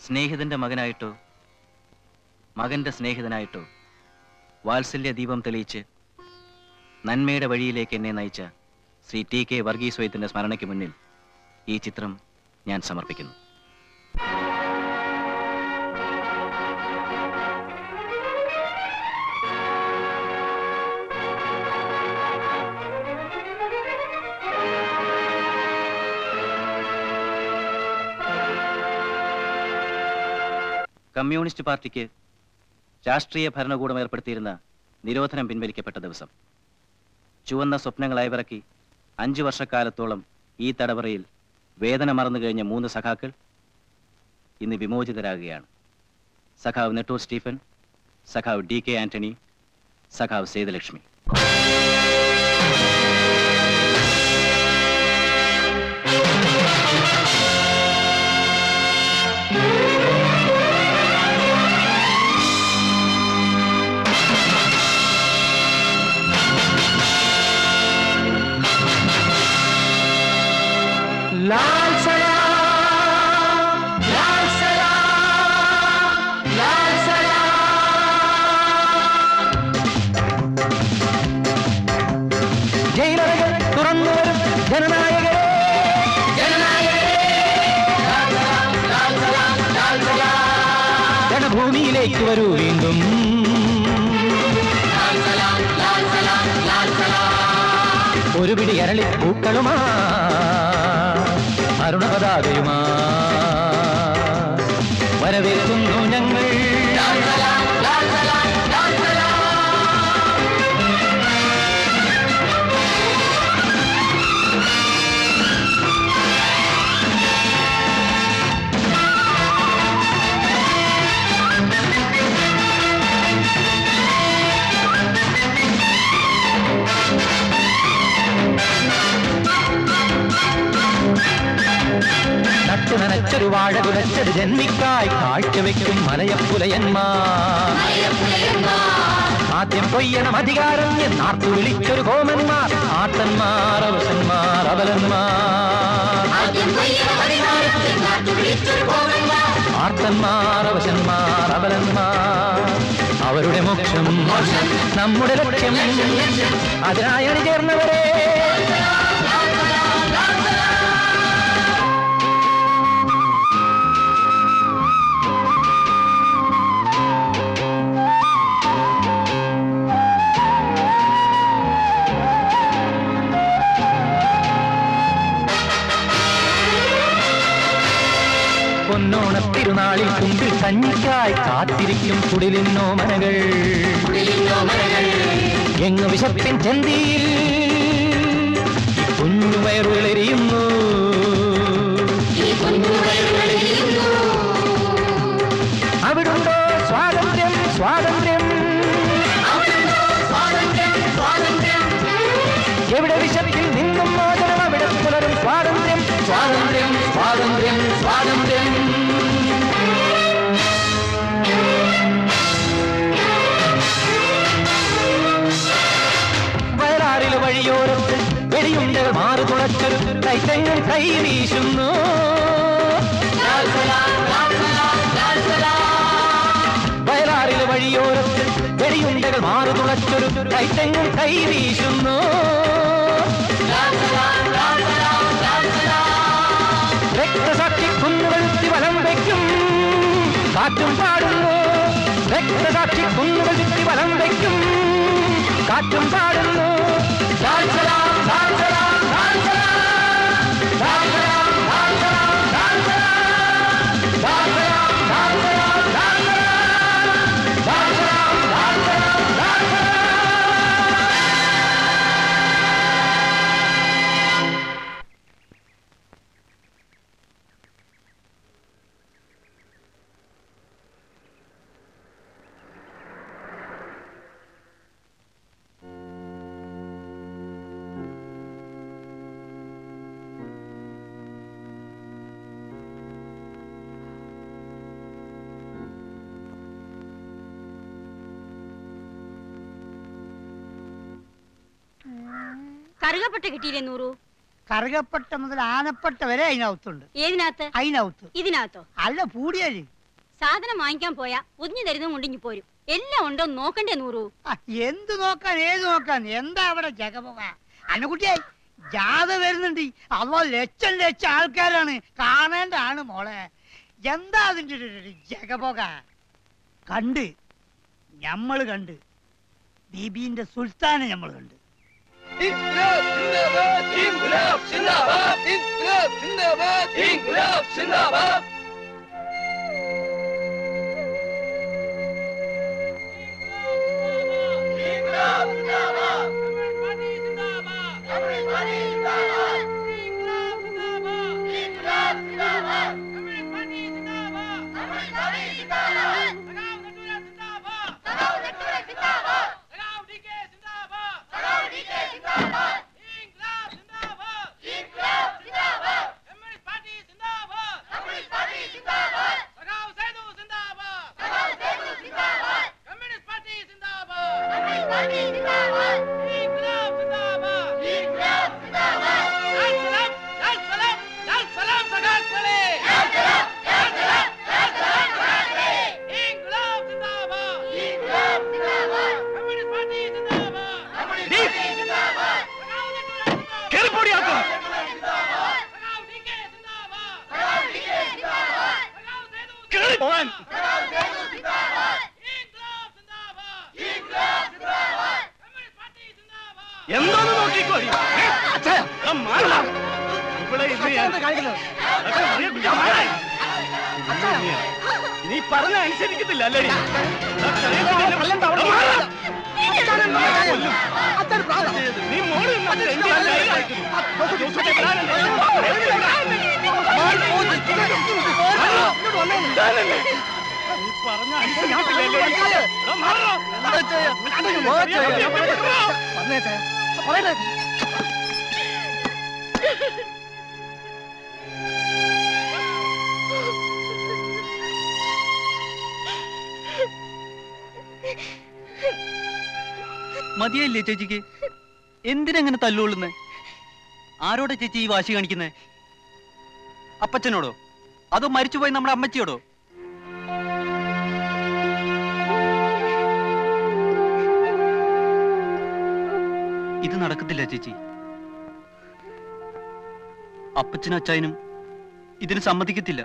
സ്നേഹിതന്റെ മകനായിട്ടോ മകന്റെ സ്നേഹിതനായിട്ടോ വാത്സല്യ ദീപം തെളിയിച്ച് നന്മയുടെ വഴിയിലേക്ക് എന്നെ നയിച്ച ശ്രീ ടി കെ വർഗീസ് വൈദ്യന്റെ സ്മരണയ്ക്ക് മുന്നിൽ ഈ ചിത്രം ഞാൻ സമർപ്പിക്കുന്നു കമ്മ്യൂണിസ്റ്റ് പാർട്ടിക്ക് രാഷ്ട്രീയ ഭരണകൂടം ഏർപ്പെടുത്തിയിരുന്ന നിരോധനം പിൻവലിക്കപ്പെട്ട ദിവസം ചുവന്ന സ്വപ്നങ്ങൾ അയവിറക്കി അഞ്ചു വർഷക്കാലത്തോളം ഈ തടവറയിൽ വേദന മറന്നു കഴിഞ്ഞ മൂന്ന് സഖാക്കൾ ഇന്ന് വിമോചിതരാകുകയാണ് സഖാവ് നെട്ടൂർ സ്റ്റീഫൻ സഖാവ് ഡി കെ ആന്റണി സഖാവ് സേതുലക്ഷ്മി लाल सलाम लाल सलाम लाल സലാം ജയിലറകൾ തുറന്നു വരും ജനനായകരെ ജനഭൂമിയിലേക്ക് വരൂ വീണ്ടും ഒരു പിടി അരളി പൂക്കളുമാ അരുണപതാകയുമാ വരവേൽക്കുന്നു ഞങ്ങൾ നട്ടു നനച്ചൊരു വാഴ കുലച്ചൊരു ജന്മിക്കായി കാഴ്ചവെക്കും മലയപ്പുലയന്മാർ ആദ്യം കൊയ്യണം അധികാരം എന്നാർത്തു വിളിച്ചൊരു കോമന്മാർ ആട്ടന്മാർ അവസന്മാർ അബലന്മാർ ആർത്തന്മാർ അവശന്മാർ അബലന്മാർ അവരുടെ മോക്ഷം നമ്മുടെ ലക്ഷ്യം അതിനായി അണിചേർന്നവരെ പൊന്നോണത്തിരുനാളിൽ കുമ്പിൽ കഞ്ഞിക്കായി കാത്തിരിക്കും കുടിലിന്നോ മനകൾ എങ്ങു വിശപ്പിൻ ചെന്തിയിൽ ഈ കുഞ്ഞു വയറുകളെരിയുന്നു അവിടുണ്ടോ സ്വാതന്ത്ര്യം സ്വാതന്ത്ര്യം എവിടെ വിശപ്പിൽ നിന്നും മോചനം അവിടെ പുലരും സ്വാതന്ത്ര്യം സ്വാതന്ത്ര്യം സ്വാതന്ത്ര്യം സ്വാതന്ത്ര്യം വയലാറിലെ വഴിയോരത്ത് വെടിയുണ്ടകൾ മാറു തുളച്ചൊരു കൈത്തങ്ങൾ കൈ വീശുന്നു വയലാറിലെ വഴിയോരത്ത് വെടിയുണ്ടകൾ മാറു തുളച്ചൊരു കൈത്തങ്ങൾ കൈ വീശുന്നു രക്തസാക്ഷി കുന്നുകൾ വലം വയ്ക്കും കാറ്റും പാടുന്നു രക്തസാക്ഷി കുന്നുകൾ ചുറ്റി വലം വയ്ക്കും കാറ്റും പാടുന്നു ലാൽ സലാം, ലാൽ സലാം, ലാൽ സലാം. ലാൽ സലാം, ലാൽ സലാം, ലാൽ സലാം. ലാൽ സലാം, ലാൽ സലാം, ലാൽ സലാം. ലാൽ സലാം, ലാൽ സലാം, ലാൽ സലാം. കറുകപ്പട്ട കിട്ടിയില്ലേ നൂറു കറുകപ്പട്ട മുതൽ ആനപ്പട്ട വരെ അതിനകത്തുണ്ട് ഏതിനകത്ത് അതിനകത്ത് ഇതിനകത്തോ അല്ല പൂടിയാല് സാധനം വാങ്ങിക്കാൻ പോയാ ഒതിഞ്ഞു തരുന്നതും കൊണ്ടിങ്ങി പോരും എല്ലാം ഉണ്ടോ എന്ന് നോക്കണ്ടേ നൂറു ആ, എന്ത് നോക്കാൻ ഏത് നോക്കാൻ എന്താ അവിടെ ജഗപോക അന്നക്കുട്ടിയെ ജാഥ വരുന്നുണ്ട് അവ ലക്ഷം ലക്ഷം ആൾക്കാരാണ് കാണേണ്ടാണ് മോളെ എന്താ അതിന്റെ ഒരു- ഒരു ജഗപോക കണ്ട് ഞമ്മള് കണ്ട് ബീബീന്റെ സുൽത്താനെ ഞമ്മള് കണ്ട് എന്തോന്ന് നോക്കിക്കോടി ഇവിടെ ഇരുന്ന് ഞാൻ- അതൊക്കെ മറിയ കുഞ്ഞാ, മാറ്. നീ പറഞ്ഞ അനുസരിക്കത്തില്ല അല്ലേ നീ മോളിൽ നിന്ന് എന്തിനാ ലൈവ് അയക്കുന്നത്? ജോസൂട്ടി വരാനല്ലേ? ഇതാണല്ലേ? നീ പറഞ്ഞ അനുസരിക്കത്തില്ല അല്ലേ? എടാ, മാറോ. ഞാൻ പറഞ്ഞിട്ടോ? മതിയല്ലേ ചേച്ചിക്ക് എന്തിനെങ്ങനെ തല്ലുകൊള്ളുന്നേ ആരോടെ ചേച്ചി ഈ വാശി കാണിക്കുന്നേ അപ്പച്ചനോടോ അതോ മരിച്ചുപോയി നമ്മുടെ അമ്മച്ചിയോടോ ഇത് നടക്കത്തില്ല ചേച്ചി അപ്പച്ചനും അച്ചായനും ഇതിന് സമ്മതിക്കത്തില്ല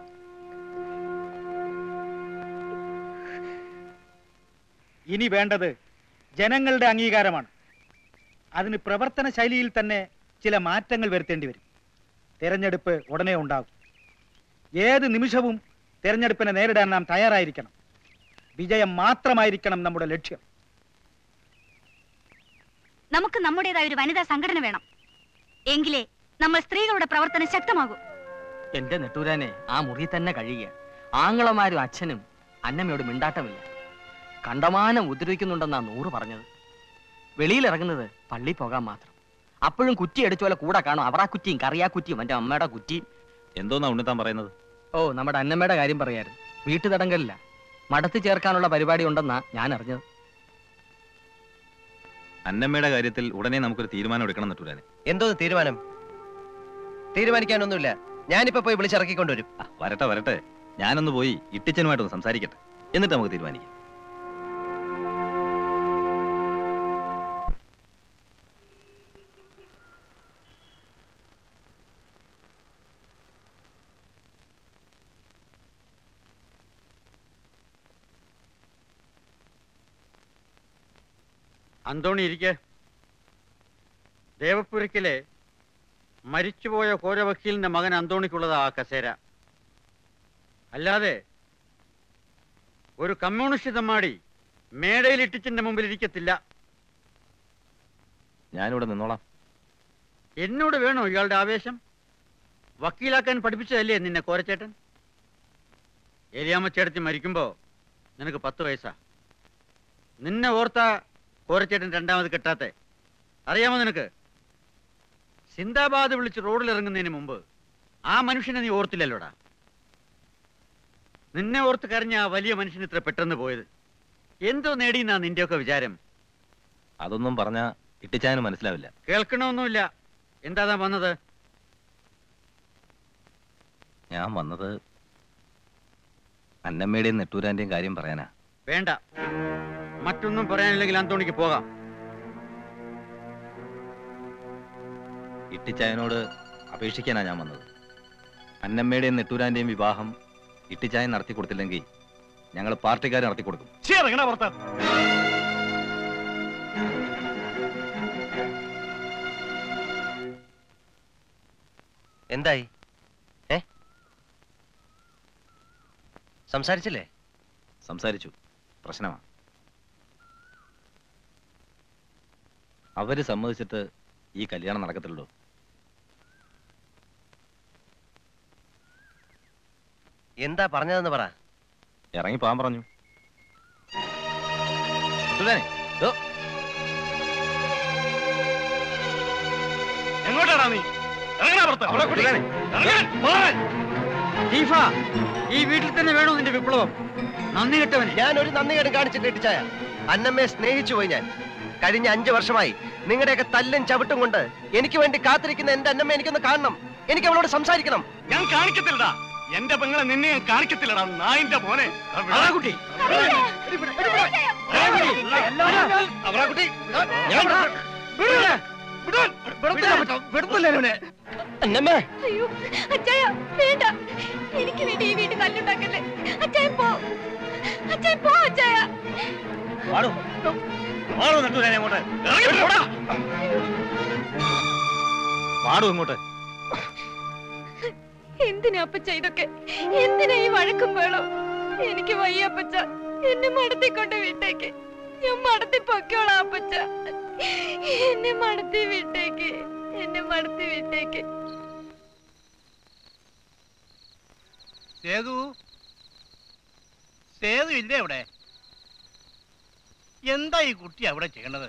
ഇനി വേണ്ടത് ജനങ്ങളുടെ അംഗീകാരമാണ് അതിന് പ്രവർത്തന ശൈലിയിൽ തന്നെ ചില മാറ്റങ്ങൾ വരുത്തേണ്ടി വരും തെരഞ്ഞെടുപ്പ് ഉടനെ ഉണ്ടാകും ഏത് നിമിഷവും തെരഞ്ഞെടുപ്പിനെ നേരിടാൻ നാം തയ്യാറായിരിക്കണം വിജയം മാത്രമായിരിക്കണം നമ്മുടെ ലക്ഷ്യം നമുക്ക് നമ്മുടേതായ ഒരു വനിതാ സംഘടന വേണം എങ്കിലേ നമ്മൾ സ്ത്രീകളുടെ പ്രവർത്തനം ശക്തമാകൂ എന്റെ നെട്ടൂരാനെ ആ മുറി തന്നെ കഴിയുക ആങ്ങളമാരും അച്ഛനും അന്നമ്മയോട് മിണ്ടാട്ടമില്ല കണ്ടമാനം ഉപദ്രവിക്കുന്നുണ്ടെന്നാ നൂറ് പറഞ്ഞത് വെളിയിലിറങ്ങുന്നത് പള്ളി പോകാൻ മാത്രം അപ്പോഴും കുറ്റി അടിച്ച പോലെ കൂടെ കാണും അവറാ കുറ്റിയും കറിയാ കുറ്റിയും എന്റെ അമ്മയുടെ കുറ്റിയും എന്തോന്നാ ഉണ്ണിത്താൻ പറയുന്നത് ഓ നമ്മുടെ അന്നമ്മയുടെ കാര്യം പറയായിരുന്നു വീട്ടു തടങ്കലില്ല മടത്തി ചേർക്കാനുള്ള പരിപാടി ഉണ്ടെന്നാ ഞാൻ അറിഞ്ഞത് അന്നമ്മയുടെ കാര്യത്തിൽ ഉടനെ നമുക്കൊരു തീരുമാനം എടുക്കണം നട്ടൂരാനെ എന്തോന്ന് തീരുമാനം തീരുമാനിക്കാനൊന്നുമില്ല ഞാനിപ്പോ പോയി വിളിച്ചിറക്കിക്കൊണ്ടുവരും ആ, വരട്ടെ വരട്ടെ ഞാനൊന്ന് പോയി ഇട്ടിച്ചനുമായിട്ടൊന്ന് സംസാരിക്കട്ടെ എന്നിട്ട് നമുക്ക് തീരുമാനിക്കാം അന്തോണി ഇരിക്കെ ദേവപുരക്കിലെ മരിച്ചുപോയ കോരവക്കീലിന്റെ മകൻ അന്തോണിക്കുള്ളതാ ആ കസേര അല്ലാതെ ഒരു കമ്മ്യൂണിസ്റ്റ് തമ്മാടി മേടയിൽ ഇട്ടിച്ചിന്റെ മുമ്പിൽ ഇരിക്കത്തില്ല ഞാനിവിടെ നിന്നോളാം എന്നോട് വേണോ ഇയാളുടെ ആവേശം വക്കീലാക്കാൻ പഠിപ്പിച്ചതല്ലേ നിന്നെ കോരച്ചേട്ടൻ ഏലിയാമ്മച്ചേടത്തി മരിക്കുമ്പോ നിനക്ക് പത്ത് വയസ്സാ നിന്നെ ഓർത്ത കോരച്ചേട്ടൻ രണ്ടാമത് കെട്ടാത്തെ അറിയാമോ നിനക്ക് സിന്ദാബാദ് വിളിച്ച് റോഡിൽ ഇറങ്ങുന്നതിന് മുമ്പ് ആ മനുഷ്യനെ നീ ഓർത്തില്ലല്ലോടാ നിന്നെ ഓർത്ത് കരഞ്ഞ ആ വലിയ മനുഷ്യൻ ഇത്ര പെട്ടെന്ന് പോയത് എന്തോ നേടിയെന്നാ നിന്റെയൊക്കെ വിചാരം അതൊന്നും പറഞ്ഞ ഇട്ടിച്ചാനും മനസ്സിലാവില്ല കേൾക്കണമൊന്നുമില്ല എന്താ താൻ വന്നത് ഞാൻ വന്നത് അന്നമ്മയുടെയും നെട്ടൂരാന്റെയും കാര്യം പറയാനാ വേണ്ട മറ്റൊന്നും പറയാനില്ലെങ്കിൽ അന്തോണിക്ക് പോകാം ഇട്ടിച്ചായനോട് അപേക്ഷിക്കാനാ ഞാൻ വന്നത് അന്നമ്മയുടെയും നെട്ടൂരാന്റെയും വിവാഹം ഇട്ടിച്ചായൻ നടത്തി കൊടുത്തില്ലെങ്കിൽ ഞങ്ങൾ പാർട്ടിക്കാർ നടത്തി കൊടുക്കും ഇറങ്ങണ പുറത്ത് എന്തായി ഏ സംസാരിച്ചില്ലേ സംസാരിച്ചു പ്രശ്നമാ അവര് സമ്മതിച്ചിട്ട് ഈ കല്യാണം നടക്കത്തുള്ളൂ എന്താ പറഞ്ഞതെന്ന് പറ ഇറങ്ങി പോകാൻ പറഞ്ഞു നെട്ടൂരാനെ, ദോ, എങ്ങോട്ടാടാ നീ ഇറങ്ങണ പുറത്ത് അവിടെ കൂടി. ഇറങ്ങാൻ. പോകാൻ. ചീഫ ഈ വീട്ടിൽ തന്നെ വേണോ നിന്റെ വിപ്ലവം നന്ദി കെട്ടവനെ ഞാൻ ഒരു നന്ദി കേടും കാണിച്ചിട്ട് ഇട്ടിച്ചായ അന്നമ്മയെ സ്നേഹിച്ചു പോയി ഞാൻ കഴിഞ്ഞ അഞ്ചു വർഷമായി നിങ്ങളുടെയൊക്കെ തല്ലും ചവിട്ടും കൊണ്ട് എനിക്ക് വേണ്ടി കാത്തിരിക്കുന്ന എന്റെ അന്നമ്മ എനിക്കൊന്ന് കാണണം എനിക്ക് അവളോട് സംസാരിക്കണം ഞാൻ കാണിക്കത്തില്ലടാ എന്റെ പെങ്ങളെ നിന്നെ ഞാൻ കാണിക്കത്തില്ലടാ നായിന്റെ മോനെ അതാ കുട്ടി അവറാ കുട്ടി അന്നമ്മ അയ്യോ അച്ചായ വേണ്ട എനിക്ക് വേണ്ടി ഈ വീട്ടിൽ തല്ലുണ്ടാക്കല്ലേ അച്ചായ പോ അച്ചായ പോ അച്ചായ വാടോ വാടോ നെട്ടൂരാനെ അങ്ങോട്ട് ഇറങ്ങി പോടാ പാടൂ ഇങ്ങോട്ട് എന്തിനാ അപ്പച്ച ഇതൊക്കെ എന്തിനാ ഈ വഴക്കും വേണം എനിക്ക് വയ്യ അപ്പച്ച എന്നെ മടത്തിക്കൊണ്ട് വിട്ടേക്ക് ഞാൻ മടത്തി പൊക്കോളാം അപ്പച്ച എന്നെ മടത്തി വിട്ടേക്ക് എന്നെ മടത്തി വിട്ടേക്ക് സേതു സേതു ഇല്ലേ അവിടെ എന്താ ഈ കുട്ടി അവിടെ ചെയ്യണത്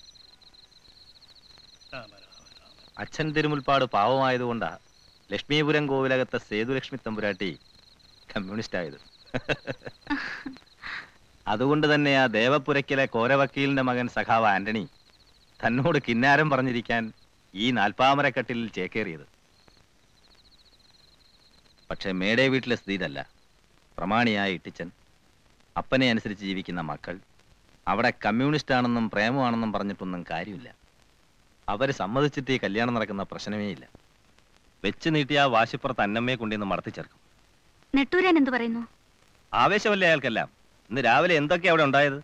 രാമ, രാമ, രാമ. അച്ഛൻ തിരുമുൽപ്പാട് പാവമായതുകൊണ്ടാ ലക്ഷ്മീപുരം കോവിലകത്തെ സേതുലക്ഷ്മി തമ്പുരാട്ടി കമ്മ്യൂണിസ്റ്റ് ആയത് അതുകൊണ്ട് തന്നെ ആ ദേവപുരയ്ക്കിലെ കോരവക്കീലിന്റെ മകൻ സഖാവ് ആന്റണി തന്നോട് കിന്നാരം പറഞ്ഞിരിക്കാൻ ഈ നാൽപ്പാമരക്കട്ടിലിൽ ചേക്കേറിയത് പക്ഷെ മേടേ വീട്ടിലെ സ്ഥിതി ഇതല്ല പ്രമാണിയായ ഇട്ടിച്ചൻ അപ്പനെ അനുസരിച്ച് ജീവിക്കുന്ന മക്കൾ അവിടെ കമ്മ്യൂണിസ്റ്റ് ആണെന്നും പ്രേമമാണെന്നും പറഞ്ഞിട്ടൊന്നും കാര്യമില്ല അവര് സമ്മതിച്ചിട്ട് ഈ കല്യാണം നടക്കുന്ന പ്രശ്നമേ ഇല്ല വെച്ച് നീട്ടിയ ആ വാശിപ്പുറത്ത് അന്നമ്മയെ കൊണ്ടുവന്ന് മടത്തി ചേർക്കും നെട്ടൂരൻ എന്തു പറയുന്നു ആവേശമല്ലേ അയാൾക്കെല്ലാം ഇന്ന് രാവിലെ എന്തൊക്കെയാ അവിടെ ഉണ്ടായത്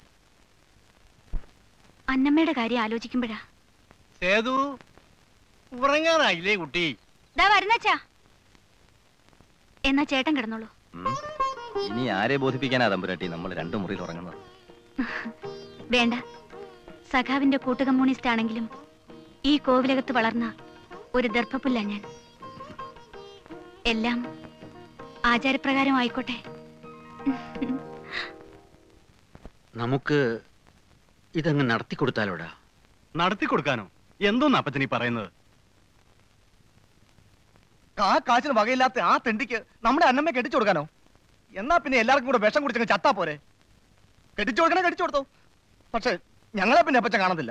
അന്നമ്മയുടെ കാര്യം ആലോചിക്കുമ്പോഴാ സേതു ഉറങ്ങാനായില്ലേ കുട്ടി ദാ വരുന്നച്ചാ എന്നാ ചേട്ടൻ കിടന്നോളൂ ഉം. ഇനി ആരെ ബോധിപ്പിക്കാനാ തമ്പുരാട്ടി നമ്മൾ രണ്ടു മുറിയിൽ ഉറങ്ങുന്നത് വേണ്ട സഖാവിന്റെ കൂട്ടു കമ്മ്യൂണിസ്റ്റ് ആണെങ്കിലും ഈ കോവിലകത്ത് വളർന്ന ഒരു ദർഭപ്പുല്ല ഞാൻ എല്ലാം ആചാരപ്രകാരം ആയിക്കോട്ടെ നമുക്ക് ഇതങ്ങ് നടത്തി കൊടുത്താലോടാ നടത്തി കൊടുക്കാനോ എന്തോന്ന് അപ്പച്ചനീ പറയുന്നത് ആ കാശിന് വകയില്ലാത്ത ആ തെണ്ടിക്ക് നമ്മുടെ അന്നമ്മയെ കെട്ടിച്ചു കൊടുക്കാനോ എന്നാ പിന്നെ എല്ലാവർക്കും കൂടെ വിഷം കുടിച്ചങ്ങ് ചത്താ പോരെ കെട്ടിച്ചു കൊടുക്കണേ കെട്ടിച്ചു കൊടുത്തോ പക്ഷെ ഞങ്ങളെ പിന്നെ അപ്പച്ചൻ കാണത്തില്ല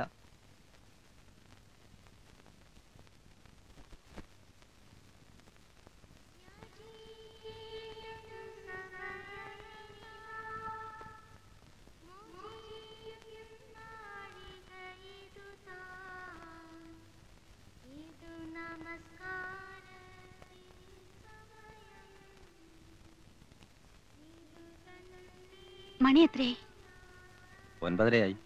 മണി എത്രയായി ഒൻപതരയായി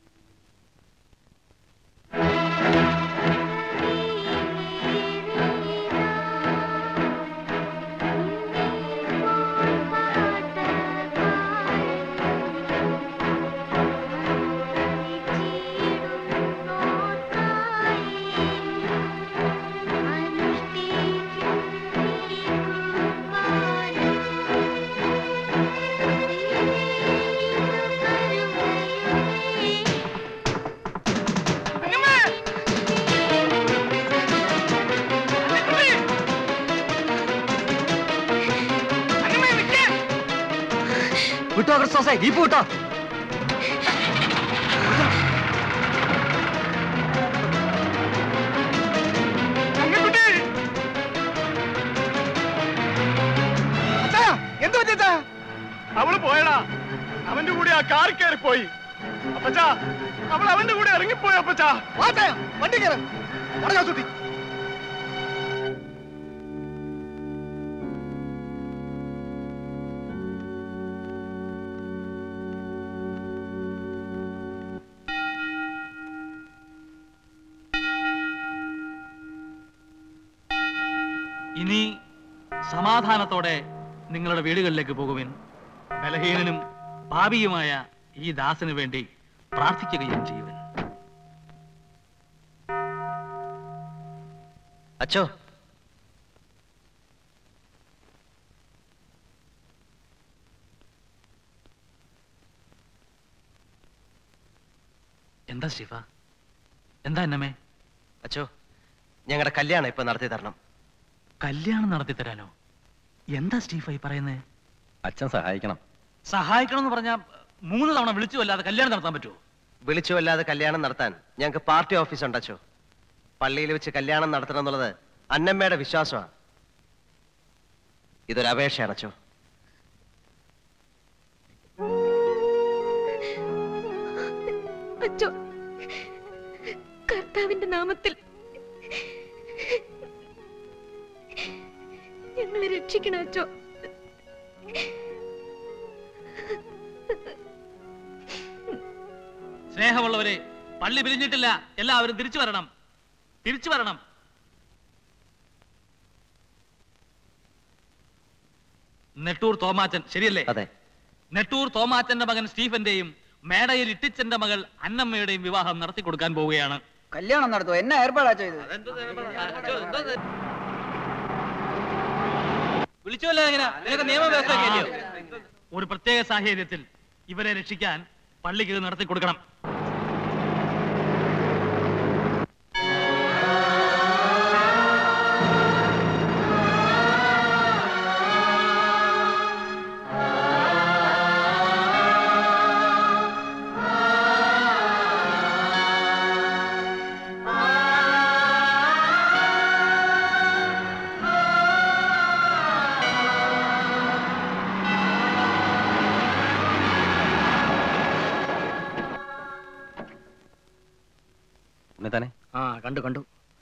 വിട്ടോ ക്രിസ്തോസേ ജീപ്പ് വിട്ടോ എന്ത് പറ്റിയ ആ കാർ കയറി പോയി അപ്പച്ചാ അവൾ അവന്റെ കൂടെ ഇറങ്ങിപ്പോയി അപ്പച്ചാ വണ്ടി കയറും സുട്ടി ഇനി സമാധാനത്തോടെ നിങ്ങളുടെ വീടുകളിലേക്ക് പോകുവിൻ ബലഹീനനും പാപിയുമായ ഈ ദാസന് വേണ്ടി പ്രാർത്ഥിക്കുകയും ചെയ്യുവിൻ അച്ചോ എന്താ സ്റ്റീഫ എന്താ എന്നമ്മേ അച്ചോ ഞങ്ങളുടെ കല്യാണം ഇപ്പൊ നടത്തി തരണം കല്യാണം നടത്തി തരാനോ എന്താ സ്റ്റീഫ ഈ പറയുന്നേ അച്ഛൻ സഹായിക്കണം സഹായിക്കണം എന്ന് പറഞ്ഞാൽ മൂന്ന് തവണ വിളിച്ചു അല്ലാതെ കല്യാണം നടത്താൻ പറ്റുമോ വിളിച്ചു അല്ലാതെ കല്യാണം നടത്താൻ ഞങ്ങൾക്ക് പാർട്ടി ഓഫീസ് ഉണ്ടച്ചോ പള്ളിയിൽ വെച്ച് കല്യാണം നടത്തണം എന്നുള്ളത് അന്നമ്മയുടെ വിശ്വാസമാണ് ഇതൊരു അപേക്ഷയാണ് അച്ചോ അച്ചോ കർത്താവിന്റെ നാമത്തിൽ ഞങ്ങളെ രക്ഷിക്കണം അച്ചോ സ്നേഹമുള്ളവരെ പള്ളി പിരിഞ്ഞിട്ടില്ല എല്ലാവരും തിരിച്ചു വരണം തിരിച്ചു വരണം നെട്ടൂർ തോമാച്ചൻ ശരിയല്ലേ അതെ നെട്ടൂർ തോമാച്ചന്റെ മകൻ സ്റ്റീഫന്റെയും മേടയിൽ ഇട്ടിച്ചന്റെ മകൾ അന്നമ്മയുടെയും വിവാഹം നടത്തി കൊടുക്കാൻ പോവുകയാണ് കല്യാണം നടത്തുമോ എന്നെ ഏർപ്പാടാ ചെയ്തത് വിളിച്ചല്ലോ എങ്ങനെ നിനക്ക് നിയമവ്യവസ്ഥ ഇല്ലയോ ഒരു പ്രത്യേക സാഹചര്യത്തിൽ ഇവരെ രക്ഷിക്കാൻ പള്ളിക്ക് ഇത് നടത്തി കൊടുക്കണം ഉണ്ണിത്താനെ ആ കണ്ടു കണ്ടു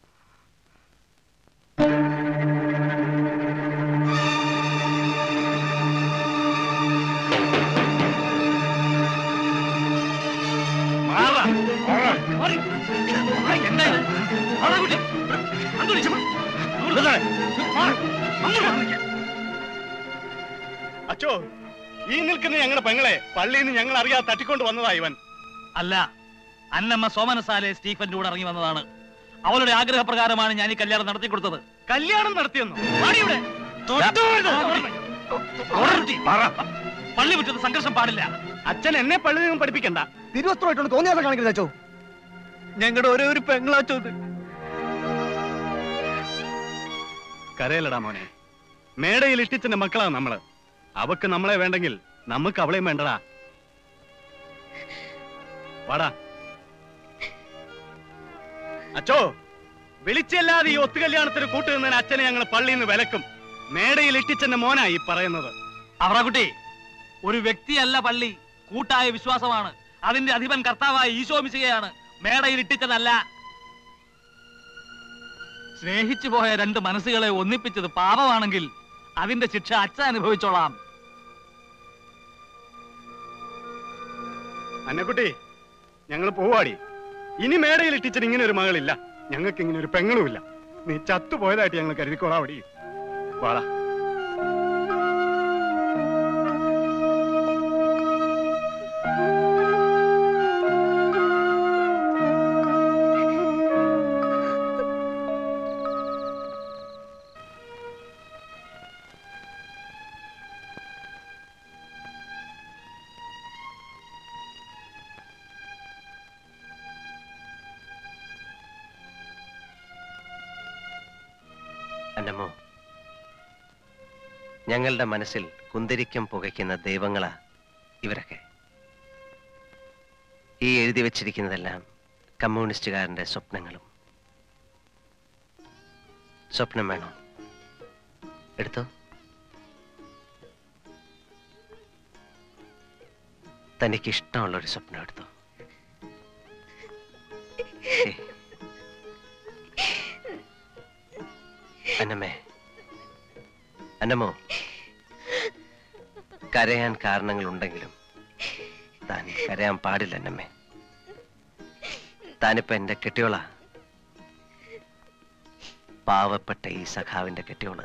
അച്ചോ ഈ നിൽക്കുന്ന ഞങ്ങളുടെ പെങ്ങളെ പള്ളിയിൽ നിന്ന് ഞങ്ങൾ അറിയാതെ തട്ടിക്കൊണ്ട് വന്നതാ ഇവൻ അല്ല അന്നമ്മ സോമനസാലെ സ്റ്റീഫന്റെ കൂടെ ഇറങ്ങി വന്നതാണ് അവളുടെ ആഗ്രഹപ്രകാരമാണ് ഞാൻ ഈ കല്യാണം നടത്തി കൊടുത്തത് കല്യാണം നടത്തിയെന്നു ഇവിടെ പള്ളി മുറ്റത്ത് സംഘർഷം പാടില്ല അച്ഛൻ എന്നെ പള്ളിയിൽ നിന്നും പഠിപ്പിക്കണ്ട തിരുവസ്ത്രമായിട്ടുണ്ട് തോന്നിയാസം കാണിക്കരുത് അച്ചോ ഞങ്ങളുടെ ഒരേ ഒരു പെങ്ങളാച്ചോ ഇത് കരയിലടാ മോനെ മേടയിൽ ഇട്ടിച്ചന്റെ മക്കളാ നമ്മള് അവക്ക് നമ്മളെ വേണ്ടെങ്കിൽ നമുക്ക് അവളെയും വേണ്ടടാ വാടാ അച്ചോ വിളിച്ചല്ലാതെ ഈ ഒത്തുകല്യാണത്തിന് കൂട്ടുനിന്നതിന് അച്ഛനെ ഞങ്ങൾ പള്ളിയിൽ നിന്ന് വിലക്കും മേടയിൽ ഇട്ടിച്ചന്റെ മോനാ ഈ പറയുന്നത് അവറാകുട്ടി ഒരു വ്യക്തിയല്ല പള്ളി കൂട്ടായ വിശ്വാസമാണ് അതിന്റെ അധിപൻ കർത്താവായ ഈശോ മിശികയാണ് മേടയിൽ ഇട്ടിച്ചതല്ല സ്നേഹിച്ചു പോയ രണ്ട് മനസ്സുകളെ ഒന്നിപ്പിച്ചത് പാപമാണെങ്കിൽ അതിന്റെ ശിക്ഷ അച്ഛൻ അനുഭവിച്ചോളാം അന്നക്കുട്ടി ഞങ്ങൾ പോവാടി ഇനി മേടയിൽ ഇട്ടിച്ചൻ ഇങ്ങനെ ഒരു മകളില്ല ഞങ്ങൾക്ക് ഇങ്ങനെ ഒരു പെങ്ങളുമില്ല നീ ചത്തുപോയതായിട്ട് ഞങ്ങൾ കരുതിക്കോളാവടി വാടാ അന്നമ്മോ ഞങ്ങളുടെ മനസ്സിൽ കുന്തിരിക്കം പുകയ്ക്കുന്ന ദൈവങ്ങളാ ഇവരൊക്കെ ഈ എഴുതി വച്ചിരിക്കുന്നതെല്ലാം കമ്മ്യൂണിസ്റ്റുകാരന്റെ സ്വപ്നങ്ങളും സ്വപ്നം വേണോ എടുത്തോ തനിക്ക് ഇഷ്ടമുള്ള ഒരു സ്വപ്നം എടുത്തു ഹേ. അന്നമ്മേ അന്നമ്മോ കരയാൻ കാരണങ്ങളുണ്ടെങ്കിലും താൻ കരയാൻ പാടില്ല അന്നമ്മേ താനിപ്പോ എന്റെ കെട്ടിയോള പാവപ്പെട്ട ഈ സഖാവിന്റെ കെട്ടിയോള്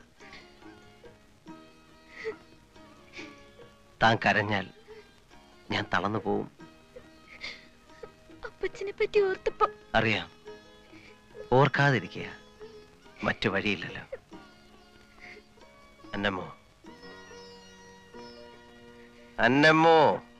താൻ കരഞ്ഞാൽ ഞാൻ തളർന്നു പോവും അപ്പച്ചനെ പറ്റി ഓർത്തപ്പോ അറിയാം ഓർക്കാതിരിക്കുക മറ്റു വഴിയില്ലല്ലോ അന്നമ്മോ അന്നമ്മോ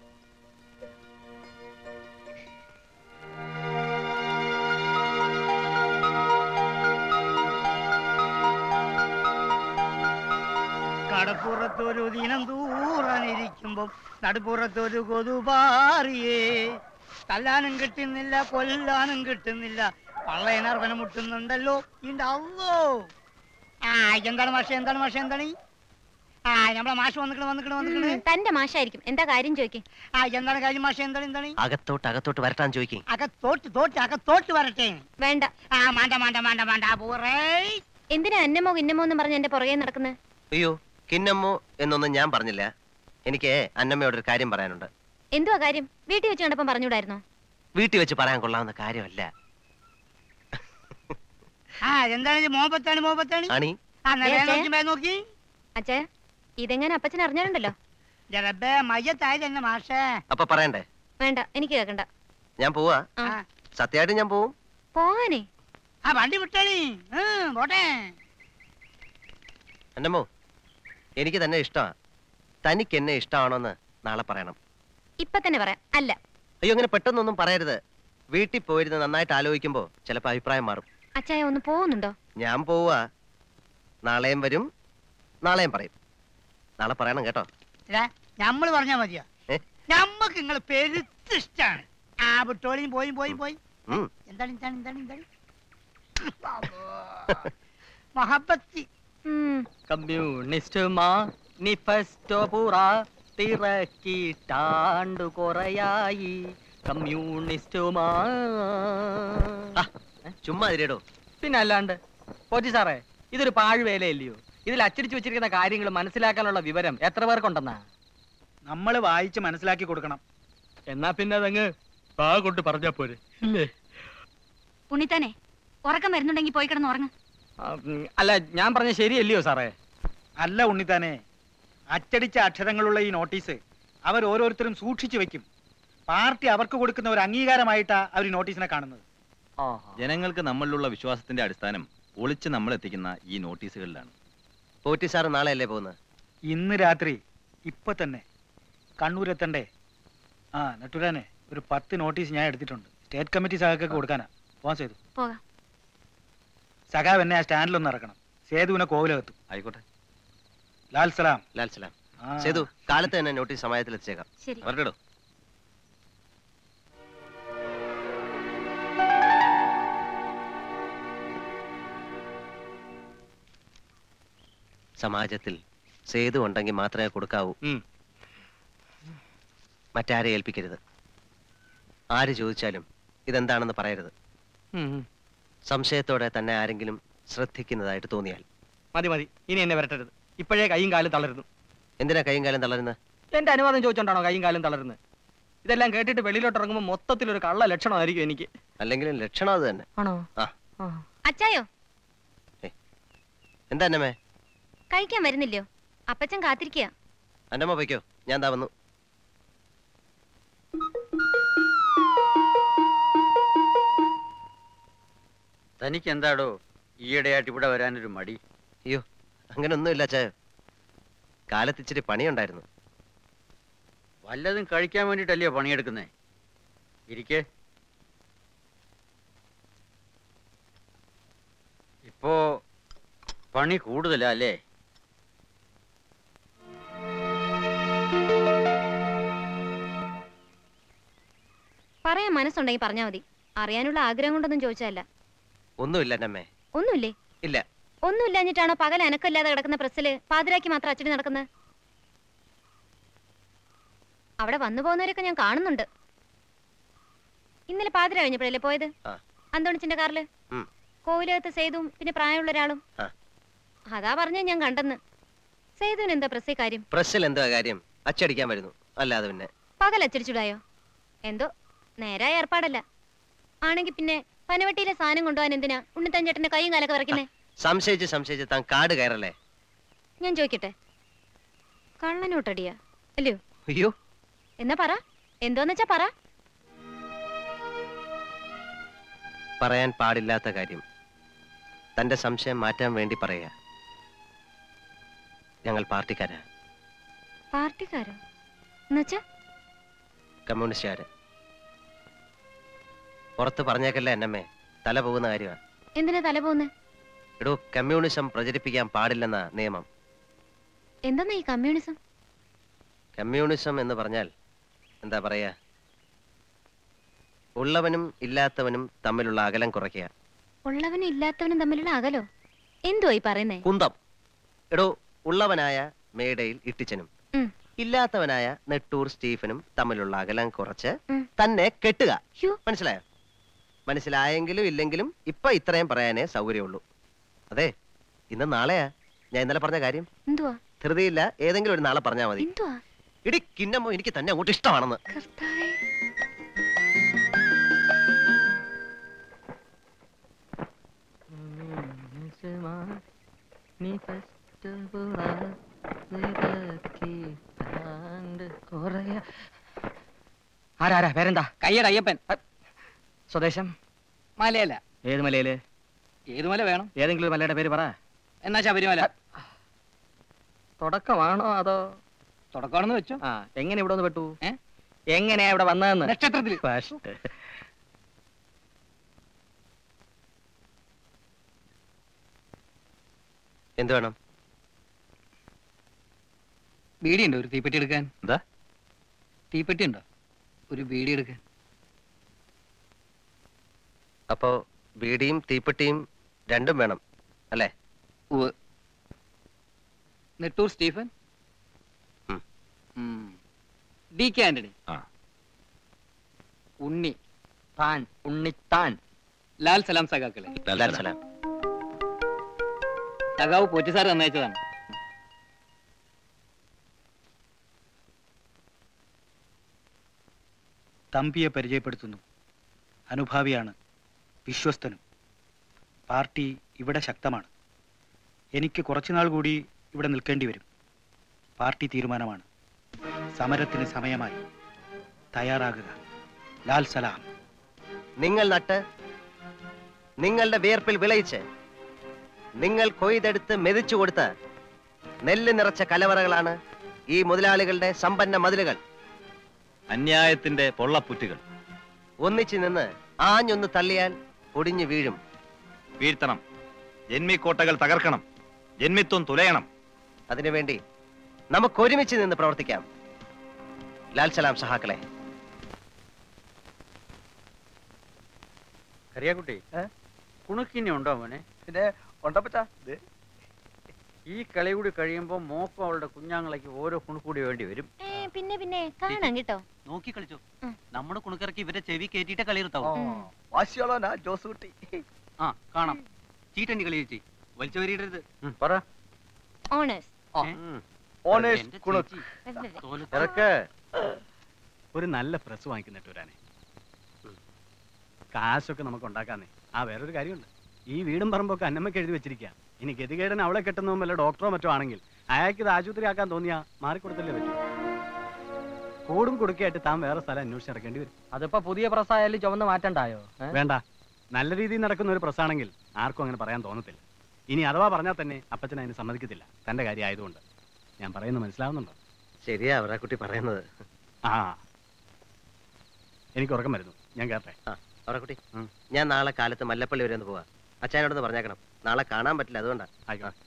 കടപ്പുറത്തൊരു ദിനം ദൂറാനിരിക്കുമ്പം നടുപ്പുറത്തൊരു കൊതുപാറിയേ തല്ലാനും കിട്ടുന്നില്ല കൊല്ലാനും കിട്ടുന്നില്ല പള്ളയനർവന മുട്ടുന്നുണ്ടല്ലോ ഇണ്ടല്ലോ ആ എന്താണ് മാഷ എന്താണ് മാഷ എന്താണ് ഈ? ആ നമ്മളെ മാഷ് വന്നിക്കണ് വന്നിക്കണ് വന്നിക്കണ് തന്റെ മാഷായിരിക്കും എന്താ കാര്യം ചോദിക്കേ ആ എന്താണ് കാര്യം മാഷ എന്താണ് എന്താണ് ഈ? അകത്തോട്ട് അകത്തോട്ട് വരട്ടാൻ ചോദിക്കും അകത്തോട്ട് തോട്ട് അകത്തോട്ട് വരട്ടെ വേണ്ട ആ മാണ്ട മാണ്ട മാണ്ട മാണ്ട പോറേ എന്തിനാ അന്നമോ ഇന്നമോ എന്ന് പറഞ്ഞ് എന്റെ പുറകെ നടക്കുന്നത് അയ്യോ കിന്നമ്മോ എന്നൊന്നും ഞാൻ പറഞ്ഞില്ല എനിക്ക് അന്നമ്മയോട് ഒരു കാര്യം പറയാനുണ്ട് എന്തുവാ കാര്യം വീട്ടിൽ വെച്ച് കണ്ടപ്പം പറഞ്ഞൂടായിരുന്നോ വീട്ടിൽ വെച്ച് പറയാൻ കൊള്ളാവുന്ന കാര്യമല്ല ആ എന്താണ് ഇത് മോപത്താണ് മോപത്താണ് അണി ആ നിലയെ ഏ, നോക്കി മേ നോക്കി അച്ഛാ ഇതെങ്ങനെ അപ്പച്ചൻ അറിഞ്ഞാലുണ്ടല്ലോ ജറബേ മയ്യത്തായത് തന്നെ മാഷേ അപ്പൊ പറയണ്ടേ വേണ്ട എനിക്ക് കേക്കണ്ട ഞാൻ പോവാ ആ സത്യമായിട്ട് ഞാൻ പോവും പോവാനേ ആ വണ്ടി വിട്ടോളി ഉം, പോട്ടെ അന്നമ്മോ എനിക്ക് തന്നെ ഇഷ്ടമാ തനിക്ക് എന്നെ ഇഷ്ടമാണോന്ന് നാളെ പറയണം ഇപ്പൊ തന്നെ പറയാം അല്ല അയ്യോ അങ്ങനെ പെട്ടെന്നൊന്നും പറയരുത് വീട്ടിൽ പോയിരുന്ന് നന്നായിട്ട് ആലോചിക്കുമ്പോ ചിലപ്പോ അഭിപ്രായം മാറും അച്ചായ ഒന്ന് പോകുന്നുണ്ടോ ഞാൻ പോവാ നാളെയും വരും നാളെയും പറയും നാളെ പറയണം കേട്ടോ ഇതാ, ഞമ്മള് പറഞ്ഞാ മതിയാ ഏ? ഞമ്മക്ക് നിങ്ങൾ പെരുത്ത് ഇഷ്ടാണ് ആ വിട്ടോളിയും പോയി പോയി പോയി ഉം. എന്താണ് എന്താണ് എന്താണ് എന്താണ് മഹബത്തി കമ്മ്യൂണിസ്റ്റ് മാനിഫെസ്റ്റോ പുറ തിറക്കിട്ടാണ്ടു കുറയായി കമ്മ്യൂണിസ്റ്റ് മാ ചുമ്മാ അതിരടോ പിന്നെ അല്ലാണ്ട് പോറ്റി സാറേ ഇതൊരു പാഴ്വേലയല്ലയോ ഇതിൽ അച്ചടിച്ചു വെച്ചിരിക്കുന്ന കാര്യങ്ങൾ മനസ്സിലാക്കാനുള്ള വിവരം എത്ര പേർക്കുണ്ടെന്നാ നമ്മൾ വായിച്ച് മനസ്സിലാക്കി കൊടുക്കണം എന്നാ പിന്നെ അതങ്ങ് പാ കൊണ്ട് പറഞ്ഞാ പോരെ ഇല്ലേ ഉണ്ണിത്താനെ ഉറക്കം വരുന്നുണ്ടെങ്കിൽ പോയി കിടന്ന് ഉറങ്ങ ആ, ഉം, അല്ല ഞാൻ പറഞ്ഞ ശരിയല്ലയോ സാറേ അല്ല ഉണ്ണിത്താനെ അച്ചടിച്ച അക്ഷരങ്ങളുള്ള ഈ നോട്ടീസ് അവർ ഓരോരുത്തരും സൂക്ഷിച്ചു വെക്കും പാർട്ടി അവർക്ക് കൊടുക്കുന്ന ഒരു അംഗീകാരമായിട്ടാ അവർ ഈ നോട്ടീസിനെ കാണുന്നത് ജനങ്ങൾക്ക് നമ്മളിലുള്ള വിശ്വാസത്തിന്റെ അടിസ്ഥാനം ഒളിച്ച് നമ്മൾ എത്തിക്കുന്ന ഈ നോട്ടീസുകളിലാണ് പോറ്റി സാറ് നാളെ അല്ലേ പോകുന്നത് ഇന്ന് രാത്രി ഇപ്പൊ തന്നെ കണ്ണൂരെത്തണ്ടേ ആ നട്ടുരാനെ ഒരു പത്ത് നോട്ടീസ് ഞാൻ എടുത്തിട്ടുണ്ട് സ്റ്റേറ്റ് കമ്മിറ്റി സഹാക്കൊക്കെ കൊടുക്കാനാ പോവാൻ സേതു പോകാം സഖാവ് എന്നെ ആ സ്റ്റാൻഡിലൊന്ന് ഇറക്കണം സേതുവിനെ കോവിലകത്തും ആയിക്കോട്ടെ ലാൽ സലാം ലാൽ സലാം ആ. സേതു കാലത്ത് തന്നെ നോട്ടീസ് സമയത്തിൽ എത്തിച്ചേക്കാം ശരി വരട്ടെടോ സമാജത്തിൽ സേതു ഉണ്ടെങ്കിൽ മാത്രമേ കൊടുക്കാവൂ മറ്റാരെ ഏൽപ്പിക്കരുത് ആര് ചോദിച്ചാലും ഇതെന്താണെന്ന് പറയരുത് സംശയത്തോടെ തന്നെ ആരെങ്കിലും ശ്രദ്ധിക്കുന്നതായിട്ട് തോന്നിയാൽ മതി മതി ഇനി എന്നെ വരട്ടരുത് ഇപ്പോഴേ കൈയും കാലും തളരുന്നു എന്തിനാ കൈയും കാലം തളരുന്നത് എന്റെ അനുവാദം ചോദിച്ചോണ്ടാണോ കൈയും കാലും തളരുന്നത് ഇതെല്ലാം കേട്ടിട്ട് വെളിയിലോട്ട് ഇറങ്ങുമ്പോൾ മൊത്തത്തിൽ ഒരു കള്ള ലക്ഷണമായിരിക്കും എനിക്ക് അല്ലെങ്കിലും ലക്ഷണം അത് തന്നെ ആണോ ആ അച്ചായോ എന്താ അന്നമ്മേ കഴിക്കാൻ വരുന്നില്ലയോ അപ്പച്ചൻ കാത്തിരിക്കുക അന്നമ്മ പോയിക്കോ ഞാൻ ദാ വന്നു തനിക്ക് എന്താടോ ഈയിടെയായിട്ട് ഇവിടെ വരാനൊരു മടി അയ്യോ അങ്ങനെ ഒന്നുമില്ല ചായ കാലത്തിച്ചിരി പണിയുണ്ടായിരുന്നു വല്ലതും കഴിക്കാൻ വേണ്ടിട്ടല്ലയോ പണിയെടുക്കുന്നേ ഇരിക്കേ ഇപ്പോ പണി കൂടുതലാ അല്ലേ പറയാൻ മനസ്സുണ്ടെങ്കിൽ പറഞ്ഞാ മതി അറിയാനുള്ള ആഗ്രഹം കൊണ്ടൊന്നും ചോദിച്ചതല്ല ഒന്നുമില്ല അന്നമ്മേ ഒന്നുമില്ലേ ഇല്ല ഒന്നുമില്ലാഞ്ഞിട്ടാണോ പകൽ അനക്കമില്ലാതെ കിടക്കുന്ന പ്രസ്സില് പാതിരാക്കി മാത്രം അച്ചടി നടക്കുന്നത് അവിടെ വന്നു പോകുന്നവരൊക്കെ ഞാൻ കാണുന്നുണ്ട് ഇന്നലെ പാതിര കഴിഞ്ഞപ്പോഴല്ലേ പോയത് ആ. അന്തോണിച്ചിന്റെ കാറില് ഉം. കോവിലകത്ത് സേതുവും പിന്നെ പ്രായമുള്ള ഒരാളും ആ. അതാ പറഞ്ഞ ഞാൻ കണ്ടെന്ന് സേതുവിന് എന്താ പ്രസേ കാര്യം പ്രസ്സിൽ എന്താ കാര്യം അച്ചടിക്കാൻ വരുന്നു അല്ലാതെ പിന്നെ പകൽ അച്ചടിച്ചുടായോ എന്തോ നേരായ ഏർപ്പാടല്ല ആണെങ്കി പിന്നെ പനവട്ടിയിലെ സാധനം കൊണ്ടുപോകാൻ എന്തിനാ ഉണ്ണിത്താൻ ചേട്ടന്റെ കൈയും കാലൊക്കെ വരയ്ക്കുന്നേ സംശയിച്ച് സംശയിച്ച് താൻ കാട് കയറല്ലേ ഞാൻ ചോദിക്കട്ടെ കള്ളനോട്ടടിയാ അല്ലയോ അയ്യോ എന്നാ പറ എന്തോന്ന് വെച്ചാ പറ പറയാൻ പാടില്ലാത്ത കാര്യം തന്റെ സംശയം മാറ്റാൻ വേണ്ടി പറയുക ഞങ്ങൾ പാർട്ടിക്കാരാ പാർട്ടിക്കാരോ എന്നുവെച്ചാ കമ്മ്യൂണിസ്റ്റുകാര് പുറത്ത് പറഞ്ഞേക്കല്ലേ എന്നമ്മേ തല പോകുന്ന കാര്യമാണ് എന്തിനാ തല പോന്ന് എടോ കമ്മ്യൂണിസം പ്രചരിപ്പിക്കാൻ പാടില്ലെന്ന നിയമം എന്താ ഈ കമ്മ്യൂണിസം കമ്മ്യൂണിസം എന്ന് പറഞ്ഞാൽ എന്താ പറയാ ഉള്ളവനും ഇല്ലാത്തവനും തമ്മിലുള്ള അകലം കുറയ്ക്കുക ഉള്ളവനും ഇല്ലാത്തവനും തമ്മിലുള്ള അകലോ എന്തുവാ ഈ പറയുന്നേ കുന്തം എടോ ഉള്ളവനായ മേടയിൽ ഇട്ടിച്ചനും ഉം. ഇല്ലാത്തവനായ നെട്ടൂർ സ്റ്റീഫനും തമ്മിലുള്ള അകലം കുറച്ച് ഉം. തന്നെ കെട്ടുക യ്യോ. മനസ്സിലായോ മനസ്സിലായെങ്കിലും ഇല്ലെങ്കിലും ഇപ്പൊ ഇത്രയും പറയാനേ സൗകര്യമുള്ളൂ അതെ ഇന്ന് നാളെയാ ഞാൻ ഇന്നലെ പറഞ്ഞ കാര്യം എന്തുവാ ധൃതിയില്ല ഏതെങ്കിലും ഒരു നാളെ പറഞ്ഞാൽ മതി എന്തുവാ ഇടി കിന്നമ്മോ എനിക്ക് തന്നെ അങ്ങോട്ട് ഇഷ്ടമാണെന്ന് കർത്താവേ ആരാരാ പേരെന്താ കയ്യട അയ്യപ്പൻ സ്വദേശം മലയല്ല ഏത് മലയില് ഏത് മല വേണം ഏതെങ്കിലും ഒരു മലയുടെ പേര് പറ എന്നാ ശബരിമല തുടക്കമാണോ അതോ തുടക്കമാണെന്ന് വെച്ചോ ആ എങ്ങനെ ഇവിടെ ഒന്ന് പെട്ടു ഏ? എങ്ങനെയാ ഇവിടെ വന്നതെന്ന് നക്ഷത്രത്തിൽ ഫസ്റ്റ് എന്ത് വേണം ബീഡി ഉണ്ടോ ഒരു തീപ്പെട്ടി എടുക്കാൻ എന്താ തീപ്പെട്ടി ഉണ്ടോ ഒരു ബീഡി എടുക്കാൻ അപ്പോ ബീഡിയും തീപ്പെട്ടിയും രണ്ടും വേണം അല്ലേ ഉവ് നെട്ടൂർ സ്റ്റീഫൻ ഉം. ഉം. ഡി കെ ആന്റണി ആ. ഉണ്ണി താൻ ഉണ്ണിത്താൻ ലാൽ സലാം സഖാക്കളെ ലാൽ സലാം സഖാവ് പോറ്റിസാർ തന്നയച്ചതാണ് തമ്പിയെ പരിചയപ്പെടുത്തുന്നു അനുഭാവിയാണ് വിശ്വസ്തനും പാർട്ടി ഇവിടെ ശക്തമാണ് എനിക്ക് കുറച്ചുനാൾ കൂടി ഇവിടെ നിൽക്കേണ്ടി വരും പാർട്ടി തീരുമാനമാണ് സമരത്തിന് സമയമായി തയ്യാറാകുക ലാൽ സലാം നിങ്ങൾ നട്ട് നിങ്ങളുടെ വിയർപ്പിൽ വിളയിച്ച് നിങ്ങൾ കൊയ്തെടുത്ത് മെതിച്ചു കൊടുത്ത നെല്ല് നിറച്ച കലവറകളാണ് ഈ മുതലാളികളുടെ സമ്പന്ന മതിലുകൾ അന്യായത്തിന്റെ പൊള്ളപ്പുറ്റുകൾ ഒന്നിച്ചു നിന്ന് ആഞ്ഞൊന്ന് തള്ളിയാൽ പൊടിഞ്ഞു വീഴും വീഴ്ത്തണം ജന്മിക്കോട്ടകൾ തകർക്കണം ജന്മിത്വം തുലയണം അതിനുവേണ്ടി നമുക്ക് ഒരുമിച്ച് നിന്ന് പ്രവർത്തിക്കാം ലാൽ സലാം സഹാക്കളെ കറിയാക്കുട്ടി കുണുക്കിനി ഉണ്ടോ മോനെ പിന്നെ ഉണ്ടപ്പച്ചാ ഈ കളി കൂടി കഴിയുമ്പോ മോക്കും അവളുടെ കുഞ്ഞാങ്ങളേക്ക് ഓരോ കുണുക്കൂടി വേണ്ടി വരും ഏ, പിന്നെ പിന്നെ കാണാം കേട്ടോ നോക്കി കളിച്ചോ ഉം. നമ്മുടെ കുണുക്കിറക്കി ഇവരെ ചെവി കേട്ടിട്ടേ കളി നിർത്താവൂ വാശിയോളോനാ ജോസ് കുട്ടി ആ കാണാം ചീട്ടണ്ടി കളി ചേച്ചി വലിച്ചു വരിയിടരുത് ഉം, പറ ഓണേഴ്സ് ഉം. ഓണേഴ്സ് എന്റെ കുണുക്ക് ചേച്ചി, തോല് ഇറക്ക് ഒരു നല്ല പ്രസ് വാങ്ങിക്കുന്നിട്ട് വരാനേ കാശൊക്കെ നമുക്ക് ഉണ്ടാക്കാന്നേ ആ വേറൊരു കാര്യമുണ്ട് ഈ വീടും പറമ്പൊക്കെ അന്നമ്മക്ക് എഴുതി വെച്ചിരിക്കുക ഇനി ഗതികേടൻ അവളെ കെട്ടുന്ന വല്ല ഡോക്ടറോ മറ്റോ ആണെങ്കിൽ അയാൾക്ക് ഇത് ആശുപത്രി ആക്കാൻ തോന്നിയാ മാറിക്കൊടുത്തല്ലേ പറ്റൂ കൂടും കൊടുക്കയായിട്ട് താൻ വേറെ സ്ഥലം അന്വേഷിച്ച് ഇറക്കേണ്ടി വരും അതിപ്പോ പുതിയ പ്രസായാലും ചുവന്ന് മാറ്റണ്ടായോ ഏ? വേണ്ട നല്ല രീതിയിൽ നടക്കുന്ന ഒരു പ്രസ്സാണെങ്കിൽ ആർക്കും അങ്ങനെ പറയാൻ തോന്നത്തില്ല ഇനി അഥവാ പറഞ്ഞാൽ തന്നെ അപ്പച്ചൻ അതിന് സമ്മതിക്കത്തില്ല തന്റെ കാര്യം ആയതുകൊണ്ട് ഞാൻ പറയുന്നത് മനസ്സിലാവുന്നുണ്ടോ ശരിയാ അവരാ കുട്ടി പറയുന്നത് ആ എനിക്ക് ഉറക്കം വരുന്നു ഞാൻ കേട്ടെ അവരാ കുട്ടി ഉം. ഞാൻ നാളെ കാലത്ത് മല്ലപ്പള്ളി വരെ ഒന്ന് പോവാ അച്ഛനോടൊന്ന് പറഞ്ഞേക്കണം നാളെ കാണാൻ പറ്റില്ല അതുകൊണ്ടാ ആയിക്കോട്ടെ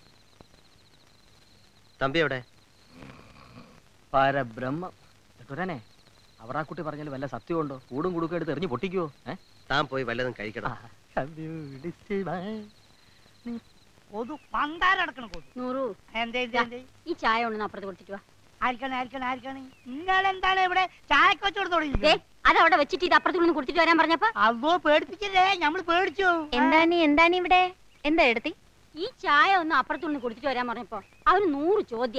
തമ്പി എവിടെ പരബ്രഹ്മം നെട്ടൂരാനെ അവർ ആ കുട്ടി പറഞ്ഞാൽ വല്ല സത്യമുണ്ടോ കൂടും കുടുക്കും എടുത്ത് എറിഞ്ഞ് പൊട്ടിക്കുവോ ഏ? താൻ പോയി വല്ലതും കഴിക്കണം കൊതു പണ്ടാരടക്കണ കൊതു നൂറു എന്തേ എന്തേ, എന്തേ ഈ ചായ ഒന്ന് അപ്പുറത്ത് കൊടുത്തിട്ട് വാ ആർക്കാണ് ആർക്കാണ് ആർക്കാണ് നിങ്ങളെന്താണ് ഇവിടെ ചായക്ക് വെച്ചോട് തുടങ്ങി അതവിടെ വെച്ചിട്ട് ഇത് അപ്പുറത്തു നിന്ന് കുടിച്ചിട്ട് വരാൻ പറഞ്ഞപ്പോ അതോ പേടിപ്പിക്കല്ലേ ഞമ്മള് പേടിച്ചു എന്താണ് എന്താണ് ഇവിടെ എന്താ എടുത്തി ഈ ചായ ഒന്ന് അപ്പുറത്തു നിന്ന് കുടിച്ചിട്ട് വരാൻ പറഞ്ഞപ്പോ അവന് നൂറ് ചോദ്യ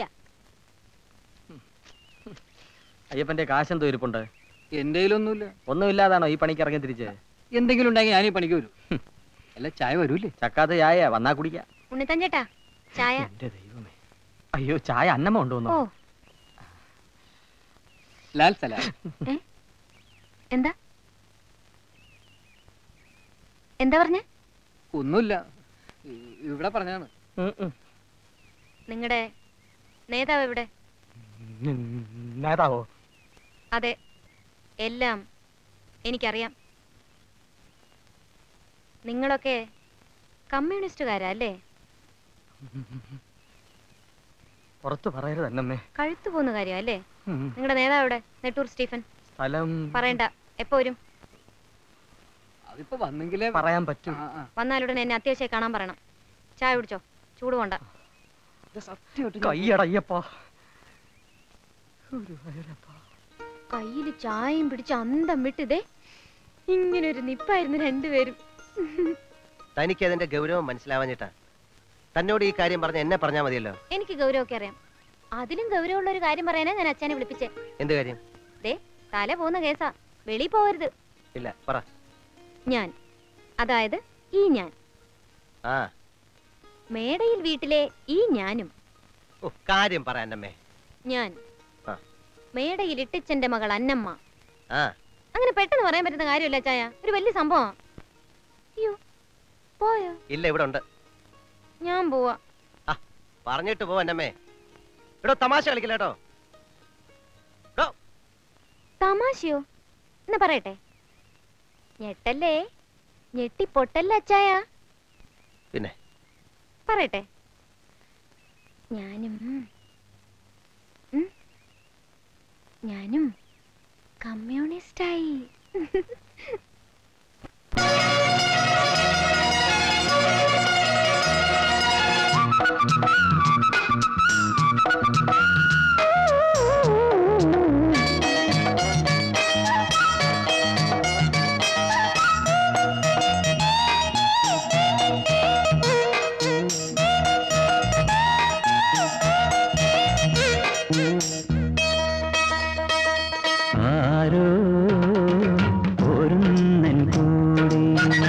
അയ്യപ്പന്റെ കാശെന്തോ ഇരിപ്പുണ്ട് എന്റെ കയ്യിലൊന്നുമില്ല ഒന്നുമില്ലാതാണോ ഈ പണിക്ക് ഇറങ്ങി തിരിച്ച് എന്തെങ്കിലും ഉണ്ടെങ്കിൽ ഞാനീ പണിക്ക് വരും അല്ല ചായ വരൂലേ ചക്കാത്ത ചായ വന്നാ കുടിക്കാം ഉണ്ണിത്തൻ ചേട്ടാ ചായ എന്റെ ദൈവമേ അയ്യോ ചായ അന്നമ്മ കൊണ്ടുവന്നു ഓ ലാൽ സലാം ഏ? എന്താ എന്താ പറഞ്ഞ ഒന്നുമില്ല ഇ- ഇവിടെ പറഞ്ഞാണ് നിങ്ങളുടെ നേതാവ് എവിടെ നേതാവോ അതെ എല്ലാം എനിക്കറിയാം നിങ്ങളൊക്കെ കമ്മ്യൂണിസ്റ്റുകാരാ അല്ലേ പുറത്ത് പറയരുത് അന്നമ്മേ കഴുത്തു പോകുന്ന കാര്യം അല്ലേ ഉം. നിങ്ങളുടെ നേതാവ് എവിടെ നെട്ടൂർ സ്റ്റീഫൻ സ്ഥലം പറയണ്ട എപ്പോ വരും അതിപ്പോ വന്നെങ്കിലേ പറയാൻ പറ്റും വന്നാലുടനെ എന്നെ അത്യാവശ്യമായി കാണാൻ പറയണം ചായ കുടിച്ചോ ചൂട് കൊണ്ട കയ്യടയ്യപ്പാ കയ്യില് ചായയും പിടിച്ച് അന്തം വിട്ടിതേ ഇങ്ങനെ ഒരു നിപ്പായിരുന്നു രണ്ടുപേരും തനിക്ക് അതിന്റെ ഗൗരവം മനസ്സിലാവാഞ്ഞിട്ടാ തന്നോട് ഈ കാര്യം പറഞ്ഞ എന്നെ പറഞ്ഞാ മതിയല്ലോ എനിക്ക് ഗൗരവമൊക്കെ അറിയാം അതിലും ഗൗരവമുള്ള ഒരു കാര്യം പറയാനാ ഞാൻ അച്ഛനെ വിളിപ്പിച്ചേ എന്ത് കാര്യം ദേ തല പോകുന്ന കേസാ വെളി പോവരുത് ഇല്ല പറ ഞാൻ അതായത് ഈ ഞാൻ ആ മേടയിൽ വീട്ടിലെ ഈ ഞാനും ഓ കാര്യം പറ അന്നമ്മേ ഞാൻ ആ. മേടയിൽ ഇട്ടിച്ചന്റെ മകൾ അന്നമ്മ ആ അങ്ങനെ പെട്ടെന്ന് പറയാൻ പറ്റുന്ന കാര്യമല്ല ചായ ഒരു വലിയ സംഭവം അയ്യോ പോയോ ഇല്ല ഇവിടെ ഉണ്ട് ഞാൻ പോവാ പറഞ്ഞിട്ട് പോ അന്നമ്മേ എടോ തമാശ കളിക്കില്ല കേട്ടോ തമാശയോ എന്നാ പറയട്ടെ ഞെട്ടല്ലേ ഞെട്ടി പൊട്ടല്ല അച്ചായ പിന്നെ പറയട്ടെ ഞാനും ഉം, ഞാനും കമ്മ്യൂണിസ്റ്റായി ആരോ ഒരുന്നൻ കൂടെ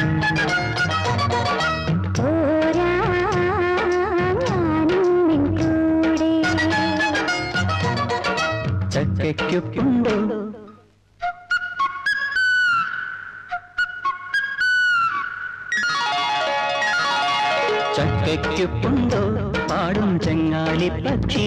ചക്കയ്ക്കൊപ്പുണ്ടോ ചക്കയ്ക്കൊപ്പുണ്ടോ പാടും ചെങ്ങാലി പക്ഷി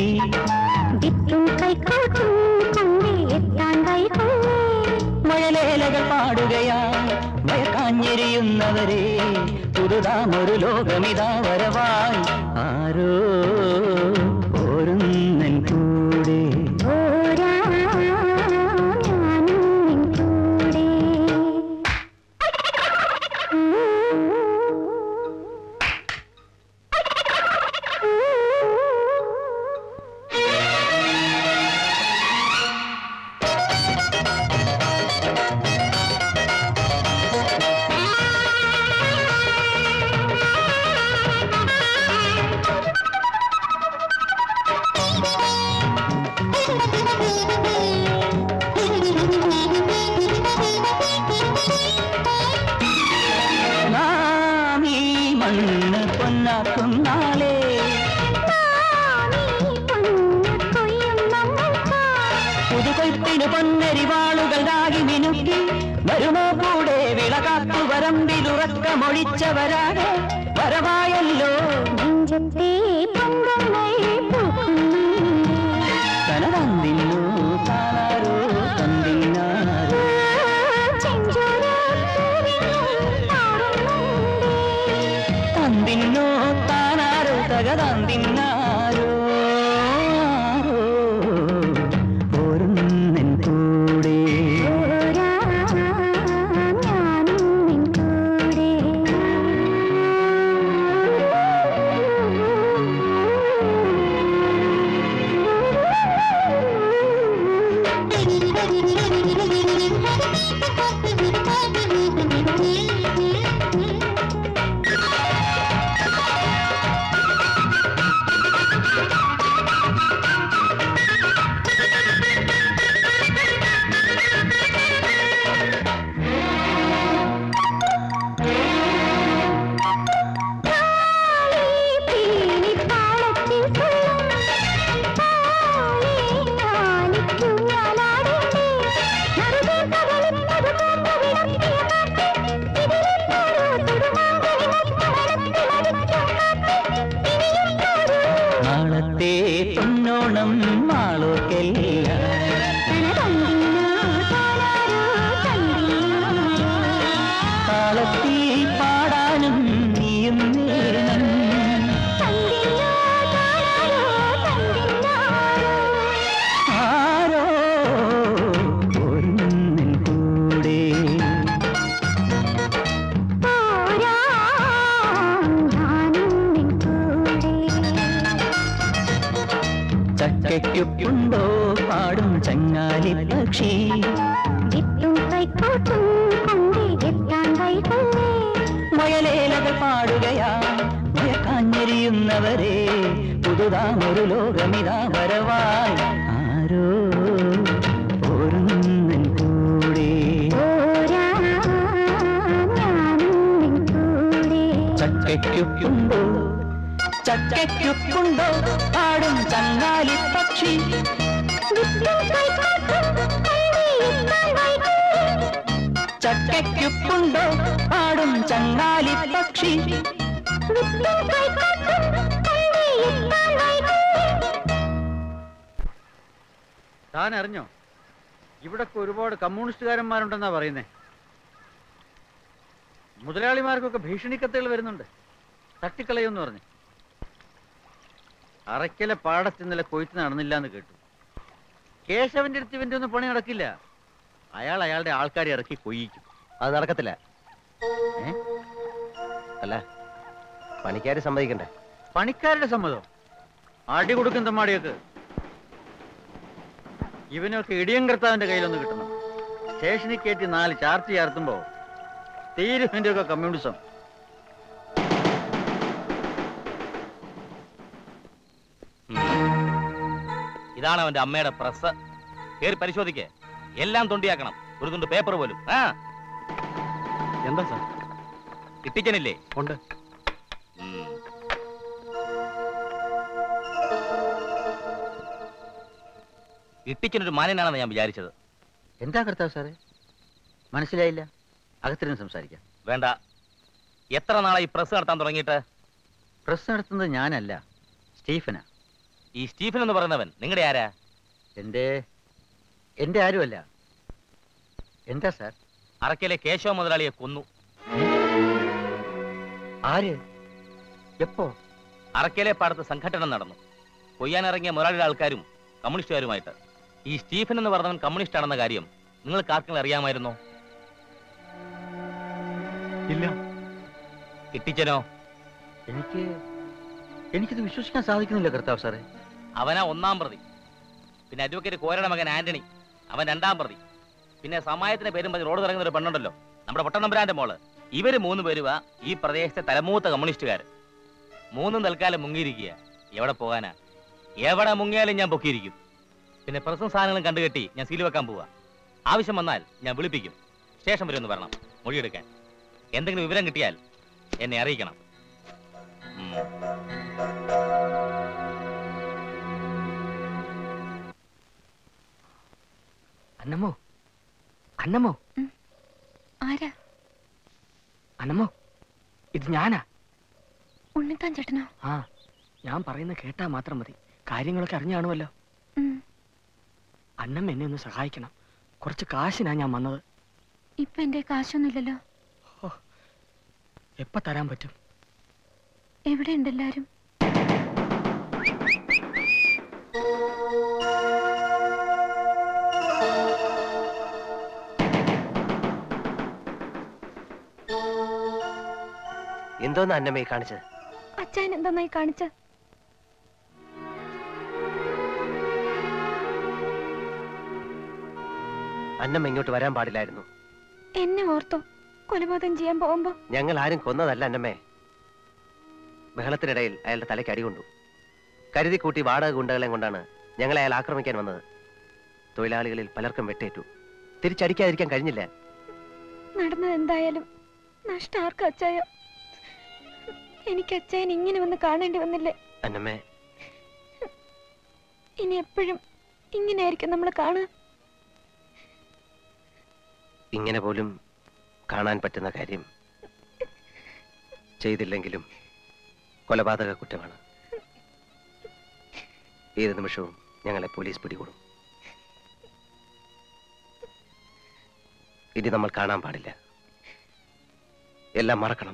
മഴലേലകൾ പാടുകയാ വയക്കാഞ്ഞെരിയുന്നവരെ പുതുതാമൊരു ലോകമിതാ വരവായി ആരോ ഓരുന്നൻ കൂടെ നാം ഈ മണ്ണ് പൊന്നാക്കും നാളെ പുതുകൊയ്ത്തിന് പൊന്നരിവാളുകൾ രാഗി മിനുക്കി വരുമോ കൂടെ വിളകാത്തു വരമ്പിലുറക്കമൊഴിച്ചവരാണ് വരവായല്ലോ തനതന്തിന്നു താനാരോ തന്തിന്നാരോ തന്തിന്നോ താനാരോ തകതന്തിന്നാരോ ആരോ ഓരുന്നൻ കൂടെ ആ ചക്കയ്ക്കൊപ്പുണ്ടോ പാടും ചങ്ങാലി പക്ഷി മയലേലകൾ പാടുകയാ മയക്കാഞ്ഞെരിയുന്നവരെ പുതുതാമൊരു ലോകമിതാ വരവായി ആരോ ഓരുന്നൻ കൂടെ ചക്കയ്ക്കൊപ്പുണ്ടോ ചക്കയ്ക്കൊപ്പുണ്ടോ പാടും ചങ്ങാലി പക്ഷി ചക്കയ്ക്കൊപ്പുണ്ടോ പാടും ചങ്ങാലി പക്ഷി താൻ അറിഞ്ഞോ ഇവിടൊക്കെ ഒരുപാട് കമ്മ്യൂണിസ്റ്റുകാരന്മാരുണ്ടെന്നാ പറയുന്നേ മുതലാളിമാർക്കൊക്കെ ഭീഷണിക്കത്തുകൾ വരുന്നുണ്ട് തട്ടിക്കളയുമെന്ന് പറഞ്ഞു അറയ്ക്കലെ പാടത്ത് ഇന്നലെ കൊയ്ത്ത് നടന്നില്ല എന്ന് കേട്ടു കേശവന്റെ അടുത്ത് ഇവന്റെ ഒന്നും പണി നടക്കില്ല അയാൾ അയാളുടെ ആൾക്കാരെ ഇറക്കി കൊയ്യിക്കും അത് നടക്കത്തില്ല അല്ല പണിക്കാര് സമ്മതിക്കണ്ടേ പണിക്കാരുടെ സമ്മതം അടി കൊടുക്കും തമ്മാടിയൊക്കെ ഇവനൊക്കെ ഇടിയം കർത്താവിന്റെ കയ്യിലൊന്ന് കിട്ടണം സ്റ്റേഷനിൽ കയറ്റി നാല് ചാർജ് ചേർത്തുമ്പോ തീരും ഇവന്റെ ഒക്കെ കമ്മ്യൂണിസം ഇതാണ് അവന്റെ അമ്മയുടെ പ്രസ് കേറി പരിശോധിക്കേ എല്ലാം തൊണ്ടിയാക്കണം ഒരു തുണ്ട് പേപ്പർ പോലും ആ എന്താ സാർ കിട്ടിക്കനില്ലേ ഉണ്ട് ഇട്ടിച്ചനൊരു മാന്യനാണെന്ന് ഞാൻ വിചാരിച്ചത് എന്താ കർത്താവ് സാറേ മനസ്സിലായില്ല അകത്തിരുന്ന് സംസാരിക്കാം വേണ്ട എത്ര നാളായി പ്രസ് നടത്താൻ തുടങ്ങിയിട്ട് പ്രസ് നടത്തുന്നത് ഞാനല്ല സ്റ്റീഫനാ ഈ സ്റ്റീഫൻ എന്ന് പറയുന്നവൻ നിങ്ങളുടെ ആരാ എന്റെ എന്റെ ആരുമല്ല എന്താ സാർ അറക്കയിലെ കേശവ മുതലാളിയെ കൊന്നു ആര് എപ്പോ അറക്കയിലെ പാടത്ത് സംഘടന നടന്നു കൊയ്യാനിറങ്ങിയ മുതലാളിയുടെ ആൾക്കാരും കമ്മ്യൂണിസ്റ്റുകാരുമായിട്ട് ഈ സ്റ്റീഫൻ എന്ന് പറഞ്ഞവൻ കമ്മ്യൂണിസ്റ്റ് ആണെന്ന കാര്യം നിങ്ങൾക്ക് ആർക്കെങ്കിലും അറിയാമായിരുന്നോ ഇല്ല കിട്ടിച്ചനോ എനിക്ക് എനിക്കിത് വിശ്വസിക്കാൻ സാധിക്കുന്നില്ല കർത്താവ് സാറേ അവനാ ഒന്നാം പ്രതി പിന്നെ അഡ്വക്കേറ്റ് കോരയുടെ മകൻ ആന്റണി അവൻ രണ്ടാം പ്രതി പിന്നെ സമായത്തിന്റെ പേരും പറഞ്ഞ് റോഡ് ഇറങ്ങുന്ന ഒരു പെണ്ണുണ്ടല്ലോ നമ്മുടെ പൊട്ടനമ്പുരാന്റെ മോള് ഇവര് മൂന്ന് പേരുവാ ഈ പ്രദേശത്തെ തലമൂത്ത കമ്മ്യൂണിസ്റ്റുകാർ മൂന്നും തൽക്കാലം മുങ്ങിയിരിക്കുക എവിടെ പോകാനാ എവിടെ മുങ്ങിയാലും ഞാൻ പൊക്കിയിരിക്കും പിന്നെ പ്രസും സാധനങ്ങളും കണ്ടുകെട്ടി ഞാൻ സീൽ വെക്കാൻ പോവാ ആവശ്യം വന്നാൽ ഞാൻ വിളിപ്പിക്കും സ്റ്റേഷൻ വരെ ഒന്ന് വരണം മൊഴിയെടുക്കാൻ എന്തെങ്കിലും വിവരം കിട്ടിയാൽ എന്നെ അറിയിക്കണം ഉം. അന്നമ്മോ അന്നമ്മോ ആരാ അന്നമ്മോ ഇത് ഞാനാ ഉണ്ണിത്താൻ ചേട്ടനോ ആ ഞാൻ പറയുന്ന കേട്ടാ മാത്രം മതി കാര്യങ്ങളൊക്കെ അറിഞ്ഞു കാണുമല്ലോ ഉം. അന്നമ്മ എന്നെ ഒന്ന് സഹായിക്കണം കുറച്ച് കാശിനാ ഞാൻ വന്നത് ഇപ്പൊ എന്റെ കാശൊന്നുമില്ലല്ലോ എപ്പ തരാൻ പറ്റും എവിടെയുണ്ട് എല്ലാരും എന്തോന്ന് അന്നമ്മയെ കാണിച്ചത് അച്ഛൻ എന്തെന്നായി കാണിച്ച അന്നമ്മ ഇങ്ങോട്ട് വരാൻ പാടില്ലായിരുന്നു എന്നെ ഓർത്തോ കൊലപാതകം ചെയ്യാൻ പോകുമ്പോ ഞങ്ങൾ ആരും കൊന്നതല്ല അന്നമ്മേ ബഹളത്തിനിടയിൽ അയാളുടെ തലയ്ക്ക് അടി കൊണ്ടു കരുതി കൂട്ടി വാടക ഗുണ്ടകളെ കൊണ്ടാണ് ഞങ്ങളെ അയാൾ ആക്രമിക്കാൻ വന്നത് തൊഴിലാളികളിൽ പലർക്കും വെട്ടേറ്റു തിരിച്ചടിക്കാതിരിക്കാൻ കഴിഞ്ഞില്ല നടന്നത് എന്തായാലും നഷ്ടം ആർക്കും അച്ചായ എനിക്ക് അച്ചായൻ ഇങ്ങനെ വന്ന് കാണേണ്ടി വന്നില്ലേ അന്നമ്മേ ഇനി എപ്പോഴും ഇങ്ങനെയായിരിക്കും നമ്മൾ കാണുക ഇങ്ങനെ പോലും കാണാൻ പറ്റുന്ന കാര്യം ചെയ്തില്ലെങ്കിലും കൊലപാതക കുറ്റമാണ് ഏത് നിമിഷവും ഞങ്ങളെ പോലീസ് പിടികൂടും ഇനി നമ്മൾ കാണാൻ പാടില്ല എല്ലാം മറക്കണം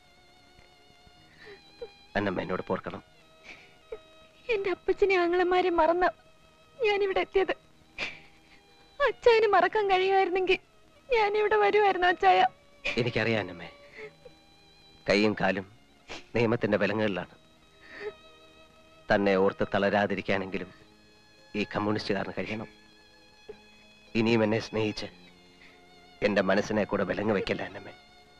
അന്നമ്മ എന്നോട് പോർക്കണം എന്റെ അപ്പച്ചനെ ആങ്ങളമാരെ മറന്ന ഞാനിവിടെ എത്തിയത് അച്ചായന് മറക്കാൻ കഴിയുമായിരുന്നെങ്കിൽ ഞാനിവിടെ വരുമായിരുന്നു അച്ചായ എനിക്കറിയാം അന്നമ്മേ കൈയും കാലും നിയമത്തിന്റെ വിലങ്ങുകളിലാണ് തന്നെ ഓർത്ത് തളരാതിരിക്കാനെങ്കിലും ഈ കമ്മ്യൂണിസ്റ്റുകാരന് കഴിയണം ഇനിയും എന്നെ സ്നേഹിച്ച് എന്റെ മനസ്സിനെ കൂടെ വിലങ്ങ് വെക്കല്ല അന്നമ്മേ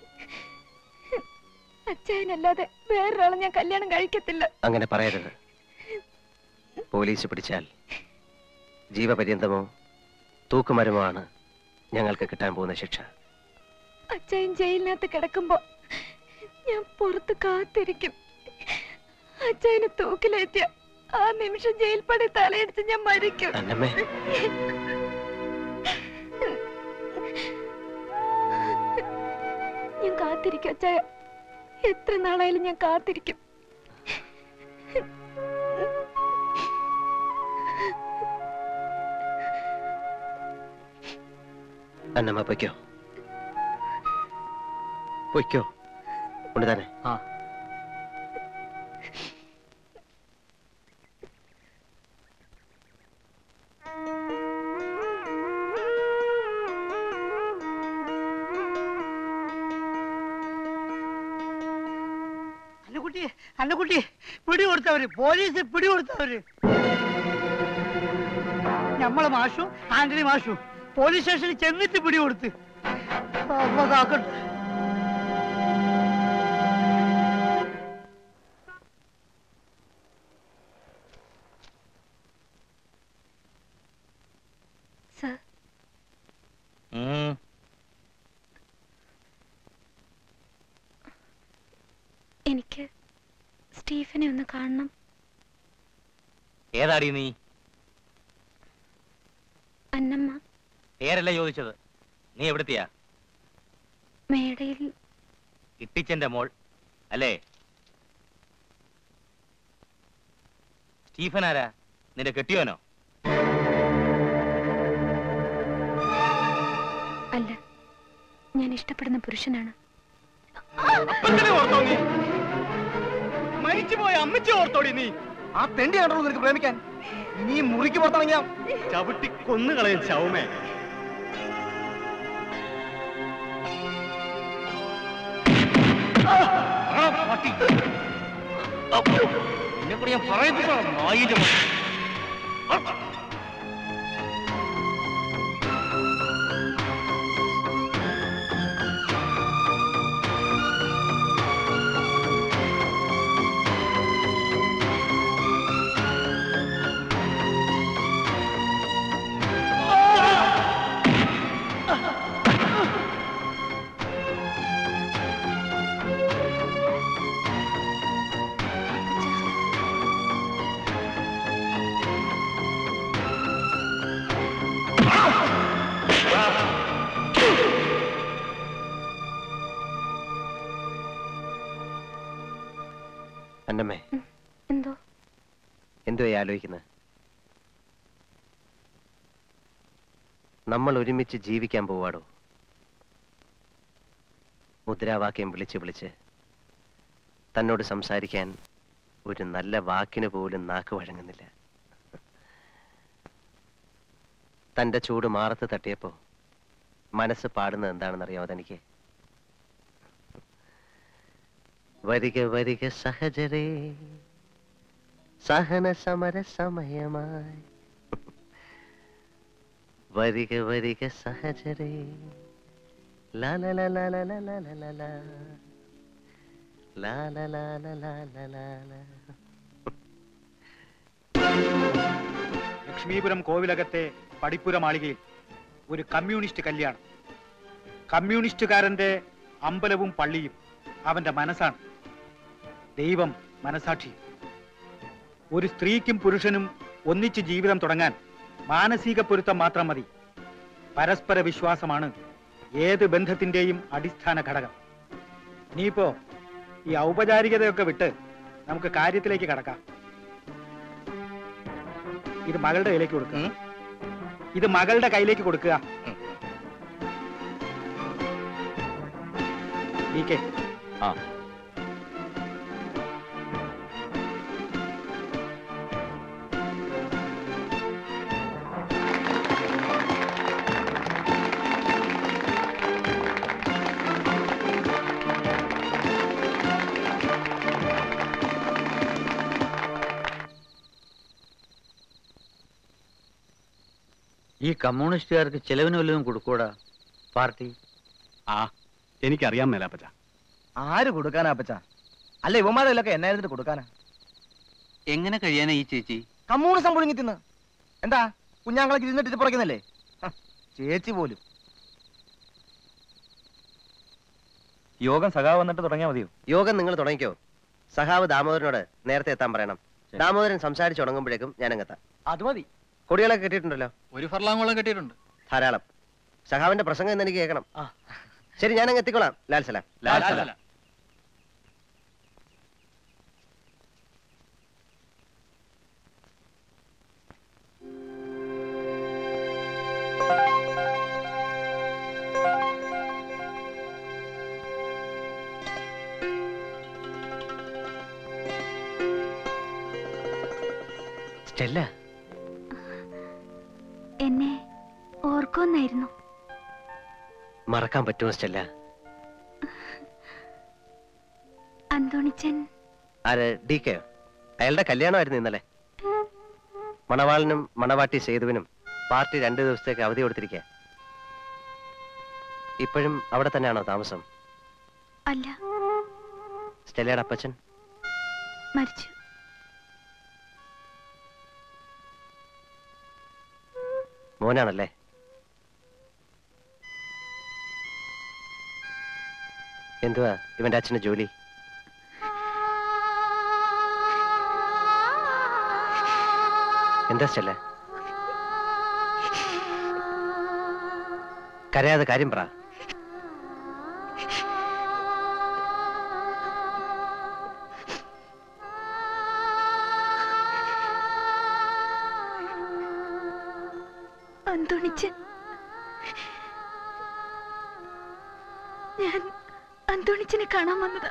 അച്ഛനല്ലാതെ വേറൊരാളെ ഞാൻ കല്യാണം കഴിക്കത്തില്ല അങ്ങനെ പറയരുത് പോലീസ് പിടിച്ചാൽ ജീവപര്യന്തമോ തൂക്കുമരമോ ആണ് ഞങ്ങൾക്ക് കിട്ടാൻ പോകുന്ന ശിക്ഷ അച്ഛൻ ജയിലിനകത്ത് കിടക്കുമ്പോ ഞാൻ പുറത്ത് കാത്തിരിക്കും അച്ഛനെ തൂക്കിലേറ്റിയ ആ നിമിഷം ജയിൽ പടി തലയടിച്ച് ഞാൻ മരിക്കും അന്നമ്മേ ഞാൻ കാത്തിരിക്കും അച്ഛായ എത്ര നാളായാലും ഞാൻ കാത്തിരിക്കും അന്നമ്മ പൊയ്ക്കോ പൊയ്ക്കോ ഉണ്ട് തന്നെ ആ അന്നക്കുട്ടി അന്നക്കുട്ടി പിടി കൊടുത്തവര് പോലീസ് പിടി കൊടുത്തവര് നമ്മളെ മാഷും ആന്റണി മാഷും പോലീസ് സ്റ്റേഷനിൽ ചെന്നിട്ട് പിടി കൊടുത്ത് അമ്മ കാക്കട്ടെ സർ ഉം. എനിക്ക് സ്റ്റീഫനെ ഒന്ന് കാണണം ഏതാടി നീ അന്നമ്മ പേരല്ല ചോദിച്ചത് നീ എവിടത്തെയാ മേടയിൽ ഇട്ടിച്ചന്റെ മോൾ അല്ലേ സ്റ്റീഫൻ ആരാ നിന്റെ കെട്ടിയോനോ അല്ല ഞാൻ ഇഷ്ടപ്പെടുന്ന പുരുഷനാണ് മരിച്ചുപോയ അമ്മച്ചി ഓർത്തോടി നീ ആ തെണ്ടി കണ്ടോ നിനക്ക് പ്രേമിക്കാൻ ഇനി ഈ മുറിക്ക് പുറത്തിറങ്ങിയ ചവിട്ടി കൊന്നുകളയും ചൗമേ എന്നെ കൂടി ഞാൻ പറയിപ്പിച്ചോ നായിന്റെ മോൻ. അന്നമ്മേ എന്തോ എന്തോ ആലോചിക്കുന്നത് നമ്മൾ ഒരുമിച്ച് ജീവിക്കാൻ പോവാടോ മുദ്രാവാക്യം വിളിച്ച് വിളിച്ച് തന്നോട് സംസാരിക്കാൻ ഒരു നല്ല വാക്കിന് പോലും നാക്ക് വഴങ്ങുന്നില്ല തന്റെ ചൂട് മാറത്ത് തട്ടിയപ്പോ മനസ്സ് പാടുന്നത് എന്താണെന്നറിയാമോ തനിക്ക് വരിക വരിക സഹജരേ സഹന സമര സമയമായി വരിക വരിക സഹജരേ ലാല ലാല ലാല ലാല ലാല ലാല ലാല ലാല ലാല ലക്ഷ്മീപുരം കോവിലകത്തെ പടിപ്പുര മാളികയിൽ ഒരു കമ്മ്യൂണിസ്റ്റ് കല്യാണം കമ്മ്യൂണിസ്റ്റുകാരന്റെ അമ്പലവും പള്ളിയും അവന്റെ മനസ്സാണ് ദൈവം മനസാക്ഷി ഒരു സ്ത്രീക്കും പുരുഷനും ഒന്നിച്ച് ജീവിതം തുടങ്ങാൻ മാനസിക പൊരുത്തം മാത്രം മതി പരസ്പര വിശ്വാസമാണ് ഏത് ബന്ധത്തിന്റെയും അടിസ്ഥാന ഘടകം ഇനിയിപ്പോ ഈ ഔപചാരികതയൊക്കെ വിട്ട് നമുക്ക് കാര്യത്തിലേക്ക് കടക്കാം ഇത് മകളുടെ കയ്യിലേക്ക് കൊടുക്കുക ഇത് മകളുടെ കയ്യിലേക്ക് കൊടുക്കുക ഡി കെ ആ ഈ കമ്മ്യൂണിസ്റ്റുകാർക്ക് ചെലവിന് വല്ലതും കൊടുക്കൂടാ പാർട്ടി ആ എനിക്കറിയാൻ മേലാപ്പച്ച ആര് കൊടുക്കാനാ അപ്പച്ച അല്ല ഇവന്മാരെല്ലൊക്കെ എന്നായിരുന്നിട്ട് കൊടുക്കാനാ എങ്ങനെ കഴിയാനാ ഈ ചേച്ചി കമ്മ്യൂണിസം പുഴുങ്ങി തിന്ന് എന്താ കുഞ്ഞാങ്ങളൊക്കെ ഇരുന്നിട്ട് പുറയ്ക്കുന്നല്ലേ ഹ, ചേച്ചി പോലും യോഗം സഖാവ് വന്നിട്ട് തുടങ്ങിയാൽ മതിയോ യോഗം നിങ്ങൾ തുടങ്ങിക്കോ സഹാവ് ദാമോദരനോട് നേരത്തെ എത്താൻ പറയണം ദാമോദരൻ സംസാരിച്ചു തുടങ്ങുമ്പോഴേക്കും ഞാൻ അങ്ങെത്താം അത് മതി കൊടികളൊക്കെ കെട്ടിയിട്ടുണ്ടല്ലോ ഒരു ഫർലാങ്ങോളം കെട്ടിയിട്ടുണ്ട് ധാരാളം സഹാവിന്റെ പ്രസംഗം എന്ന് എനിക്ക് കേൾക്കണം ശരി ഞാൻ അങ്ങ് എത്തിക്കോളാം ലാൽ സലാം ലാൽ സലാം. സ്റ്റെല്ല എന്നെ ഓർക്കുമെന്നായിരുന്നു മറക്കാൻ പറ്റുമോ സ്റ്റെല്ല അന്തോണിച്ചൻ ആര് ഡി കെ അയാളുടെ കല്യാണമായിരുന്നു ഇന്നലെ മണവാളനും മണവാട്ടി സേതുവിനും പാർട്ടി രണ്ടു ദിവസത്തേക്ക് അവധി കൊടുത്തിരിക്കുക ഇപ്പോഴും അവിടെ തന്നെയാണോ താമസം അല്ല സ്റ്റെല്ലയുടെ അപ്പച്ചൻ മരിച്ചു മോനാണല്ലേ എന്തുവാ ഇവന്റെ അച്ഛന്റെ ജോലി എന്താ സ്റ്റെല്ല കരയാതെ കാര്യം പറ അന്തോണിച്ചൻ ഞാൻ അന്തോണിച്ചനെ കാണാൻ വന്നതാ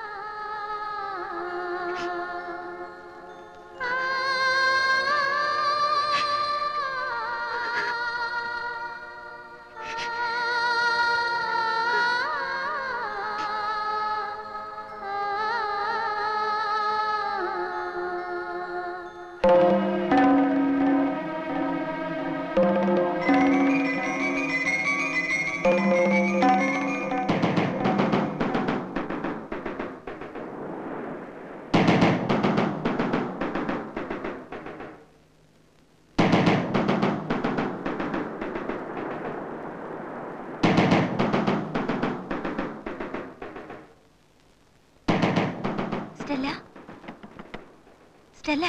സ്റ്റെല്ല സ്റ്റെല്ല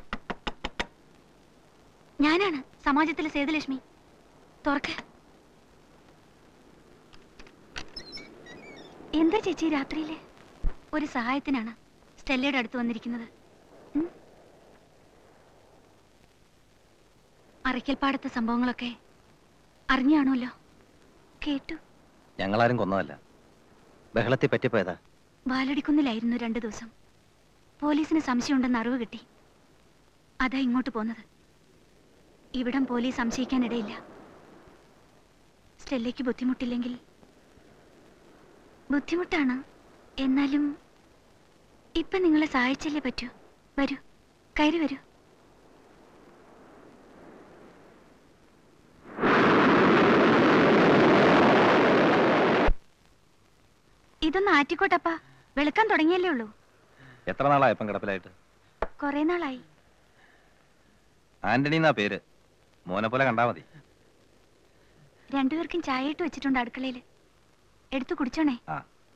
ഞാനാണ് സമാജത്തിലെ സേതുലക്ഷ്മി തുറക്ക് എന്താ ചേച്ചി രാത്രിയില് ഒരു സഹായത്തിനാണ് സ്റ്റെല്ലയുടെ അടുത്ത് വന്നിരിക്കുന്നത് ഉം? അറയ്ക്കൽപ്പാടത്തെ സംഭവങ്ങളൊക്കെ അറിഞ്ഞാണല്ലോ കേട്ടു ഞങ്ങളാരും കൊന്നതല്ല ബഹളത്തിൽ പറ്റിപ്പോയതാ വാലടിക്കുന്നിലായിരുന്നു രണ്ടു ദിവസം പോലീസിന് സംശയമുണ്ടെന്ന് അറിവ് കിട്ടി അതാ ഇങ്ങോട്ട് പോന്നത് ഇവിടം പോലീസ് സംശയിക്കാനിടയില്ല സ്റ്റെല്ലയ്ക്ക് ബുദ്ധിമുട്ടില്ലെങ്കിൽ ബുദ്ധിമുട്ടാണ് എന്നാലും ഇപ്പൊ നിങ്ങളെ സഹായിച്ചല്ലേ പറ്റൂ വരൂ കയറി വരൂ ഇതൊന്ന് ആറ്റിക്കോട്ടപ്പാ വെളുക്കാൻ തുടങ്ങിയല്ലേ ഉള്ളൂ എത്ര നാളായപ്പം കിടപ്പിലായിട്ട് കുറെ നാളായി ആന്റണി എന്നാ പേര് മോനെ പോലെ കണ്ടാ മതി രണ്ടുപേർക്കും ചായ ഇട്ട് വെച്ചിട്ടുണ്ട് അടുക്കളയില് എടുത്തു കുടിച്ചോണേ ആ.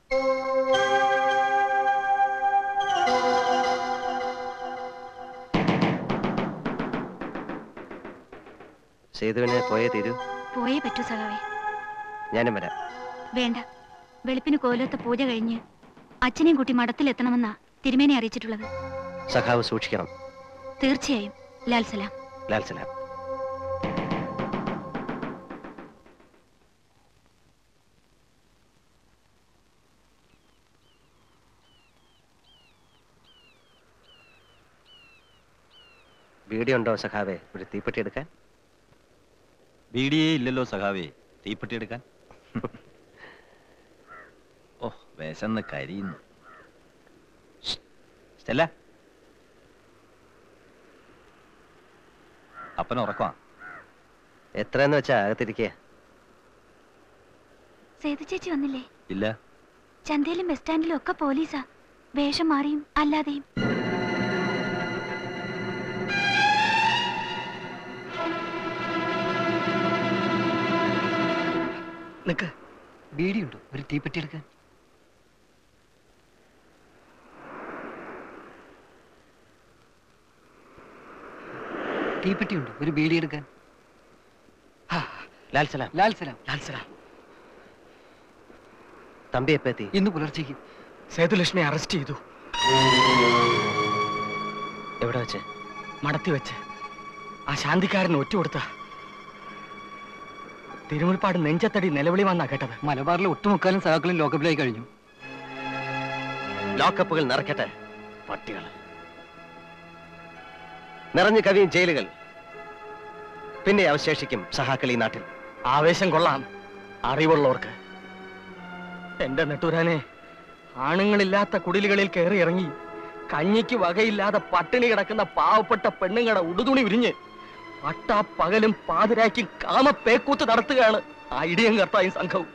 സേതുവിനെ പോയേ തീരൂ പോയേ പറ്റൂ സഖാവേ ഞാനും വരാം വേണ്ട വെളുപ്പിന് കോലത്തെ പൂജ കഴിഞ്ഞ് അച്ഛനെയും കൂട്ടി മഠത്തിലെത്തണമെന്നാ തിരുമേനെ അറിയിച്ചിട്ടുള്ളത് സഖാവ് സൂക്ഷിക്കണം തീർച്ചയായും ലാൽ സലാം ലാൽ സലാം വീഡിയോ ഉണ്ടോ സഖാവേ ഒരു തീപ്പെട്ടി എടുക്കാൻ ബീഡിയേ ഇല്ലല്ലോ സഖാവേ തീപ്പെട്ടി എടുക്കാൻ ഓ വിശന്ന് കരിയുന്നു ഷ്ട്. സ്റ്റെല്ല അപ്പൻ ഉറക്കമാ എത്രയെന്ന് വെച്ചാ അകത്തിരിക്കുക സേതു ചേച്ചി വന്നില്ലേ ഇല്ല ചന്തയിലും ബസ് സ്റ്റാൻഡിലും ഒക്കെ പോലീസാ വേഷം മാറിയും അല്ലാതെയും നിക്ക് ബീഡിയുണ്ടോ ഒരു തീപ്പെട്ടി എടുക്കാൻ തീപ്പെട്ടിയുണ്ടോ ഒരു ബീഡി എടുക്കാൻ ലാൽ സലാം ലാൽ സലാം ലാൽ സലാം തമ്പി എപ്പോ എത്തി ഇന്ന് പുലർച്ചയ്ക്ക് സേതുലക്ഷ്മി അറസ്റ്റ് ചെയ്തു എവിടെ വെച്ച് മടത്തി വെച്ച് ആ ശാന്തിക്കാരൻ ഒറ്റ കൊടുത്ത തിരുമുൽപ്പാട് നെഞ്ചത്തടി നിലവിളി വന്നാ കേട്ടത് മലബാറിലെ ഒട്ടുമുക്കാലും സഹാക്കളും ലോക്കപ്പിലായി കഴിഞ്ഞു ലോക്കപ്പുകൾ നിറയ്ക്കട്ടെ പട്ടികൾ നിറഞ്ഞു കവിയും ജയിലുകൾ പിന്നെ അവശേഷിക്കും സഹാക്കൾ ഈ നാട്ടിൽ ആവേശം കൊള്ളാം അറിവുള്ളവർക്ക് എന്റെ നെട്ടൂരാനെ ആണുങ്ങളില്ലാത്ത കുടിലുകളിൽ കയറി ഇറങ്ങി കഞ്ഞിക്ക് വകയില്ലാതെ പട്ടിണി കിടക്കുന്ന പാവപ്പെട്ട പെണ്ണുങ്ങളുടെ ഉടുതുണി ഉരിഞ്ഞ് പട്ടാ പകലും പാതിരാക്കും കാമപ്പേക്കൂത്ത് നടത്തുകയാണ് ആ ഇടിയം കർത്തായും സംഘവും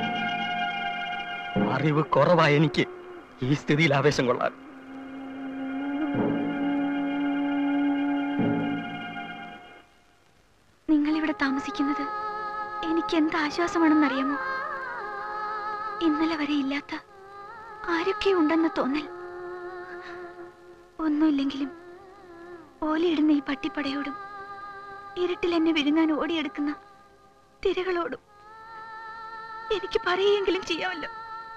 അറിവ് കുറവായ എനിക്ക് ഈ സ്ഥിതിയിൽ ആവേശം കൊള്ളാൻ നിങ്ങൾ ഇവിടെ താമസിക്കുന്നത് എനിക്ക് എന്ത് ആശ്വാസമാണെന്നറിയാമോ ഇന്നലെ വരെ ഇല്ലാത്ത ആരൊക്കെ ഉണ്ടെന്ന തോന്നൽ ഒന്നുമില്ലെങ്കിലും ഓലിയിടുന്ന ഈ പട്ടിപ്പടയോടും ഇരുട്ടിൽ എന്നെ വിഴുങ്ങാൻ ഓടിയെടുക്കുന്ന തിരകളോടും എനിക്ക് പറയുകയെങ്കിലും ചെയ്യാമല്ലോ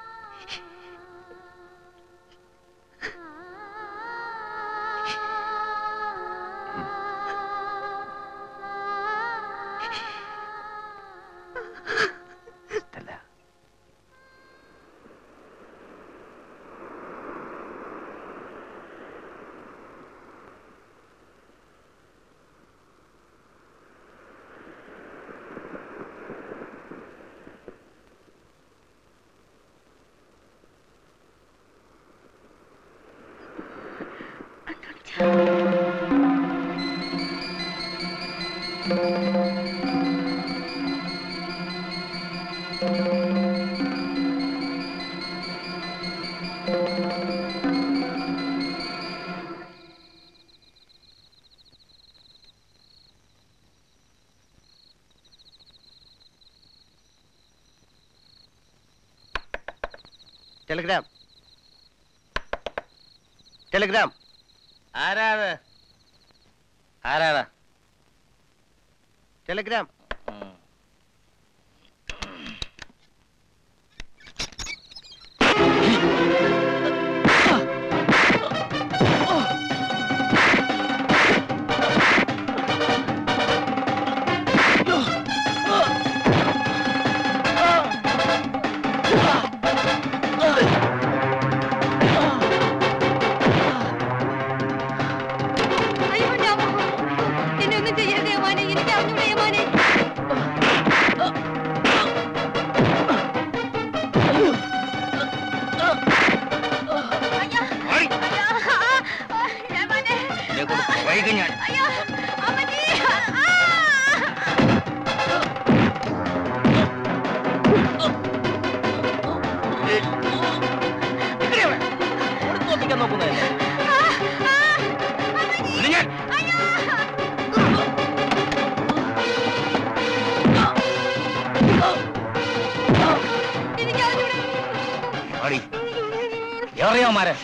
ടെലിഗ്രാം ടെലിഗ്രാം ആരാത് ആരാടാ ടെലിഗ്രാം അയ്യോ രാമു എന്നെ ഒന്നും ചെയ്യരുത് യമാനെ എനിക്ക് അറിഞ്ഞൂടെ യമാനെ തോപ്പിക്കാൻ നോക്കുന്നതല്ലേ എറിയാമാരെ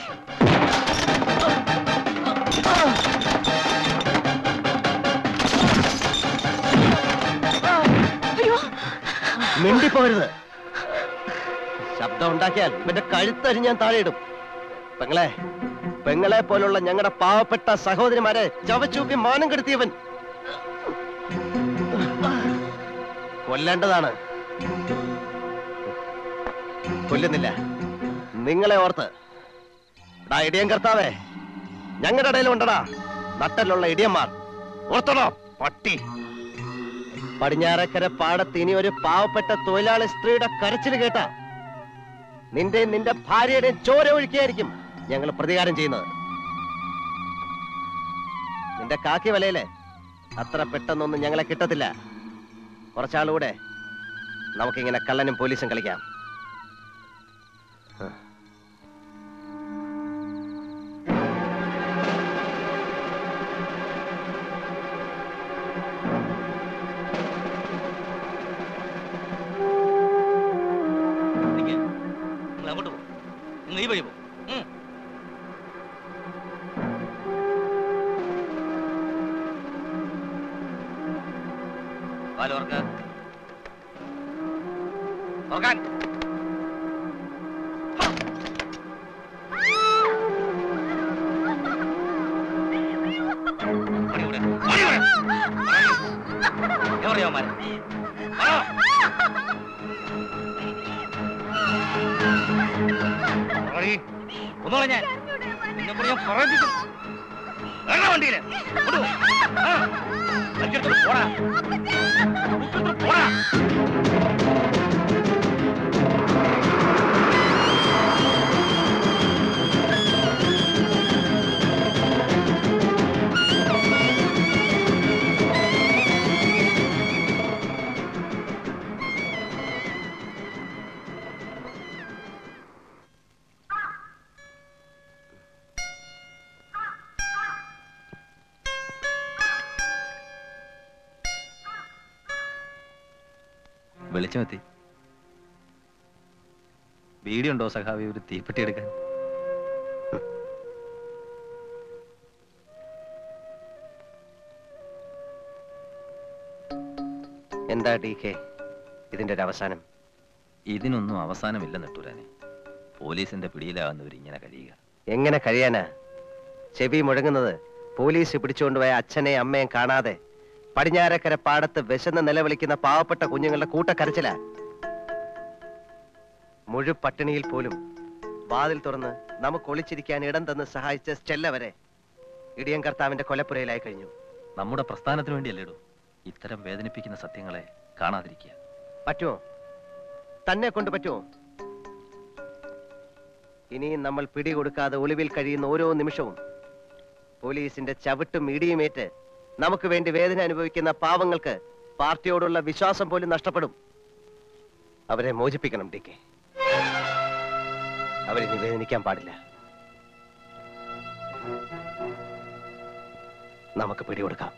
മിണ്ടിപ്പോരുത് ശബ്ദം ഉണ്ടാക്കിയാൽ ഇവന്റെ കഴുത്തരി ഞാൻ താഴെയിടും പെങ്ങളെ പെങ്ങളെ പോലുള്ള ഞങ്ങളുടെ പാവപ്പെട്ട സഹോദരിമാരെ ചവച്ചൂപ്പി മാനം കെടുത്തിയവൻ കൊല്ലേണ്ടതാണ് കൊല്ലുന്നില്ല നിങ്ങളെ ഓർത്ത് ഡാ ഇടിയൻ കർത്താവേ ഞങ്ങളുടെ ഇടയിലും ഉണ്ടടാ നട്ടലുള്ള ഇടിയന്മാർ ഓർത്തണോ പട്ടി പടിഞ്ഞാറക്കര പാടത്ത് ഇനി ഒരു പാവപ്പെട്ട തൊഴിലാളി സ്ത്രീയുടെ കരച്ചിൽ കേട്ട നിന്റെ നിന്റെ ഭാര്യയുടെയും ചോര ഒഴുക്കിയായിരിക്കും ഞങ്ങൾ പ്രതികാരം ചെയ്യുന്നത് നിന്റെ കാക്കി വലയിലെ അത്ര പെട്ടെന്നൊന്നും ഞങ്ങളെ കിട്ടത്തില്ല കുറച്ചാളുകൂടെ നമുക്കിങ്ങനെ കള്ളനും പോലീസും കളിക്കാം നിക്ക്. നിങ്ങൾ അങ്ങോട്ട് പോ നിങ്ങൾ ഈ വഴി പോ ഉം. വാല് തുറക്ക്. തുറക്കാൻ. ഓടി ഇവിടെ. ഓടി ഇവിടെ. എവിടെയാ അവന്മാര്? ആ. ഓടി. ഒന്നുകൂടെ ഞാൻ നിന്നെ കൂടെ ഞാൻ പറയിപ്പിക്കും വേണ്ട വണ്ടിയില് കൊണ്ടുപോ. ആ. വലിച്ചെടുത്തോണ്ട് പോടാ വലിച്ചെടുത്തോണ്ട് പോടാ വെളിച്ചമെത്തി വീടിയുണ്ടോ സഖാവി ഒരു തീപ്പെട്ടി എടുക്കാൻ എന്താ ഡി കെ ഇതിന്റെ ഒരു അവസാനം ഇതിനൊന്നും അവസാനമില്ല നെട്ടൂരാനെ പോലീസിന്റെ പിടിയിലാകുന്നവർ ഇങ്ങനെ കഴിയുക എങ്ങനെ കഴിയാനാ ചെവി മുഴങ്ങുന്നത് പോലീസ് പിടിച്ചുകൊണ്ടുപോയ അച്ഛനെയും അമ്മയും കാണാതെ പടിഞ്ഞാറക്കര പാടത്ത് വിശന്ന് നിലവിളിക്കുന്ന പാവപ്പെട്ട കുഞ്ഞുങ്ങളുടെ കൂട്ടക്കരച്ചില മുഴു പട്ടിണിയിൽ പോലും വാതിൽ തുറന്ന് നമുക്ക് ഒളിച്ചിരിക്കാൻ ഇടം തന്ന് സഹായിച്ച സ്റ്റെല്ല വരെ ഇടിയൻ കർത്താവിന്റെ കൊലപ്പുരയിലായി കഴിഞ്ഞു നമ്മുടെ പ്രസ്ഥാനത്തിന് വേണ്ടിയല്ലേടോ ഇത്തരം വേദനിപ്പിക്കുന്ന സത്യങ്ങളെ കാണാതിരിക്കുക പറ്റുമോ തന്നെ കൊണ്ട് പറ്റുമോ ഇനിയും നമ്മൾ പിടികൊടുക്കാതെ ഒളിവിൽ കഴിയുന്ന ഓരോ നിമിഷവും പോലീസിന്റെ ചവിട്ടും ഇടിയുമേറ്റ് നമുക്ക് വേണ്ടി വേദന അനുഭവിക്കുന്ന പാവങ്ങൾക്ക് പാർട്ടിയോടുള്ള വിശ്വാസം പോലും നഷ്ടപ്പെടും അവരെ മോചിപ്പിക്കണം ഡി കെ അവരെ നിവേദനിക്കാൻ പാടില്ല നമുക്ക് പിടികൊടുക്കാം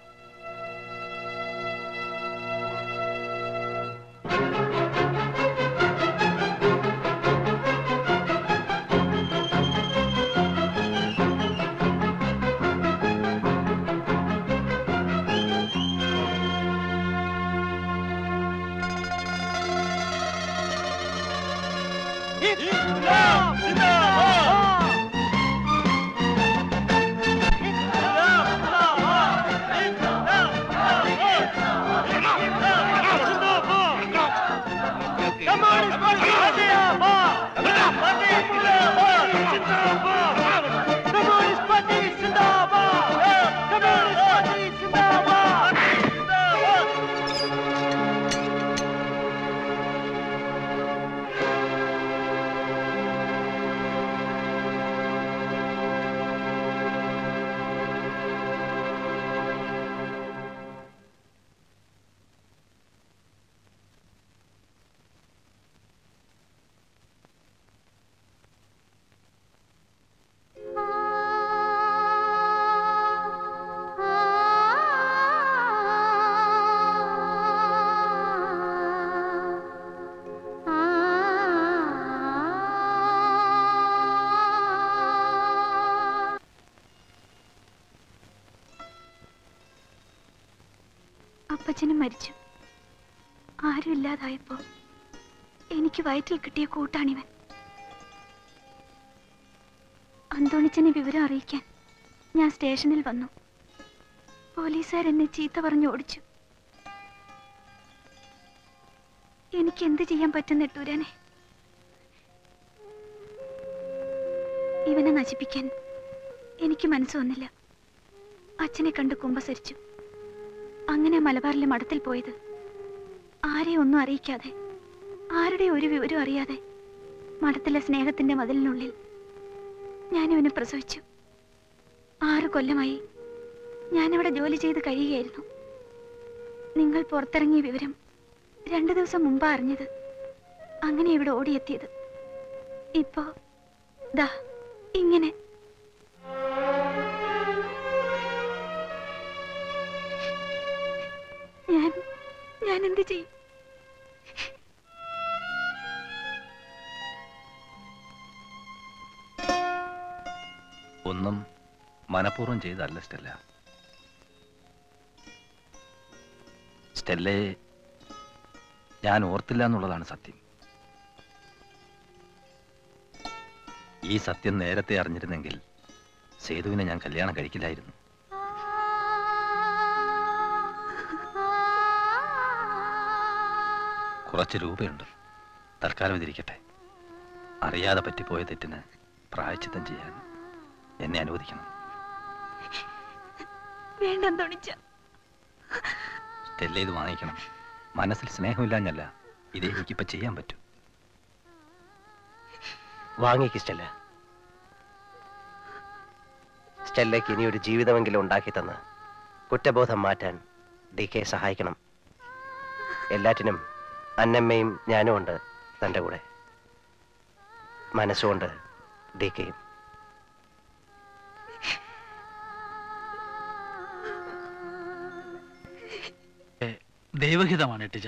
അപ്പച്ചനും മരിച്ചു ആരും ഇല്ലാതായപ്പോ എനിക്ക് വയറ്റിൽ കിട്ടിയ കൂട്ടാണിവൻ അന്തോണിച്ചനെ വിവരം അറിയിക്കാൻ ഞാൻ സ്റ്റേഷനിൽ വന്നു പോലീസുകാർ എന്നെ ചീത്ത പറഞ്ഞു ഓടിച്ചു എനിക്ക് എന്ത് ചെയ്യാൻ പറ്റും നെട്ടൂരാനെ ഇവനെ നശിപ്പിക്കാൻ എനിക്ക് മനസ്സ് വന്നില്ല അച്ഛനെ കണ്ട് കുമ്പസരിച്ചു അങ്ങനെ മലബാറിലെ മഠത്തിൽ പോയത് ആരെയും ഒന്നും അറിയിക്കാതെ ആരുടെ ഒരു വിവരം അറിയാതെ മഠത്തിലെ സ്നേഹത്തിന്റെ മതിലിനുള്ളിൽ ഞാൻ ഇവനെ പ്രസവിച്ചു ആറ് കൊല്ലമായി ഞാനവിടെ ജോലി ചെയ്ത് കഴിയുകയായിരുന്നു നിങ്ങൾ പുറത്തിറങ്ങിയ വിവരം രണ്ടു ദിവസം മുമ്പാ അറിഞ്ഞത് അങ്ങനെ ഇവിടെ ഓടിയെത്തിയത് ഇപ്പോ ദാ ഇങ്ങനെ ഞാൻ ഞാൻ എന്ത് ചെയ്യും ഒന്നും മനഃപൂർവ്വം ചെയ്തല്ല സ്റ്റെല്ല സ്റ്റെല്ലയെ ഞാൻ ഓർത്തില്ല എന്നുള്ളതാണ് സത്യം ഈ സത്യം നേരത്തെ അറിഞ്ഞിരുന്നെങ്കിൽ സേതുവിനെ ഞാൻ കല്യാണം കഴിക്കില്ലായിരുന്നു കുറച്ച് രൂപയുണ്ട് തൽക്കാലം ഇതിരിക്കട്ടെ അറിയാതെ പറ്റിപ്പോയ തെറ്റിന് പ്രായച്ചിത്തം ചെയ്യാൻ എന്നെ അനുവദിക്കണം വേണ്ട തോണിച്ച സ്റ്റെല്ല ഇത് വാങ്ങിക്കണം മനസ്സിൽ സ്നേഹമില്ലാഞ്ഞല്ല ഇത് എനിക്കിപ്പോ ചെയ്യാൻ പറ്റും വാങ്ങിക്ക് സ്റ്റെല്ല സ്റ്റെല്ലയ്ക്ക് ഇനി ഒരു ജീവിതമെങ്കിലും ഉണ്ടാക്കി തന്ന് കുറ്റബോധം മാറ്റാൻ ഡി കെ സഹായിക്കണം എല്ലാറ്റിനും അന്നമ്മയും ഞാനും ഉണ്ട് തൻ്റെ കൂടെ മനസ്സുകൊണ്ട് ഡി കെയും ദൈവഹിതമാണ് ഇട്ടിച്ച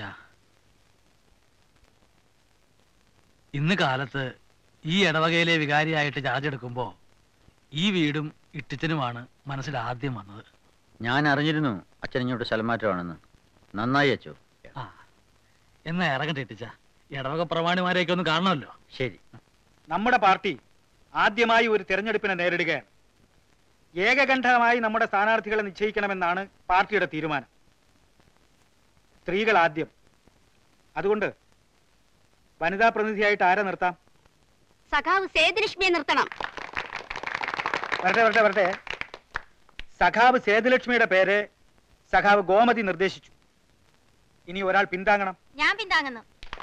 ഇന്ന് കാലത്ത് ഈ ഇടവകയിലെ വികാരിയായിട്ട് ചാർജ് എടുക്കുമ്പോൾ ഈ വീടും ഇട്ടിച്ചനുമാണ് മനസ്സിൽ ആദ്യം വന്നത് ഞാൻ അറിഞ്ഞിരുന്നു അച്ഛൻ ഇങ്ങോട്ട് സ്ഥലമാറ്റമാണെന്ന് നന്നായി അച്ചോ ആ എന്നാ ഇറങ്ങട്ടെ ഇട്ടിച്ച ഇടവക പ്രമാണിമാരെയൊക്കെ ഒന്ന് കാണണമല്ലോ ശരി നമ്മുടെ പാർട്ടി ആദ്യമായി ഒരു തെരഞ്ഞെടുപ്പിനെ നേരിടുകയാണ് ഏകകണ്ഠമായി നമ്മുടെ സ്ഥാനാർത്ഥികളെ നിശ്ചയിക്കണമെന്നാണ് പാർട്ടിയുടെ തീരുമാനം സ്ത്രീകൾ ആദ്യം അതുകൊണ്ട് വനിതാ പ്രതിനിധിയായിട്ട് ആരെ നിർത്താം സഖാവ് സേതുലക്ഷ്മിയെ നിർത്തണം വരട്ടെ വരട്ടെ വരട്ടെ സഖാവ് സേതുലക്ഷ്മിയുടെ പേര് സഖാവ് ഗോമതി നിർദ്ദേശിച്ചു ഇനി ഒരാൾ പിന്താങ്ങണം ഞാൻ പിന്താങ്ങുന്നു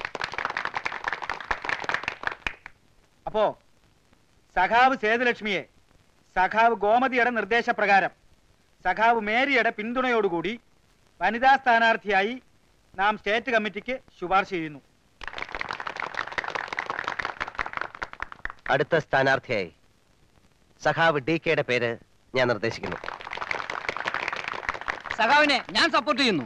അപ്പോ സഖാവ് സേതുലക്ഷ്മിയെ സഖാവ് ഗോമതിയുടെ നിർദ്ദേശപ്രകാരം സഖാവ് മേരിയുടെ പിന്തുണയോടുകൂടി വനിതാ സ്ഥാനാർത്ഥിയായി നാം സ്റ്റേറ്റ് കമ്മിറ്റിക്ക് ശുപാർശ ചെയ്യുന്നു അടുത്ത സ്ഥാനാർത്ഥിയായി സഖാവ് ഡി കെയുടെ പേര് ഞാൻ നിർദ്ദേശിക്കുന്നു സഖാവിനെ ഞാൻ സപ്പോർട്ട് ചെയ്യുന്നു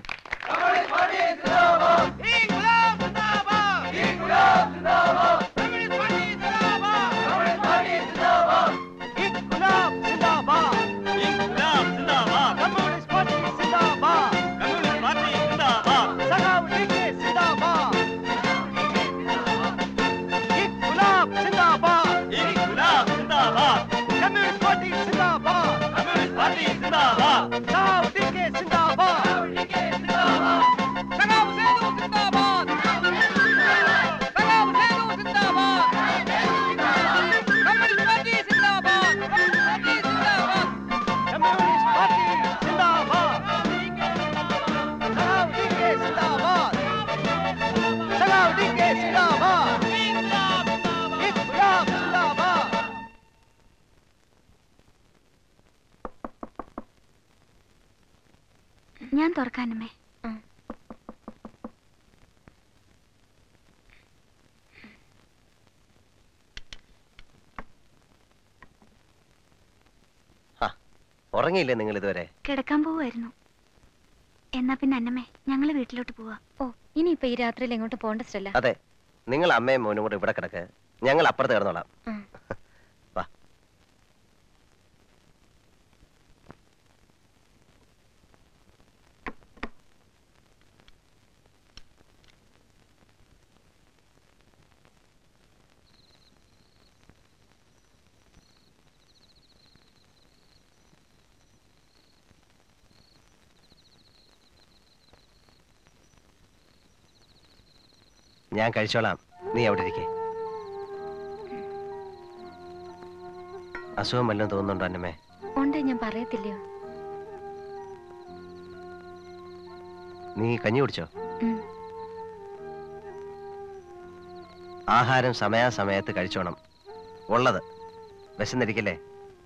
ഞാൻ തുറക്കാനമ്മേ ഉറങ്ങിയില്ലേ നിങ്ങൾ ഇതുവരെ കിടക്കാൻ പോവായിരുന്നു എന്നാ പിന്നെ അന്നമ്മേ ഞങ്ങള് വീട്ടിലോട്ട് പോവാ ഓ ഇനിയിപ്പൊ ഈ രാത്രിയിൽ എങ്ങോട്ട് പോകണ്ട സ്റ്റെല്ല അതെ നിങ്ങൾ അമ്മയും മോനും കൂടെ ഇവിടെ കിടക്ക് ഞങ്ങൾ അപ്പുറത്ത് കിടന്നോളാം വാ ഞാൻ കഴിച്ചോളാം നീ അവിടെ ഇരിക്കേ അസുഖം വല്ലതും തോന്നുന്നുണ്ടോ അന്നമ്മേ ഉണ്ട് ഞാൻ പറയത്തില്ലയോ നീ കഞ്ഞി കുടിച്ചോ ഉം. ആഹാരം സമയാസമയത്ത് കഴിച്ചോണം ഉള്ളത് വിശന്നിരിക്കില്ലേ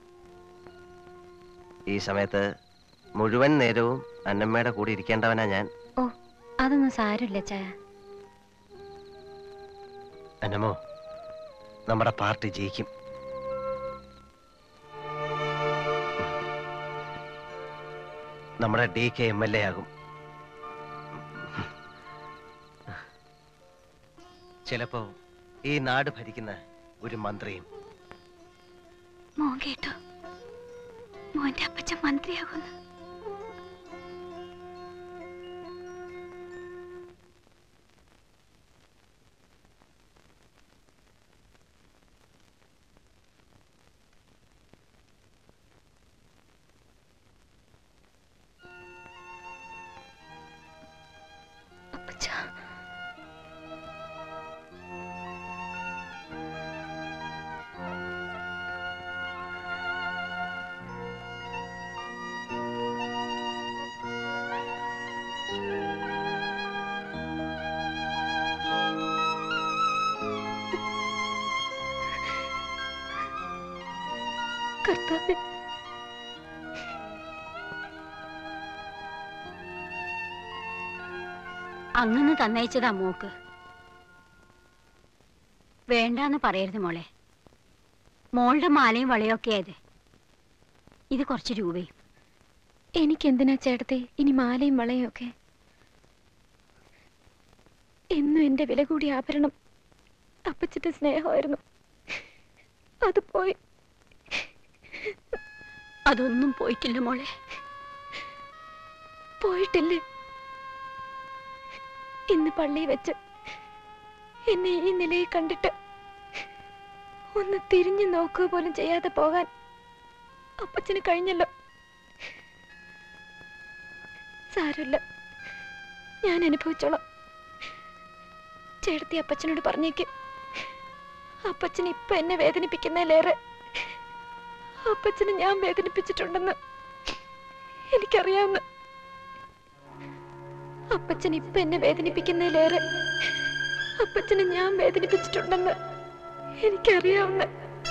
ഈ സമയത്ത് മുഴുവൻ നേരവും അന്നമ്മയുടെ കൂടെ ഇരിക്കേണ്ടവനാ ഞാൻ ഓ അതൊന്നും സാരമില്ല ചായ അന്നമോ നമ്മുടെ പാർട്ടി ജയിക്കും നമ്മുടെ D K M L A ആകും ചിലപ്പോ ഈ നാട് ഭരിക്കുന്ന ഒരു മന്ത്രിയും മോൻ കേട്ടോ മോന്റെ അപ്പച്ചൻ മന്ത്രിയാകുന്നു അപ്പച്ചാ കർത്താവേ അങ്ങനെ തന്നയച്ചതാ മോക്ക് വേണ്ടാന്ന് പറയരുത് മോളെ മോളുടെ മാലയും വളയൊക്കെ ആയത് ഇത് കുറച്ച് രൂപയും എനിക്കെന്തിനാ ചേട്ടത്തെ ഇനി മാലയും വളയും ഒക്കെ എന്നും എന്റെ വില കൂടിയ ആഭരണം അപ്പച്ചിന്റെ സ്നേഹമായിരുന്നു അത് പോയി അതൊന്നും പോയിട്ടില്ല മോളെ പോയിട്ടില്ലേ ഇന്ന് പള്ളിയിൽ വെച്ച് എന്നെ ഈ നിലയിൽ കണ്ടിട്ട് ഒന്ന് തിരിഞ്ഞു നോക്കുക പോലും ചെയ്യാതെ പോകാൻ അപ്പച്ചന് കഴിഞ്ഞല്ലോ സാരമില്ല ഞാൻ അനുഭവിച്ചോളാം ചേട്ടത്തി അപ്പച്ചനോട് പറഞ്ഞേക്ക് അപ്പച്ചൻ ഇപ്പൊ എന്നെ വേദനിപ്പിക്കുന്നതിലേറെ അപ്പച്ചന് ഞാൻ വേദനിപ്പിച്ചിട്ടുണ്ടെന്ന് എനിക്കറിയാവുന്ന അപ്പച്ചൻ ഇപ്പൊ എന്നെ വേദനിപ്പിക്കുന്നതിലേറെ അപ്പച്ചനെ ഞാൻ വേദനിപ്പിച്ചിട്ടുണ്ടെന്ന് എനിക്കറിയാവുന്ന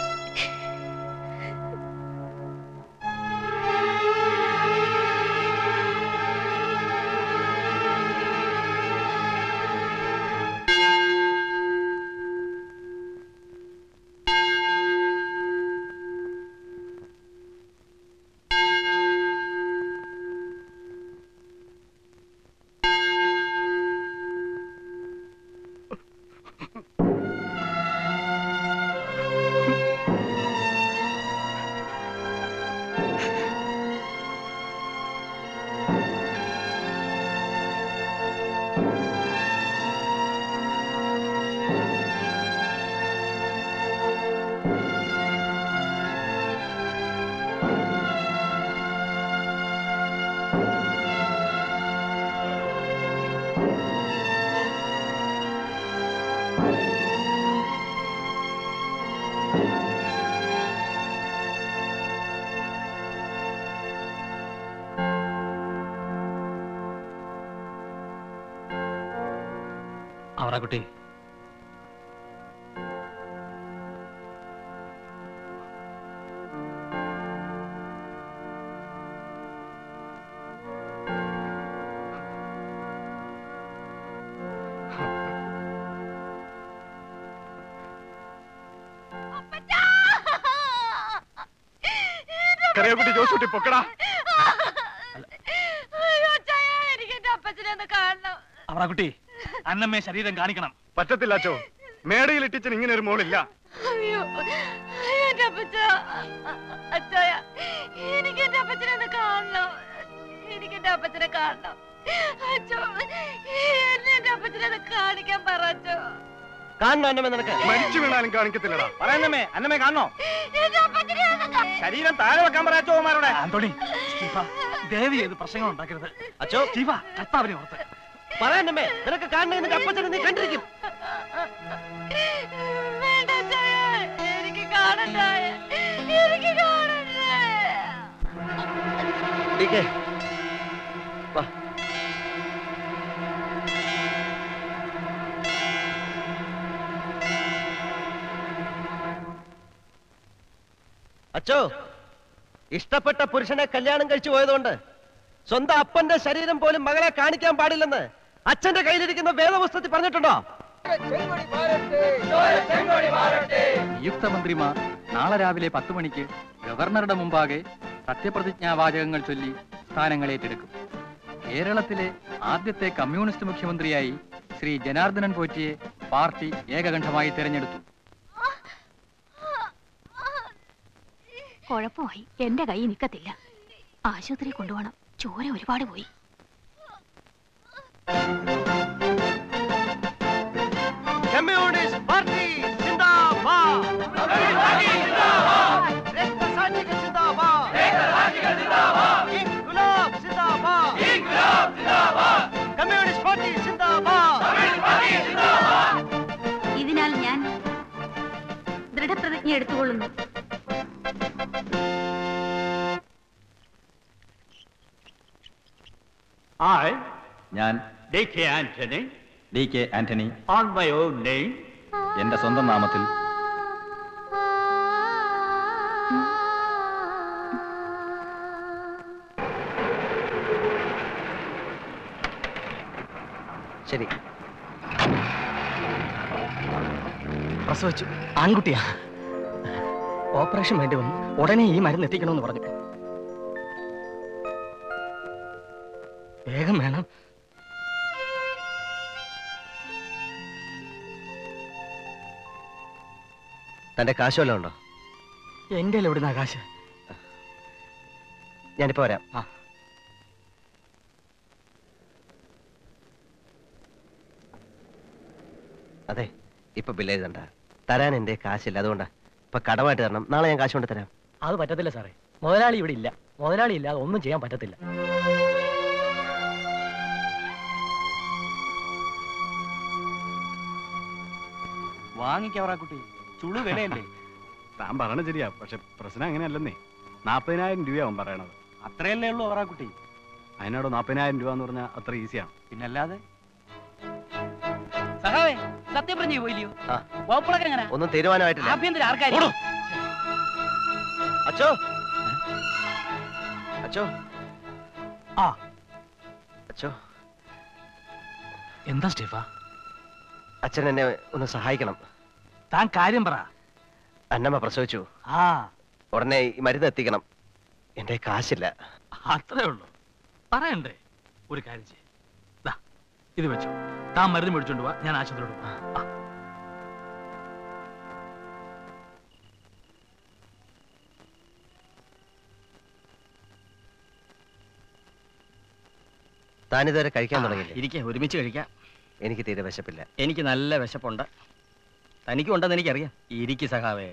അവറാക്കുട്ടി കറിയാക്കുട്ടി ജോസൂട്ടി പൊക്കടാ അയ്യോ അച്ചായ എനിക്ക് എന്റെ അപ്പച്ചനെ ഒന്ന് കാണണം അവറാക്കുട്ടി അന്നമ്മയെ ശരീരം കാണിക്കണം പറ്റത്തില്ല അച്ചോ മേടയിൽ ഇട്ടിച്ചൻ ഇങ്ങനെ ഒരു മോളില്ല അയ്യോ അയ്യോ എന്റെ അപ്പച്ച അച്ചായ എനിക്ക് എന്റെ അപ്പച്ചനെ ഒന്ന് കാണണം എനിക്ക് എന്റെ അപ്പച്ചനെ കാണണം അച്ചോ എന്നെ എന്റെ അപ്പച്ചനെ ഒന്ന് കാണിക്കാൻ പറ അച്ചോ കാണണോ അന്നമ്മേ നിനക്ക് മരിച്ചു വീണാലും കാണിക്കത്തില്ലടാ പറയുന്നമ്മേ അന്നമ്മേ കാണണോ എന്റെ അപ്പച്ചനെ ഒന്ന് കാ- ശരീരം താഴെ വെക്കാൻ പറയാച്ചോമാരോടെ ആന്റോണി സ്റ്റീഫ ദേവി ഏത് പ്രശ്നങ്ങൾ ഉണ്ടാക്കരുത് അച്ചോ സ്റ്റീഫ കർത്താവിനെ ഓർത്ത് പറയാനമ്മേ നിനക്ക് കാണണേ നിന്റെ അപ്പച്ചനെ നീ കണ്ടിരിക്കും വേണ്ട അച്ചായ എനിക്ക് കാണണ്ടായ എനിക്ക് കാണണ്ടേ ഡീക്കേ, വാ അച്ചോ ഇഷ്ടപ്പെട്ട പുരുഷനെ കല്യാണം കഴിച്ചു പോയതുകൊണ്ട് സ്വന്തം അപ്പന്റെ ശരീരം പോലും മകളെ കാണിക്കാൻ പാടില്ലെന്ന് അച്ഛന്റെ കയ്യിലിരിക്കുന്ന വേദപുസ്തകത്തിൽ പറഞ്ഞിട്ടുണ്ടോ നിയുക്ത മന്ത്രിമാർ നാളെ രാവിലെ പത്ത് മണിക്ക് ഗവർണറുടെ മുമ്പാകെ സത്യപ്രതിജ്ഞാവാചകങ്ങൾ ചൊല്ലി സ്ഥാനങ്ങളേറ്റെടുക്കും കേരളത്തിലെ ആദ്യത്തെ കമ്മ്യൂണിസ്റ്റ് മുഖ്യമന്ത്രിയായി ശ്രീ ജനാർദ്ദനൻ പോറ്റിയെ പാർട്ടി ഏകകണ്ഠമായി തിരഞ്ഞെടുത്തു കുഴപ്പമായി എന്റെ കൈ നിൽക്കത്തില്ല ആശുപത്രി കൊണ്ടുപോകണം ചോര ഒരുപാട് പോയി കമ്മ്യൂണിസ്റ്റ് പാർട്ടി സിന്ദാബാദ് രക്തസാക്ഷികൾ സിന്ദാബാദ് ഇൻകുലാബ് സിന്ദാബാദ് കമ്മ്യൂണിസ്റ്റ് പാർട്ടി സിന്ദാബാദ് ഇതിനാൽ ഞാൻ ദൃഢപ്രതിജ്ഞ എടുത്തുകൊള്ളുന്നു I, ഞാൻ D.K. Anthony, D K Antony on my own name, എന്റെ സ്വന്തം നാമത്തിൽ ശരി പ്രസവിച്ചു ആൺകുട്ടിയാ ഓപ്പറേഷൻ വേണ്ടി വന്നു ഉടനെ ഈ മരുന്ന് എത്തിക്കണമെന്ന് പറഞ്ഞു വേഗം വേണം തന്റെ കാശ് വല്ലതും ഉണ്ടോ എന്റെ എവിടുന്ന ആകാശ് ഞാനിപ്പോ വരാം ആ അതെ ഇപ്പൊ ബില്ല് എഴുതണ്ട തരാൻ എന്റെ കാശില്ല അതുകൊണ്ടാ ഇപ്പൊ കടമായിട്ട് തരണം നാളെ ഞാൻ കാശ് കൊണ്ട് തരാം അത് പറ്റത്തില്ല സാറേ മുതലാളി ഇവിടെ ഇല്ല മുതലാളി ഇല്ലാതെ ഒന്നും ചെയ്യാൻ പറ്റത്തില്ല വാങ്ങിക്കവറാ കുട്ടി ചുളു വിലയല്ലേ താൻ പറയണ ശരിയാ പക്ഷെ പ്രശ്നം അങ്ങനെയല്ലെന്നേ നാപ്പതിനായിരം രൂപയാവും പറയണത് അത്രയല്ലേ ഉള്ളൂ അവറാ കുട്ടി അതിനോട് നാപ്പതിനായിരം രൂപ എന്ന് പറഞ്ഞാൽ അത്ര ഈസിയാണ് പിന്നല്ലാതെ സഹാവേ സത്യപ്രതിജ്ഞ പോയില്ലയോ ആ. വകുപ്പുകളൊക്കെ എങ്ങനെ ഒന്നും തീരുമാനമായിട്ടില്ല ആഭ്യന്തര ആർക്കാരും അച്ചോ അച്ചോ ആ അച്ചോ എന്താ സ്റ്റീഫ അച്ഛൻ എന്നെ ഒന്ന് സഹായിക്കണം താൻ കാര്യം പറ അന്നമ്മ പ്രസവിച്ചു ആ ഉടനെ ഈ മരുന്ന് എത്തിക്കണം എന്റെ കാശില്ല അത്രേ ഉള്ളൂ പറയണ്ടേ ഒരു കാര്യം ചെയ്യ് ദാ, ഇത് വെച്ചോ താൻ മരുന്ന് മേടിച്ചോണ്ട് പോവാ ഞാൻ ആശുപത്രിയോട് പോവാം. ആ താനിതുവരെ കഴിക്കാൻ തുടങ്ങിയില്ലേ ഇരിക്കെ ഒരുമിച്ച് കഴിക്കാം എനിക്ക് തീരെ വിശപ്പില്ല എനിക്ക് നല്ല വിശപ്പുണ്ട് തനിക്കും ഉണ്ടെന്ന് എനിക്കറിയാം ഇരിക്ക് സഖാവേ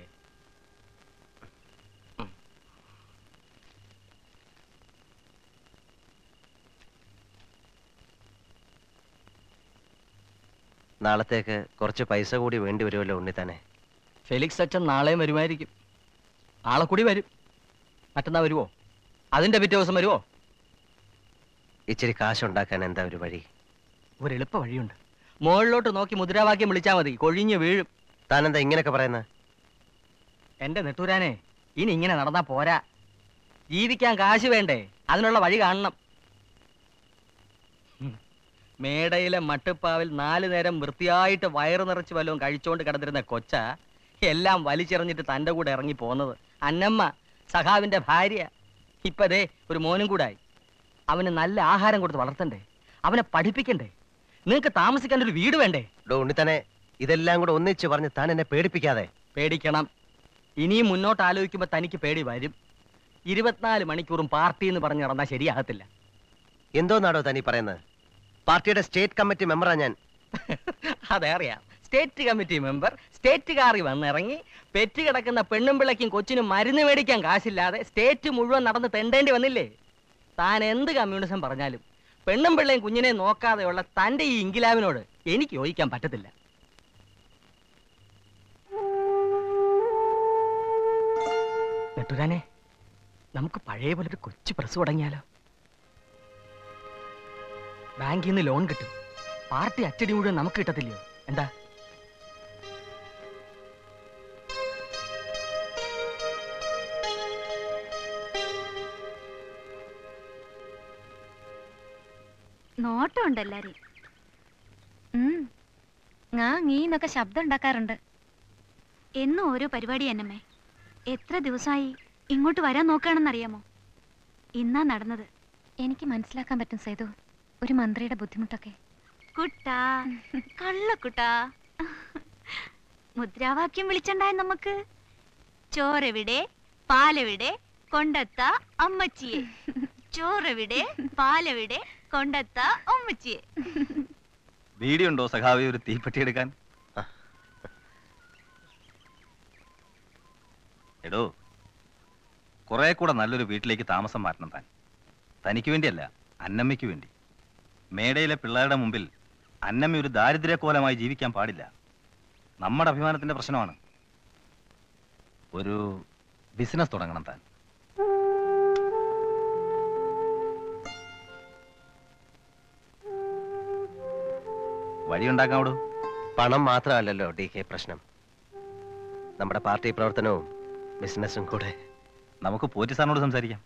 നാളത്തേക്ക് കുറച്ച് പൈസ കൂടി വേണ്ടി വരുമല്ലോ ഉണ്ണിത്താനെ ഫെലിക്സ് അച്ഛൻ നാളെയും വരുമായിരിക്കും നാളെ കൂടി വരും മറ്റന്നാ വരുവോ അതിന്റെ പിറ്റേ ദിവസം വരുവോ ഇച്ചിരി കാശുണ്ടാക്കാൻ എന്താ ഒരു വഴി ഒരു എളുപ്പ വഴിയുണ്ട് മുകളിലോട്ട് നോക്കി മുദ്രാവാക്യം വിളിച്ചാൽ മതി കൊഴിഞ്ഞ് വീഴും താനെന്താ ഇങ്ങനെയൊക്കെ പറയുന്നത് എന്റെ നെട്ടൂരാനെ ഇനി ഇങ്ങനെ നടന്നാ പോരാ ജീവിക്കാൻ കാശ് വേണ്ടേ അതിനുള്ള വഴി കാണണം ഉം. മേടയിലെ മട്ടുപ്പാവിൽ നാലു നേരം വൃത്തിയായിട്ട് വയറ് നിറച്ച് വല്ലതും കഴിച്ചുകൊണ്ട് കിടന്നിരുന്ന കൊച്ച എല്ലാം വലിച്ചെറിഞ്ഞിട്ട് തൻ്റെ കൂടെ ഇറങ്ങി പോന്നത് അന്നമ്മ സഖാവിന്റെ ഭാര്യ ഇപ്പതേ ഒരു മോനും കൂടായി അവന് നല്ല ആഹാരം കൊടുത്ത് വളർത്തണ്ടേ അവനെ പഠിപ്പിക്കണ്ടേ നിങ്ങൾക്ക് താമസിക്കാൻ ഒരു വീട് വേണ്ടേ ഡോ ഉണ്ണിത്താനെ ഇതെല്ലാം കൂടെ ഒന്നിച്ച് പറഞ്ഞ് താൻ എന്നെ പേടിപ്പിക്കാതെ പേടിക്കണം ഇനിയും മുന്നോട്ട് ആലോചിക്കുമ്പോൾ തനിക്ക് പേടി വരും ഇരുപത്തിനാല് മണിക്കൂറും പാർട്ടി എന്ന് പറഞ്ഞ് നടന്നാൽ ശരിയാകത്തില്ല എന്തോന്നാടോ താനീ പറയുന്നത് പാർട്ടിയുടെ സ്റ്റേറ്റ് കമ്മിറ്റി മെമ്പറാ ഞാൻ അതെ അറിയാം സ്റ്റേറ്റ് കമ്മിറ്റി മെമ്പർ സ്റ്റേറ്റ് കാറി വന്നിറങ്ങി പെറ്റ് കിടക്കുന്ന പെണ്ണും പിള്ളയ്ക്കും കൊച്ചിനും മരുന്ന് മേടിക്കാൻ കാശില്ലാതെ സ്റ്റേറ്റ് മുഴുവൻ നടന്ന് തെണ്ടേണ്ടി വന്നില്ലേ താൻ എന്ത് കമ്മ്യൂണിസം പറഞ്ഞാലും പെണ്ണും പിള്ളയും കുഞ്ഞിനെ നോക്കാതെയുള്ള തന്റെ ഈ ഇംഗിലാവിനോട് എനിക്ക് യോജിക്കാൻ പറ്റത്തില്ല നെട്ടുരാനെ നമുക്ക് പഴയ പോലെ ഒരു കൊച്ചു പ്രസ് തുടങ്ങിയാലോ ബാങ്കിൽ നിന്ന് ലോൺ കിട്ടും പാർട്ടി അച്ചടി മുഴുവൻ നമുക്ക് കിട്ടത്തില്ലയോ എന്താ നോട്ടമുണ്ട് എല്ലാരെയും ഉം. ഞാ നീന്നൊക്കെ ശബ്ദം ഉണ്ടാക്കാറുണ്ട് എന്നും ഓരോ പരിപാടി എന്നമ്മേ എത്ര ദിവസമായി ഇങ്ങോട്ട് വരാൻ നോക്കുകയാണെന്നറിയാമോ ഇന്നാ നടന്നത് എനിക്ക് മനസ്സിലാക്കാൻ പറ്റും സേതു ഒരു മന്ത്രിയുടെ ബുദ്ധിമുട്ടൊക്കെ കുട്ടാ കള്ളക്കുട്ടാ മുദ്രാവാക്യം വിളിച്ചണ്ടായ നമുക്ക് ചോറെവിടെ പാലെവിടെ കൊണ്ടെത്ത അമ്മച്ചിയെ ചോറെവിടെ പാലെവിടെ കൊണ്ടെത്ത അമ്മച്ചിയെ വീടിയുണ്ടോ സഖാവി ഒരു തീപ്പെട്ടി എടുക്കാൻ എടോ കുറെ കൂടെ നല്ലൊരു വീട്ടിലേക്ക് താമസം മാറ്റണം താൻ തനിക്ക് വേണ്ടിയല്ല അന്നമ്മയ്ക്ക് വേണ്ടി മേടയിലെ പിള്ളേരുടെ മുമ്പിൽ അന്നമ്മ ഒരു ദാരിദ്ര്യക്കോലമായി ജീവിക്കാൻ പാടില്ല നമ്മുടെ അഭിമാനത്തിന്റെ പ്രശ്നമാണ് ഒരു ബിസിനസ് തുടങ്ങണം താൻ വഴിയുണ്ടാക്കാവിടൂ പണം മാത്രമല്ലല്ലോ ഡി കെ പ്രശ്നം നമ്മുടെ പാർട്ടി പ്രവർത്തനവും ബിസിനസ്സും കൂടെ നമുക്ക് പോറ്റി സാറിനോട് സംസാരിക്കാം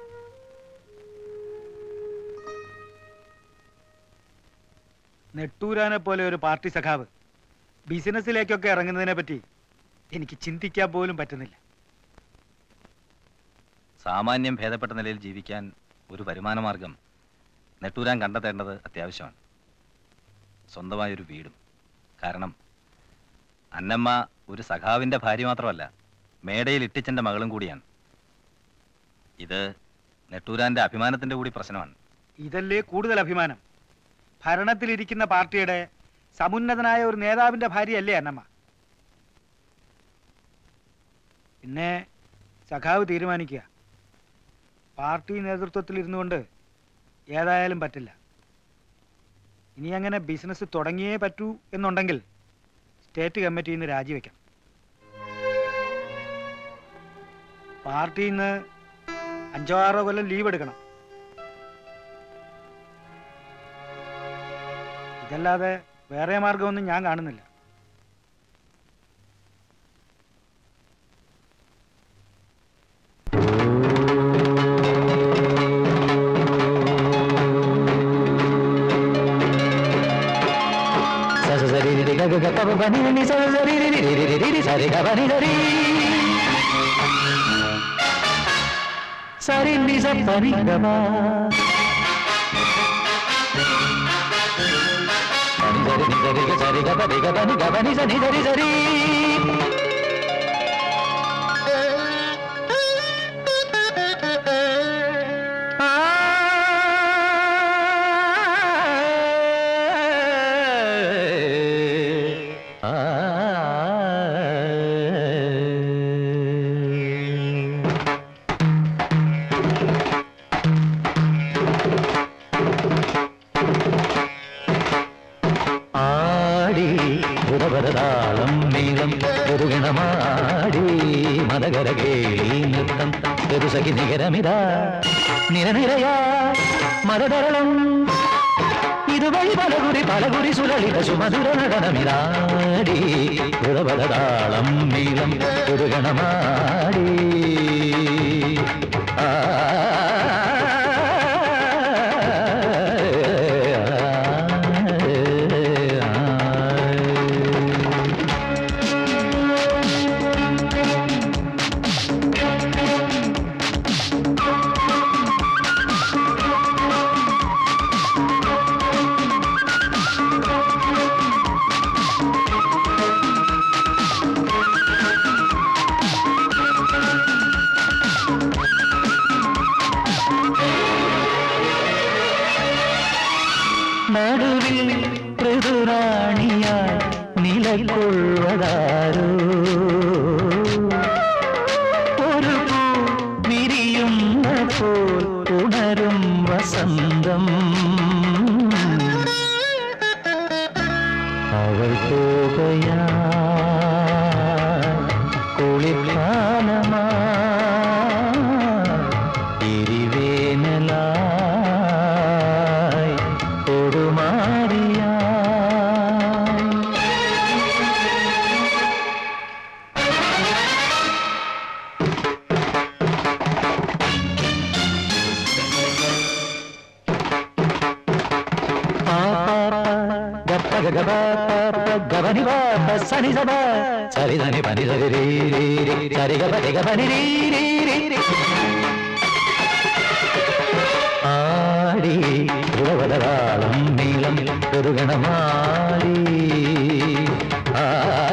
നെട്ടൂരാനെ പോലെ ഒരു പാർട്ടി സഖാവ് ബിസിനസ്സിലേക്കൊക്കെ ഇറങ്ങുന്നതിനെ പറ്റി എനിക്ക് ചിന്തിക്കാൻ പോലും പറ്റുന്നില്ല സാമാന്യം ഭേദപ്പെട്ട നിലയിൽ ജീവിക്കാൻ ഒരു വരുമാന മാർഗം നെട്ടൂരാൻ കണ്ടെത്തേണ്ടത് അത്യാവശ്യമാണ് സ്വന്തമായൊരു വീടും കാരണം അന്നമ്മ ഒരു സഖാവിന്റെ ഭാര്യ മാത്രമല്ല മേടയിൽ ഇട്ടിച്ചന്റെ മകളും കൂടിയാണ് ഇത് നെട്ടൂരാന്റെ അഭിമാനത്തിന്റെ കൂടി പ്രശ്നമാണ് ഇതല്ലേ കൂടുതൽ അഭിമാനം ഭരണത്തിലിരിക്കുന്ന പാർട്ടിയുടെ സമുന്നതനായ ഒരു നേതാവിന്റെ ഭാര്യയല്ലേ അന്നമ്മ പിന്നെ സഖാവ് തീരുമാനിക്കുക പാർട്ടി നേതൃത്വത്തിൽ ഇരുന്നു കൊണ്ട് ഏതായാലും പറ്റില്ല ഇനി അങ്ങനെ ബിസിനസ് തുടങ്ങിയേ പറ്റൂ എന്നുണ്ടെങ്കിൽ സ്റ്റേറ്റ് കമ്മിറ്റിയിൽ നിന്ന് രാജിവെക്കാം പാർട്ടിയിൽ നിന്ന് അഞ്ചോ ആറോ കൊല്ലം ലീവ് എടുക്കണം ഇതല്ലാതെ വേറെ മാർഗമൊന്നും ഞാൻ കാണുന്നില്ല సరి నిజ పని గమా సరి సరి సరి సరి గ పని గ పని గ పని సని సరి సరి ആടി ബുധപരതാളം നീളം ഗുരുഗണമാടി മതകരകേളി നൃത്തം ഗരുസഖി നികരമിതാ നിരനിരയാ മരതരളം ഇതുവഴി പലകുറി പലകുറി സുലളിത സുമധുര നടനമിതാടി ബുധപരതാളം നീളം ഗുരുഗണമാടി ആ നടുവിൽ ഋതുറാണിയായി നിലകൊള്ളുവതാരോ ഒരു പൂ വിരിയുന്ന പോൽ ഉണരും വസന്തം അവൾ പോകയാ കുളിർക്കാലമാ എരിവേനലായി കൊടുമാറിയായി గప్ప గగ పని పా సని సబ సరి ధని పని సరి రీ రీ రీ సరి గ పని గ పని రీ రీ రీ రీ ആടി ധ്രുവതരാളം നീളം പെരുകണമാടി ആ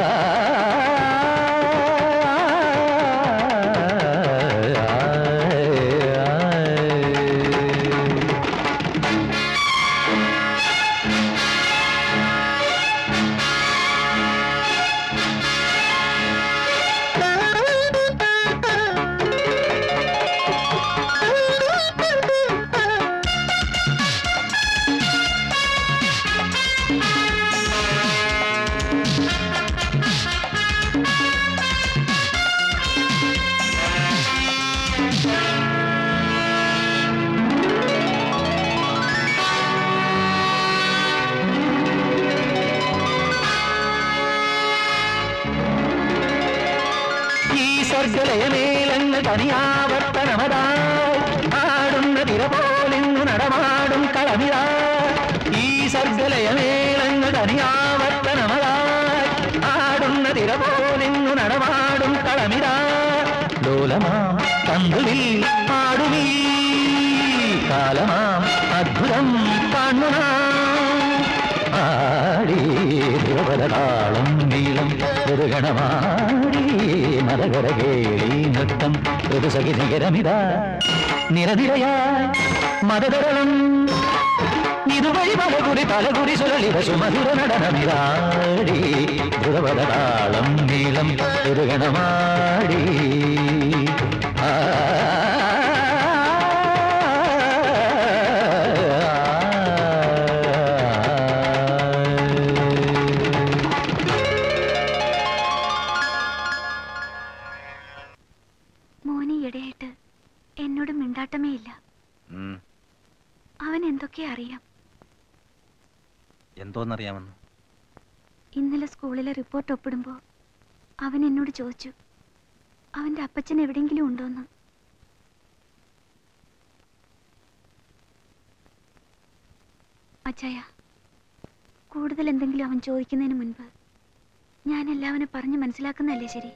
ഈ സ്വർഗലയമേലങ്ങ് തനിയാവർത്തനമതായി ആടുന്ന തിര പോലിന്ന് നടമാടും കളമിതാ ഈ സ്വർഗലയമേലങ്ങ് തനിയാവർത്തനമതായി ആടുന്ന തിര പോലിന്ന് നടമാടും കളമിതാ ലോലമാ പന്തുവിൽ ആടുമീ കാലമാം അദ്ഭുതം കാണുനാ ആടി ധ്രുവതാളം നീളം മൃഗണമാടി മതകരകേളി നൃത്തം ഋതുസഖി നികരമിതാ നിരനിരയായി മതതരളം ഇതുവഴി പലകുറി പലകുറി സുരളിത സുമധുര നടനമിതാടി ധ്രുവതാളം നീളം മൃഗണമാടി ആ മോന് ഈയിടെയായിട്ട് എന്നോട് മിണ്ടാട്ടമേ ഇല്ല ഉം, അവൻ എന്തൊക്കെ അറിയാം എന്തോന്നറിയാമെന്ന് ഇന്നലെ സ്കൂളിലെ റിപ്പോർട്ട് ഒപ്പിടുമ്പോ അവൻ എന്നോട് ചോദിച്ചു അവന്റെ അപ്പച്ചൻ എവിടെയെങ്കിലും ഉണ്ടോന്ന് അച്ചായ കൂടുതൽ എന്തെങ്കിലും അവൻ ചോദിക്കുന്നതിന് മുൻപ് ഞാൻ എല്ലാവനെ പറഞ്ഞ് മനസ്സിലാക്കുന്നതല്ലേ ശരി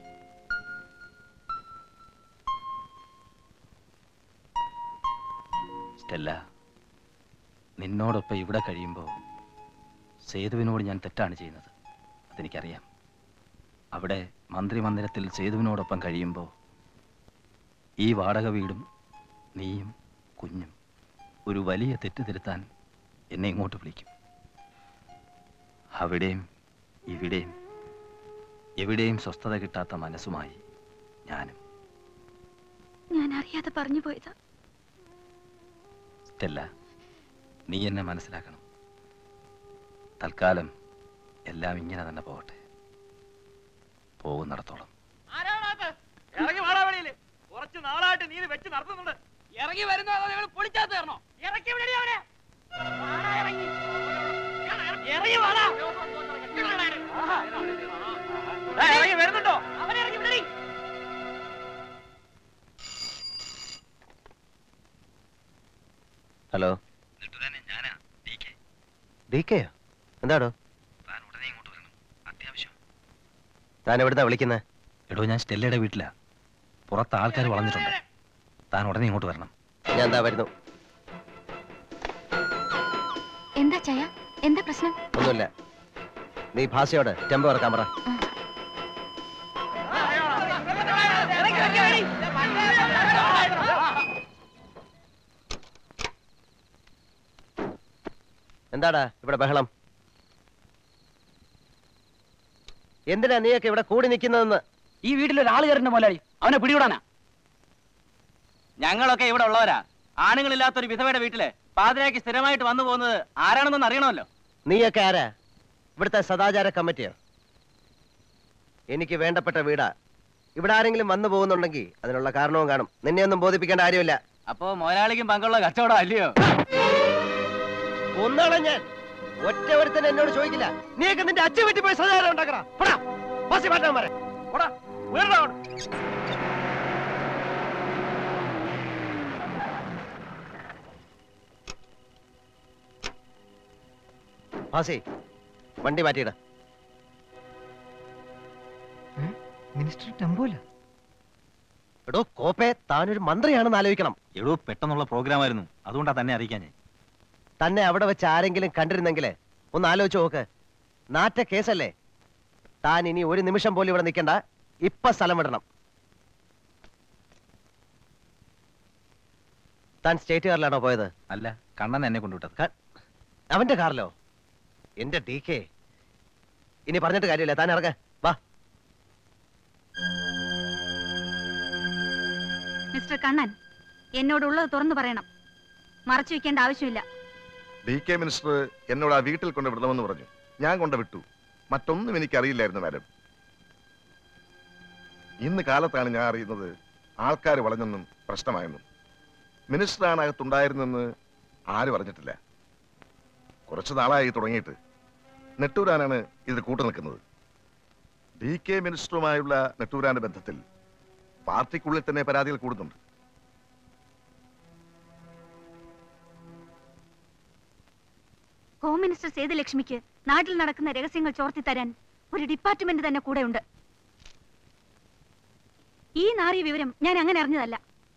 സ്റ്റെല്ല നിന്നോടൊപ്പം ഇവിടെ കഴിയുമ്പോൾ സേതുവിനോട് ഞാൻ തെറ്റാണ് ചെയ്യുന്നത് അതെനിക്കറിയാം അവിടെ മന്ത്രിമന്ദിരത്തിൽ സേതുവിനോടൊപ്പം കഴിയുമ്പോൾ ഈ വാടക വീടും നീയും കുഞ്ഞും ഒരു വലിയ തെറ്റ് തിരുത്താൻ എന്നെ ഇങ്ങോട്ട് വിളിക്കും അവിടെയും ഇവിടെയും എവിടെയും സ്വസ്ഥത കിട്ടാത്ത മനസ്സുമായി ഞാനും ഞാൻ അറിയാതെ പറഞ്ഞു പോയതാ സ്റ്റെല്ല നീ എന്നെ മനസ്സിലാക്കണം തൽക്കാലം എല്ലാം ഇങ്ങനെ തന്നെ പോകട്ടെ പോകുന്നിടത്തോളം ഇറങ്ങി വാടാ വെളിയില് കുറച്ച് നാളായിട്ട് നീ ഇത് വെച്ച് നടത്തുന്നുണ്ട് ഇറങ്ങി വരുന്നോ അതോ ഞങ്ങൾ പൊളിച്ചാത്ത് തരണോ ഇറക്കി വിടടി അവനെ വാടാ ഇറങ്ങി. ഇറങ്ങി വാടാ ദാ ഇറങ്ങി വരുന്നുണ്ടോ അവനെ ഇറങ്ങി വിടടി ഹലോ ഡി കെയോ എന്താടോ താൻ എവിടുന്നാ വിളിക്കുന്നത് എടോ ഞാൻ സ്റ്റെല്ലയുടെ വീട്ടിലാ പുറത്ത് ആൾക്കാർ വളഞ്ഞിട്ടുണ്ട് താൻ ഉടനെ ഇങ്ങോട്ട് വരണം ഞാൻ എന്താ വരുന്നു എന്താ ചായ എന്താ പ്രശ്നം ഒന്നുമില്ല നീ ഭാഷയോട് ടെമ്പോ ഇറക്കാൻ പറ ഇറങ്ങി വെക്ക് വെടി. എന്താടാ ഇവിടെ ബഹളം എന്തിനാ നീയൊക്കെ ഇവിടെ കൂടി നിൽക്കുന്നതെന്ന് ഈ വീട്ടിൽ ഒരാൾ കയറുന്ന മുതലാളി അവനെ പിടികൂടാനാ ഞങ്ങളൊക്കെ ഇവിടെ ഉള്ളവരാ ആണുങ്ങളില്ലാത്തൊരു വിധവയുടെ വീട്ടില് പാതിരാക്കി സ്ഥിരമായിട്ട് വന്നു പോകുന്നത് ആരാണെന്നൊന്ന് അറിയണമല്ലോ നീയൊക്കെ ആരാ ഇവിടുത്തെ സദാചാര കമ്മിറ്റിയോ എനിക്ക് വേണ്ടപ്പെട്ട വീടാ ഇവിടെ ആരെങ്കിലും വന്നു പോകുന്നുണ്ടെങ്കിൽ അതിനുള്ള കാരണവും കാണും നിന്നെ ഒന്നും ബോധിപ്പിക്കേണ്ട കാര്യമില്ല അപ്പോ മുതലാളിക്കും പങ്കുള്ള കച്ചവടം അല്ലയോ ഒന്നാളെ ഞാൻ ഒറ്റ ഒരുത്തൻ എന്നോട് ചോദിക്കില്ല നീയൊക്കെ നിന്റെ അച്ഛൻ വീട്ടിൽ പോയി സദാചാരം ഉണ്ടാക്കടാ പോടാ ബസ്സി മാറ്റാൻ പറ പോടാ ഉയരടാ അങ്ങോട്ട്. ഭാസി വണ്ടി മാറ്റിയിട മിനിസ്റ്റർ ടെമ്പോല എടോ കോപ്പെ താനൊരു മന്ത്രിയാണെന്ന് ആലോചിക്കണം എടോ പെട്ടെന്നുള്ള പ്രോഗ്രാം ആയിരുന്നു അതുകൊണ്ടാ തന്നെ അറിയിക്കാൻ ഞാൻ തന്നെ അവിടെ വെച്ച് ആരെങ്കിലും കണ്ടിരുന്നെങ്കിൽ ഒന്ന് ആലോചിച്ച് നോക്ക് നാറ്റ കേസല്ലേ താൻ ഇനി ഒരു നിമിഷം പോലും ഇവിടെ നിൽക്കണ്ട ഇപ്പൊ സ്ഥലം വിടണം താൻ സ്റ്റേറ്റ് കാറിലാണോ പോയത് അല്ല കണ്ണൻ എന്നെ കൊണ്ടുവിട്ടത് അവന്റെ കാറിലോ എന്റെ ഡി കെ ഇനി പറഞ്ഞിട്ട് കാര്യമില്ല താൻ ഇറങ്ങ വാ മിസ്റ്റർ കണ്ണൻ എന്നോടുള്ളത് തുറന്നു പറയണം മറച്ചു വെക്കേണ്ട ആവശ്യമില്ല ഡി കെ മിനിസ്റ്റർ എന്നോട് ആ വീട്ടിൽ കൊണ്ട് വിടണമെന്ന് പറഞ്ഞു ഞാൻ കൊണ്ട് വിട്ടു മറ്റൊന്നും എനിക്കറിയില്ലായിരുന്നു മാഡം ഇന്ന് കാലത്താണ് ഞാൻ അറിയുന്നത് ആൾക്കാർ വളഞ്ഞെന്നും പ്രശ്നമായെന്നും മിനിസ്റ്ററാണ് അകത്തുണ്ടായിരുന്നെന്ന് ആരും അറിഞ്ഞിട്ടില്ല കുറച്ചു നാളായി തുടങ്ങിയിട്ട് നെട്ടൂരാനാണ് ഇതിൽ കൂട്ടു നിൽക്കുന്നത് ഡി കെ മിനിസ്റ്ററുമായുള്ള നെട്ടൂരാന്റെ ബന്ധത്തിൽ പാർട്ടിക്കുള്ളിൽ തന്നെ പരാതികൾ കൂടുന്നുണ്ട് ഹോം മിനിസ്റ്റർ സേതുലക്ഷ്മിക്ക് നാട്ടിൽ നടക്കുന്ന രഹസ്യങ്ങൾ ചോർത്തി തരാൻ ഒരു ഡിപ്പാർട്ട്മെന്റ് തന്നെ കൂടെയുണ്ട് ഈ നാറിയ വിവരം ഞാൻ അങ്ങനെ അറിഞ്ഞതല്ല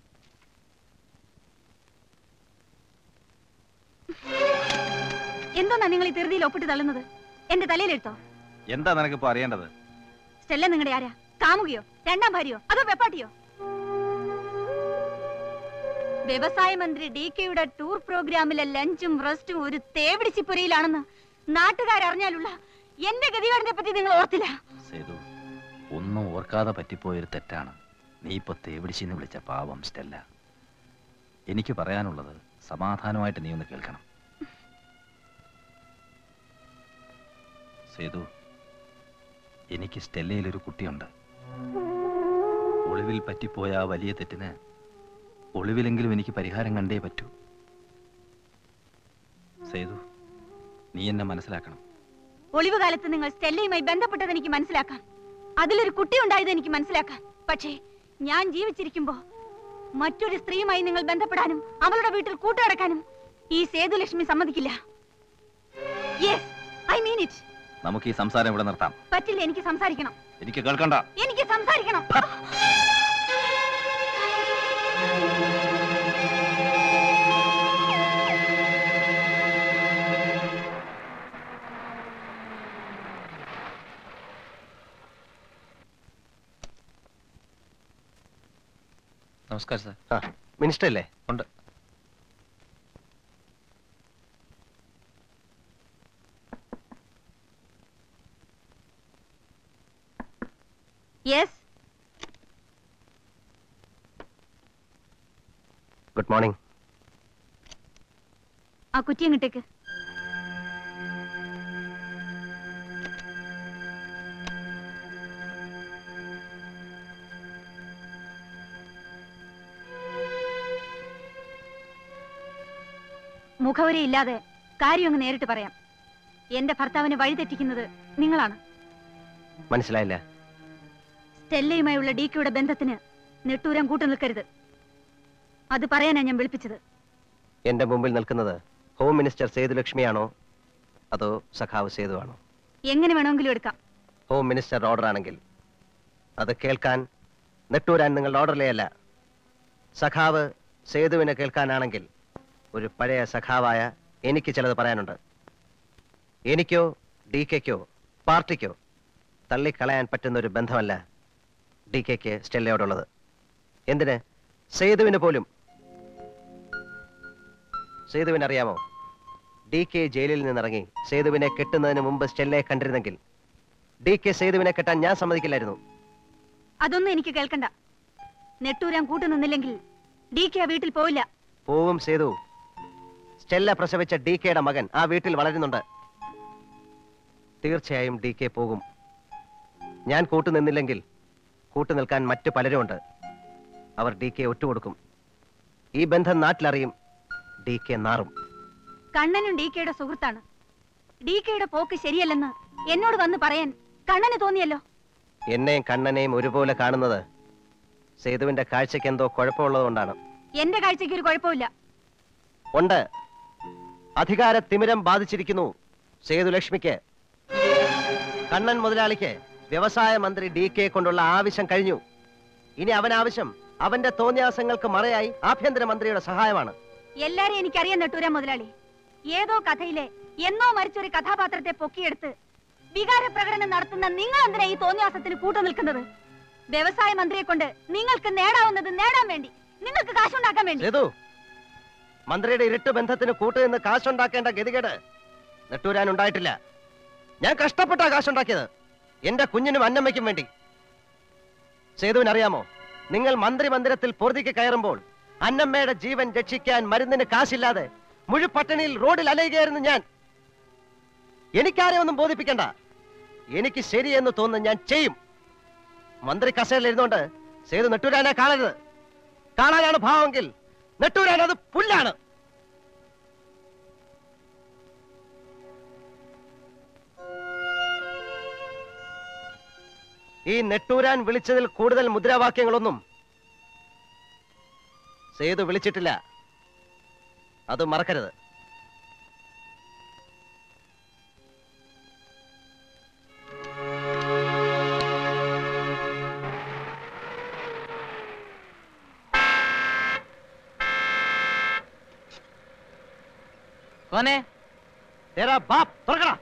എന്തോന്നാ നിങ്ങൾ ഈ ധൃതിയിൽ ഒപ്പിട്ട് തള്ളുന്നത് എന്റെ തലയിലെടുത്തോ എന്താ നിനക്കിപ്പോ അറിയേണ്ടത് സ്റ്റെല്ല നിങ്ങളുടെ ആരാ കാമുകയോ രണ്ടാം ഭാര്യയോ അതോ വെപ്പാട്ടിയോ വ്യവസായ മന്ത്രി ഡി കെയുടെ ടൂർ പ്രോഗ്രാമിലെ ലഞ്ചും റെസ്റ്റും ഒരു തേവിടിച്ചിപ്പുരയിലാണെന്ന് നാട്ടുകാരറിഞ്ഞാലുള്ള എന്റെ ഗതികേടിനെ പറ്റി നിങ്ങൾ ഓർത്തില്ല സേതു ഒന്നും ഓർക്കാതെ പറ്റിപ്പോയൊരു തെറ്റാണ് നീ ഇപ്പൊ തേവിടിച്ചിന്ന് വിളിച്ച പാവം സ്റ്റെല്ല എനിക്ക് പറയാനുള്ളത് സമാധാനമായിട്ട് നീ ഒന്ന് കേൾക്കണം സേതു എനിക്ക് സ്റ്റെല്ലയിൽ ഒരു കുട്ടിയുണ്ട് ഒളിവിൽ പറ്റിപ്പോയ ആ വലിയ തെറ്റിന് ഒളിവിലെങ്കിലും എനിക്ക് പരിഹാരം കണ്ടേ പറ്റൂ സേതു നീ എന്നെ മനസ്സിലാക്കണം ഒളിവ് കാലത്ത് നിങ്ങൾ സ്റ്റെല്ലയുമായി ബന്ധപ്പെട്ടത് എനിക്ക് മനസ്സിലാക്കാം അതിലൊരു കുട്ടി ഉണ്ടായത് എനിക്ക് മനസ്സിലാക്കാം പക്ഷേ ഞാൻ ജീവിച്ചിരിക്കുമ്പോ മറ്റൊരു സ്ത്രീയുമായി നിങ്ങൾ ബന്ധപ്പെടാനും അവളുടെ വീട്ടിൽ കൂട്ടുകിടക്കാനും ഈ സേതുലക്ഷ്മി സമ്മതിക്കില്ല യെസ് ഐ മീൻ ഇറ്റ് നമുക്ക് ഈ സംസാരം ഇവിടെ നിർത്താം പറ്റില്ല എനിക്ക് സംസാരിക്കണം എനിക്ക് കേൾക്കണ്ട എനിക്ക് സംസാരിക്കണം നമസ്കാരം സാർ ആ മിനിസ്റ്റർ അല്ലേ ഉണ്ട് യെസ് ഗുഡ് മോർണിംഗ് ആ കുറ്റി അങ്ങോട്ടേക്ക് മുഖവരിയില്ലാതെ കാര്യം അങ്ങ് നേരിട്ട് പറയാം എന്റെ ഭർത്താവിനെ വഴിതെറ്റിക്കുന്നത് നിങ്ങളാണ് മനസ്സിലായില്ല സ്റ്റെല്ലയുമായുള്ള ഡി കെയുടെ ബന്ധത്തിന് നെട്ടൂരം കൂട്ടു നിൽക്കരുത് അത് പറയാനാ ഞാൻ വിളിപ്പിച്ചത് എന്റെ മുമ്പിൽ നിൽക്കുന്നത് ഹോം മിനിസ്റ്റർ സേതുലക്ഷ്മിയാണോ അതോ സഖാവ് സേതു ആണോ എങ്ങനെ വേണമെങ്കിലും എടുക്കാം ഹോം മിനിസ്റ്റർ ഓർഡർ ആണെങ്കിൽ അത് കേൾക്കാൻ നെട്ടൂരാൻ നിങ്ങളുടെ ഓർഡറിലേ അല്ല സഖാവ് സേതുവിനെ കേൾക്കാനാണെങ്കിൽ ഒരു പഴയ സഖാവായ എനിക്ക് ചിലത് പറയാനുണ്ട് എനിക്കോ ഡി കെക്കോ പാർട്ടിക്കോ തള്ളിക്കളയാൻ പറ്റുന്ന ഒരു ബന്ധമല്ല ഡി കെക്ക് സ്റ്റെല്ലയോടുള്ളത് എന്തിന് സേതുവിന് പോലും സേതുവിന് അറിയാമോ ഡി കെ ജയിലിൽ നിന്നിറങ്ങി സേതുവിനെ കെട്ടുന്നതിന് മുമ്പ് സ്റ്റെല്ലയെ കണ്ടിരുന്നെങ്കിൽ ഡി കെ സേതുവിനെ കെട്ടാൻ ഞാൻ സമ്മതിക്കില്ലായിരുന്നു അതൊന്നും എനിക്ക് കേൾക്കണ്ട നെട്ടൂരാൻ കൂട്ടു നിന്നില്ലെങ്കിൽ ഡി കെ ആ വീട്ടിൽ പോവില്ല പോവും സേതു സ്റ്റെല്ല പ്രസവിച്ച ഡി കെയുടെ മകൻ ആ വീട്ടിൽ വളരുന്നുണ്ട് തീർച്ചയായും ഡി കെ പോകും ഞാൻ കൂട്ടുനിന്നില്ലെങ്കിൽ കൂട്ടുനിൽക്കാൻ മറ്റു പലരുമുണ്ട് അവർ ഡി കെ ഒറ്റുകൊടുക്കും ഈ ബന്ധം നാട്ടിലറിയും ഡി കെ നാറും കണ്ണനും ഡി കെയുടെ സുഹൃത്താണ് ഡി കെയുടെ പോക്ക് ശരിയല്ലെന്ന് എന്നോട് വന്ന് പറയാൻ കണ്ണന് തോന്നിയല്ലോ എന്നെയും കണ്ണനെയും ഒരുപോലെ കാണുന്നത് സേതുവിന്റെ കാഴ്ചയ്ക്ക് എന്തോ കുഴപ്പമുള്ളതുകൊണ്ടാണ് എന്റെ കാഴ്ചയ്ക്ക് ഒരു കുഴപ്പമില്ല ഉണ്ട് അധികാര തിമിരം ബാധിച്ചിരിക്കുന്നു സേതുലക്ഷ്മിക്ക് കണ്ണൻ മുതലാളിക്ക് വ്യവസായ മന്ത്രി ഡി കെ കൊണ്ടുള്ള ആവശ്യം കഴിഞ്ഞു ഇനി അവൻ ആവശ്യം അവന്റെ തോന്നിയാസങ്ങൾക്ക് മറയായി ആഭ്യന്തര മന്ത്രിയുടെ സഹായമാണ് എല്ലാരെയും എനിക്കറിയാം നെട്ടൂര മുതലാളി ഏതോ കഥയിലെ എന്നോ മരിച്ചൊരു കഥാപാത്രത്തെ പൊക്കിയെടുത്ത് വികാര പ്രകടനം നടത്തുന്ന നിങ്ങൾ എന്തിനാ ഈ തോന്നിയാസത്തിന് കൂട്ടു നിൽക്കുന്നത് വ്യവസായ മന്ത്രിയെ കൊണ്ട് നിങ്ങൾക്ക് നേടാവുന്നത് നേടാൻ വേണ്ടി നിങ്ങൾക്ക് കാശുണ്ടാക്കാൻ വേണ്ടി സേതു മന്ത്രിയുടെ ഇരുട്ട് ബന്ധത്തിന് കൂട്ടുനിന്ന് കാശുണ്ടാക്കേണ്ട ഗതികേട് നെട്ടൂരാൻ ഉണ്ടായിട്ടില്ല ഞാൻ കഷ്ടപ്പെട്ടാ കാശുണ്ടാക്കിയത് എന്റെ കുഞ്ഞിനും അന്നമ്മയ്ക്കും വേണ്ടി സേതുവിന് അറിയാമോ നിങ്ങൾ മന്ത്രി മന്ദിരത്തിൽ പൊറുതിക്ക് കയറുമ്പോൾ അന്നമ്മയുടെ ജീവൻ രക്ഷിക്കാൻ മരുന്നിന് കാശില്ലാതെ മുഴുപട്ടണിയിൽ റോഡിൽ അലയുകയായിരുന്നു ഞാൻ എനിക്കാരെ ഒന്നും ബോധിപ്പിക്കണ്ട എനിക്ക് ശരിയെന്ന് തോന്നുന്നു ഞാൻ ചെയ്യും മന്ത്രി കസേരയിൽ ഇരുന്നുകൊണ്ട് സേതു നെട്ടൂരാനെ കാണരുത് കാണാനാണ് ഭാവമെങ്കിൽ നെട്ടൂരാൻ അത് പുല്ലാണ് ഈ നെട്ടൂരാൻ വിളിച്ചതിൽ കൂടുതൽ മുദ്രാവാക്യങ്ങളൊന്നും സേതു വിളിച്ചിട്ടില്ല അത് മറക്കരുത് കോനെ तेरा बाप തുറക്കടാ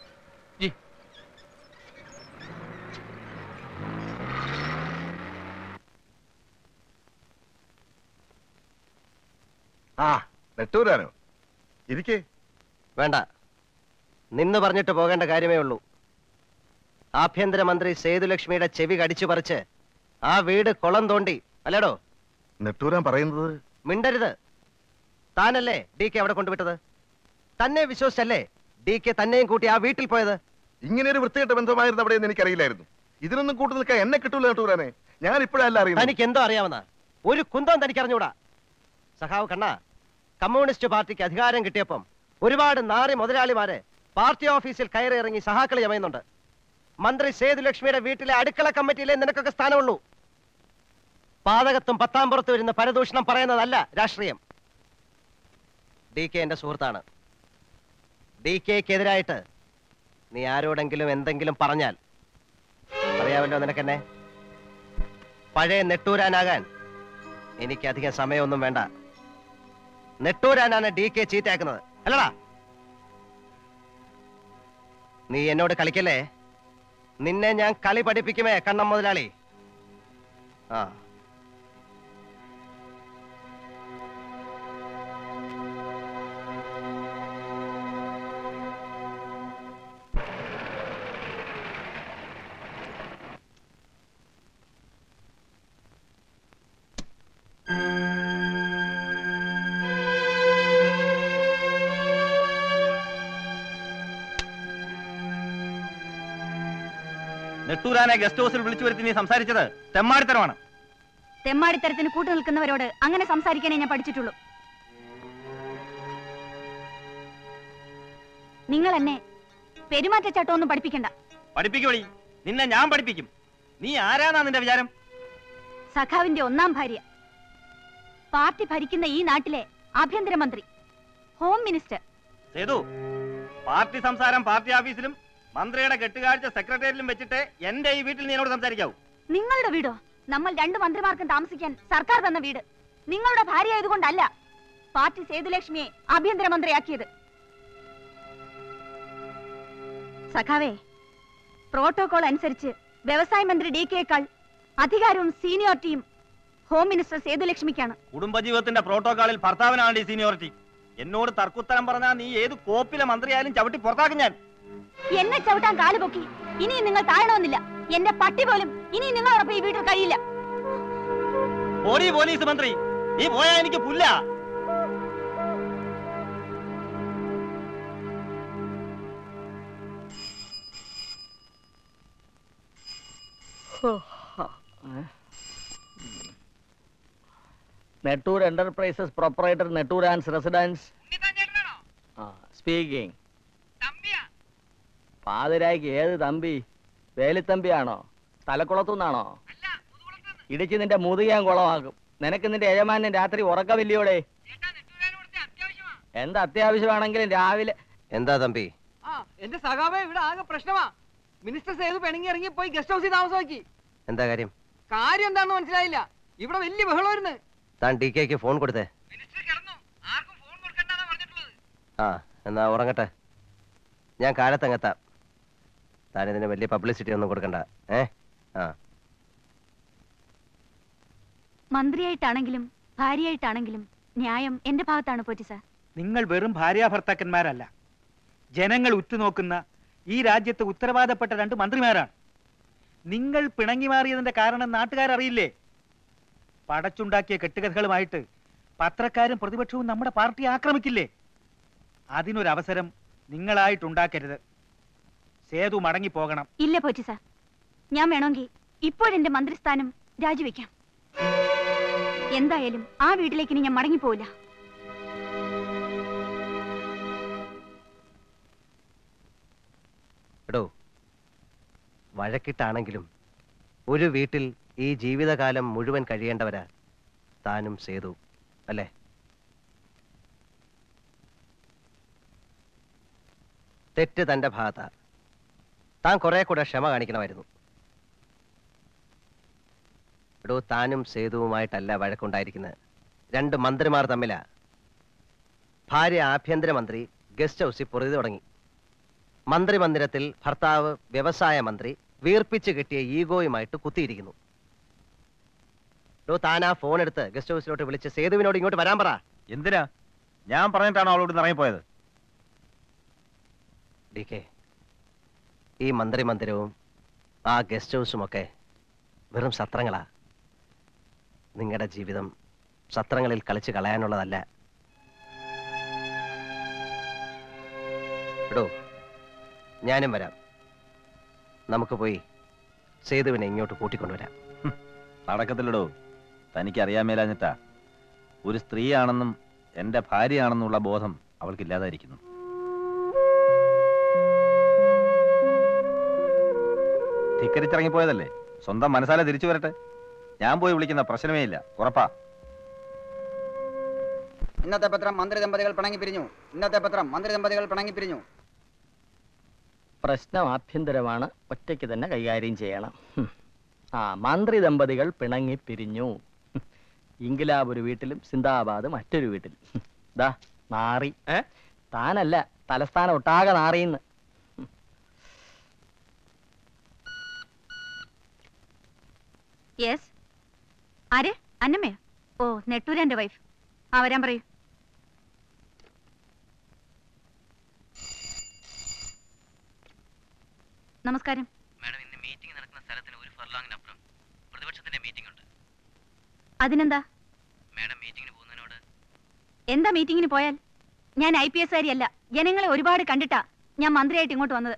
ആ നെട്ടൂരാനോ ഇരിക്കേ വേണ്ട നിന്ന് പറഞ്ഞിട്ട് പോകേണ്ട കാര്യമേ ഉള്ളൂ ആഭ്യന്തരമന്ത്രി സേതുലക്ഷ്മിയുടെ ചെവി കടിച്ചു പറിച്ച് ആ വീട് കുളം തോണ്ടി അല്ലേടോ നെട്ടൂരാൻ പറയുന്നത് മിണ്ടരുത് താനല്ലേ ഡി കെ അവിടെ കൊണ്ടുവിട്ടത് തന്നെ വിശ്വസിച്ചല്ലേ ഡി കെ തന്നെയും കൂട്ടി ആ വീട്ടിൽ പോയത് ഇങ്ങനെ ഒരു വൃത്തികെട്ട ബന്ധമായിരുന്നു അവിടെ എനിക്കറിയില്ലായിരുന്നു ഇതിനൊന്നും കൂട്ടു നിൽക്കാൻ എന്നെ കിട്ടൂല നെട്ടൂരാനെ ഞാൻ ഇപ്പോഴല്ല അറിയുന്നത് തനിക്ക് എന്തോ അറിയാവുന്ന ഒരു കുന്തം തനിക്ക് അറിഞ്ഞൂടാ സഖാവ് കണ്ണ കമ്മ്യൂണിസ്റ്റ് പാർട്ടിക്ക് അധികാരം കിട്ടിയപ്പം ഒരുപാട് നാറി മുതലാളിമാര് പാർട്ടി ഓഫീസിൽ കയറി ഇറങ്ങി സഹാക്കളി ചമയുന്നുണ്ട് മന്ത്രി സേതുലക്ഷ്മിയുടെ വീട്ടിലെ അടുക്കള കമ്മിറ്റിയിലെ നിനക്കൊക്കെ സ്ഥാനമുള്ളൂ പാതകത്തും പത്താം പുറത്തും ഇരുന്ന് പരദൂഷണം പറയുന്നതല്ല രാഷ്ട്രീയം ഡി കെ എന്റെ സുഹൃത്താണ് ഡി കെക്കെതിരായിട്ട് നീ ആരോടെങ്കിലും എന്തെങ്കിലും പറഞ്ഞാൽ അറിയാമല്ലോ നിനക്കെന്നെ പഴയ നെട്ടൂരാനാകാൻ എനിക്ക് അധികം സമയമൊന്നും വേണ്ട നെട്ടൂരാനാണ് ഡി കെ ചീത്തയാക്കുന്നത് അല്ലടാ നീ എന്നോട് കളിക്കല്ലേ നിന്നെ ഞാൻ കളി പഠിപ്പിക്കുമേ കണ്ണം മുതലാളി ആ നെട്ടൂരാനെ ഗസ്റ്റ് ഹൗസിൽ വിളിച്ചു വരുത്തി നീ സംസാരിച്ചത് തെമ്മാടിത്തരമാണ് തെമ്മാടിത്തരത്തിന് കൂട്ടു നിൽക്കുന്നവരോട് അങ്ങനെ സംസാരിക്കാനേ ഞാൻ പഠിച്ചിട്ടുള്ളൂ നിങ്ങൾ എന്നെ പെരുമാറ്റച്ചട്ടമൊന്നും പഠിപ്പിക്കണ്ട പഠിപ്പിക്കുവടി നിന്നെ ഞാൻ പഠിപ്പിക്കും നീ ആരാന്നാ നിന്റെ വിചാരം സഖാവിന്റെ ഒന്നാം ഭാര്യ പാർട്ടി ഭരിക്കുന്ന ഈ നാട്ടിലെ ആഭ്യന്തരമന്ത്രി ഹോം മിനിസ്റ്റർ സേതു പാർട്ടി സംസാരം പാർട്ടി ഓഫീസിലും മന്ത്രിയുടെ കെട്ടുകാഴ്ച സെക്രട്ടേറിയറ്റിലും വെച്ചിട്ട് എന്റെ ഈ വീട്ടിൽ നീ എന്നോട് സംസാരിക്കാവൂ നിങ്ങളുടെ വീടോ നമ്മൾ രണ്ട് മന്ത്രിമാർക്കും താമസിക്കാൻ സർക്കാർ തന്ന വീട് നിങ്ങളുടെ ഭാര്യ ആയതുകൊണ്ടല്ല പാർട്ടി സേതുലക്ഷ്മിയെ ആഭ്യന്തരമന്ത്രിയാക്കിയത് സഖാവേ പ്രോട്ടോകോൾ അനുസരിച്ച് വ്യവസായ മന്ത്രി ഡി കെക്കാൾ അധികാരവും സീനിയോറിറ്റിയും ഹോം മിനിസ്റ്റർ സേതുലക്ഷ്മിക്കാണ് കുടുംബജീവിതത്തിന്റെ പ്രോട്ടോകോളിൽ ഭർത്താവിനാണ് ഈ സീനിയോറിറ്റി എന്നോട് തർക്കുത്തരം പറഞ്ഞാൽ നീ ഏത് കോപ്പിലെ മന്ത്രിയായാലും ചവിട്ടി പുറത്താക്കും ഞാൻ എന്നെ ചവിട്ടാൻ കാല് പൊക്കി ഇനിയും നിങ്ങൾ താഴണമെന്നില്ല എന്റെ പട്ടി പോലും ഇനിയും നിങ്ങളോടൊപ്പം ഈ വീട്ടിൽ കഴിയില്ല ഓടി പോലീസ് മന്ത്രി നീ പോയാ എനിക്ക് പുല്ല Nettoor enterprises proprietor Nettoor and residence speaking പാതിരായ്ക്ക് ഏത് തമ്പി വേലിത്തമ്പിയാണോ തലക്കുളത്തുനിന്നാണോ ഇടിച്ച് നിന്റെ മുതുകയാൻ കുളമാക്കും നിനക്ക് നിന്റെ യജമാനൻ രാത്രി ഉറക്കമില്ലയോടെ എന്ത് അത്യാവശ്യമാണെങ്കിലും രാവിലെ എന്താ തമ്പി ആ എന്റെ സഖാവേ ഇവിടെ ആകെ പ്രശ്നമാ മിനിസ്റ്റർ സേതു പിണങ്ങി ഇറങ്ങി പോയി ഗസ്റ്റ് ഹൗസിൽ താമസമാക്കി എന്താ കാര്യം കാര്യം എന്താണെന്ന് മനസ്സിലായില്ല ഇവിടെ വലിയ ബഹളമായിരുന്നു താൻ ഡി കെക്ക് ഫോൺ കൊടുത്തേ ആ എന്നാ ഉറങ്ങട്ടെ ഞാൻ കാലത്തങ്ങെത്താം താൻ ഇതിന് വലിയ പബ്ലിസിറ്റി ഒന്നും കൊടുക്കണ്ട ഏ ആ മന്ത്രിയായിട്ടാണെങ്കിലും ഭാര്യയായിട്ടാണെങ്കിലും ന്യായം എന്റെ ഭാഗത്താണ് പോറ്റി സാർ നിങ്ങൾ വെറും ഭാര്യാഭർത്താക്കന്മാരല്ല ജനങ്ങൾ ഉറ്റുനോക്കുന്ന ഈ രാജ്യത്ത് ഉത്തരവാദപ്പെട്ട രണ്ട് മന്ത്രിമാരാണ് നിങ്ങൾ പിണങ്ങി മാറിയതിന്റെ കാരണം നാട്ടുകാരറിയില്ലേ പടച്ചുണ്ടാക്കിയ കെട്ടുകഥകളുമായിട്ട് പത്രക്കാരും പ്രതിപക്ഷവും നമ്മുടെ പാർട്ടി ആക്രമിക്കില്ലേ അതിനൊരവസരം നിങ്ങളായിട്ടുണ്ടാക്കരുത് സേതു മടങ്ങിപ്പോകണം ഇല്ല പോറ്റി സാർ ഞാൻ വേണമെങ്കിൽ ഇപ്പോഴെന്റെ മന്ത്രിസ്ഥാനം രാജിവെക്കാം എന്തായാലും ആ വീട്ടിലേക്ക് ഇനി ഞാൻ മടങ്ങിപ്പോവില്ല എടോ വഴക്കിട്ടാണെങ്കിലും ഒരു വീട്ടിൽ ഈ ജീവിതകാലം മുഴുവൻ കഴിയേണ്ടവരാ താനും സേതു അല്ലേ തെറ്റ് തന്റെ ഭാഗത്താ താൻ കുറെ കൂടെ ക്ഷമ കാണിക്കണമായിരുന്നു എടോ താനും സേതുവുമായിട്ടല്ല വഴക്കുണ്ടായിരിക്കുന്നത് രണ്ട് മന്ത്രിമാർ തമ്മിലാ ഭാര്യ ആഭ്യന്തരമന്ത്രി ഗസ്റ്റ് ഹൗസിൽ പൊറുതി തുടങ്ങി മന്ത്രിമന്ദിരത്തിൽ ഭർത്താവ് വ്യവസായ മന്ത്രി വീർപ്പിച്ച് കിട്ടിയ ഈഗോയുമായിട്ട് കുത്തിയിരിക്കുന്നു ഡോ താൻ ആ ഫോൺ എടുത്ത് ഗസ്റ്റ് ഹൗസിലോട്ട് വിളിച്ച് സേതുവിനോട് ഇങ്ങോട്ട് വരാൻ പറ എന്തിനാ ഞാൻ പറഞ്ഞിട്ടാണോ അവളോട് ഇന്ന് ഇറങ്ങിപ്പോയത് ഡി കെ ഈ മന്ത്രിമന്ദിരവും ആ ഗസ്റ്റ് ഹൗസും ഒക്കെ വെറും സത്രങ്ങളാ നിങ്ങളുടെ ജീവിതം സത്രങ്ങളിൽ കളിച്ച് കളയാനുള്ളതല്ല എടോ ഞാനും വരാം നമുക്ക് പോയി സേതുവിനെ ഇങ്ങോട്ട് കൂട്ടിക്കൊണ്ടുവരാം നടക്കത്തില്ലടോ തനിക്ക് അറിയാമേലാഞ്ഞിട്ടാ ഒരു സ്ത്രീയാണെന്നും എന്റെ ഭാര്യയാണെന്നുള്ള ബോധം അവൾക്കില്ലാതായിരിക്കുന്നു ധിക്കരിച്ചിറങ്ങിപ്പോയതല്ലേ സ്വന്തം മനസ്സാലെ തിരിച്ചു വരട്ടെ ഞാൻ പോയി വിളിക്കുന്ന പ്രശ്നമേ ഇല്ല ഉറപ്പാ ഇന്നത്തെ പത്രം മന്ത്രി ദമ്പതികൾ പിണങ്ങി പിരിഞ്ഞു ഇന്നത്തെ പത്രം മന്ത്രി ദമ്പതികൾ പിണങ്ങി പിരിഞ്ഞു പ്രശ്നം ആഭ്യന്തരമാണ് ഒറ്റയ്ക്ക് തന്നെ കൈകാര്യം ചെയ്യണം ഹും. ആ മന്ത്രി ദമ്പതികൾ പിണങ്ങി പിരിഞ്ഞു ഹും. ഇൻകിലാബ് ഒരു വീട്ടിലും സിന്ദാബാദ് മറ്റൊരു വീട്ടിലും ഹും. ദാ നാറി ഏ താനല്ല തലസ്ഥാനം ഒട്ടാകെ നാറിയെന്ന് യെസ് ആര് അന്നമ്മയോ ഓ നെട്ടൂരന്റെ വൈഫ് ആ വരാൻ പറയൂ നമസ്കാരം മാഡം ഇന്ന് മീറ്റിംഗ് നടക്കുന്ന സ്ഥലത്തിന് ഒരു ഫർലോങ്ങിനപ്പുറം പ്രതിപക്ഷത്തിന്റെ മീറ്റിംഗ് ഉണ്ട് അതിനെന്താ മാഡം മീറ്റിംഗിന് പോകുന്നതിനോട് എന്താ മീറ്റിങ്ങിന് പോയാൽ ഞാൻ ഐ പി എസ് കാരിയല്ല ജനങ്ങളെ ഒരുപാട് കണ്ടിട്ടാ ഞാൻ മന്ത്രിയായിട്ട് ഇങ്ങോട്ട് വന്നത്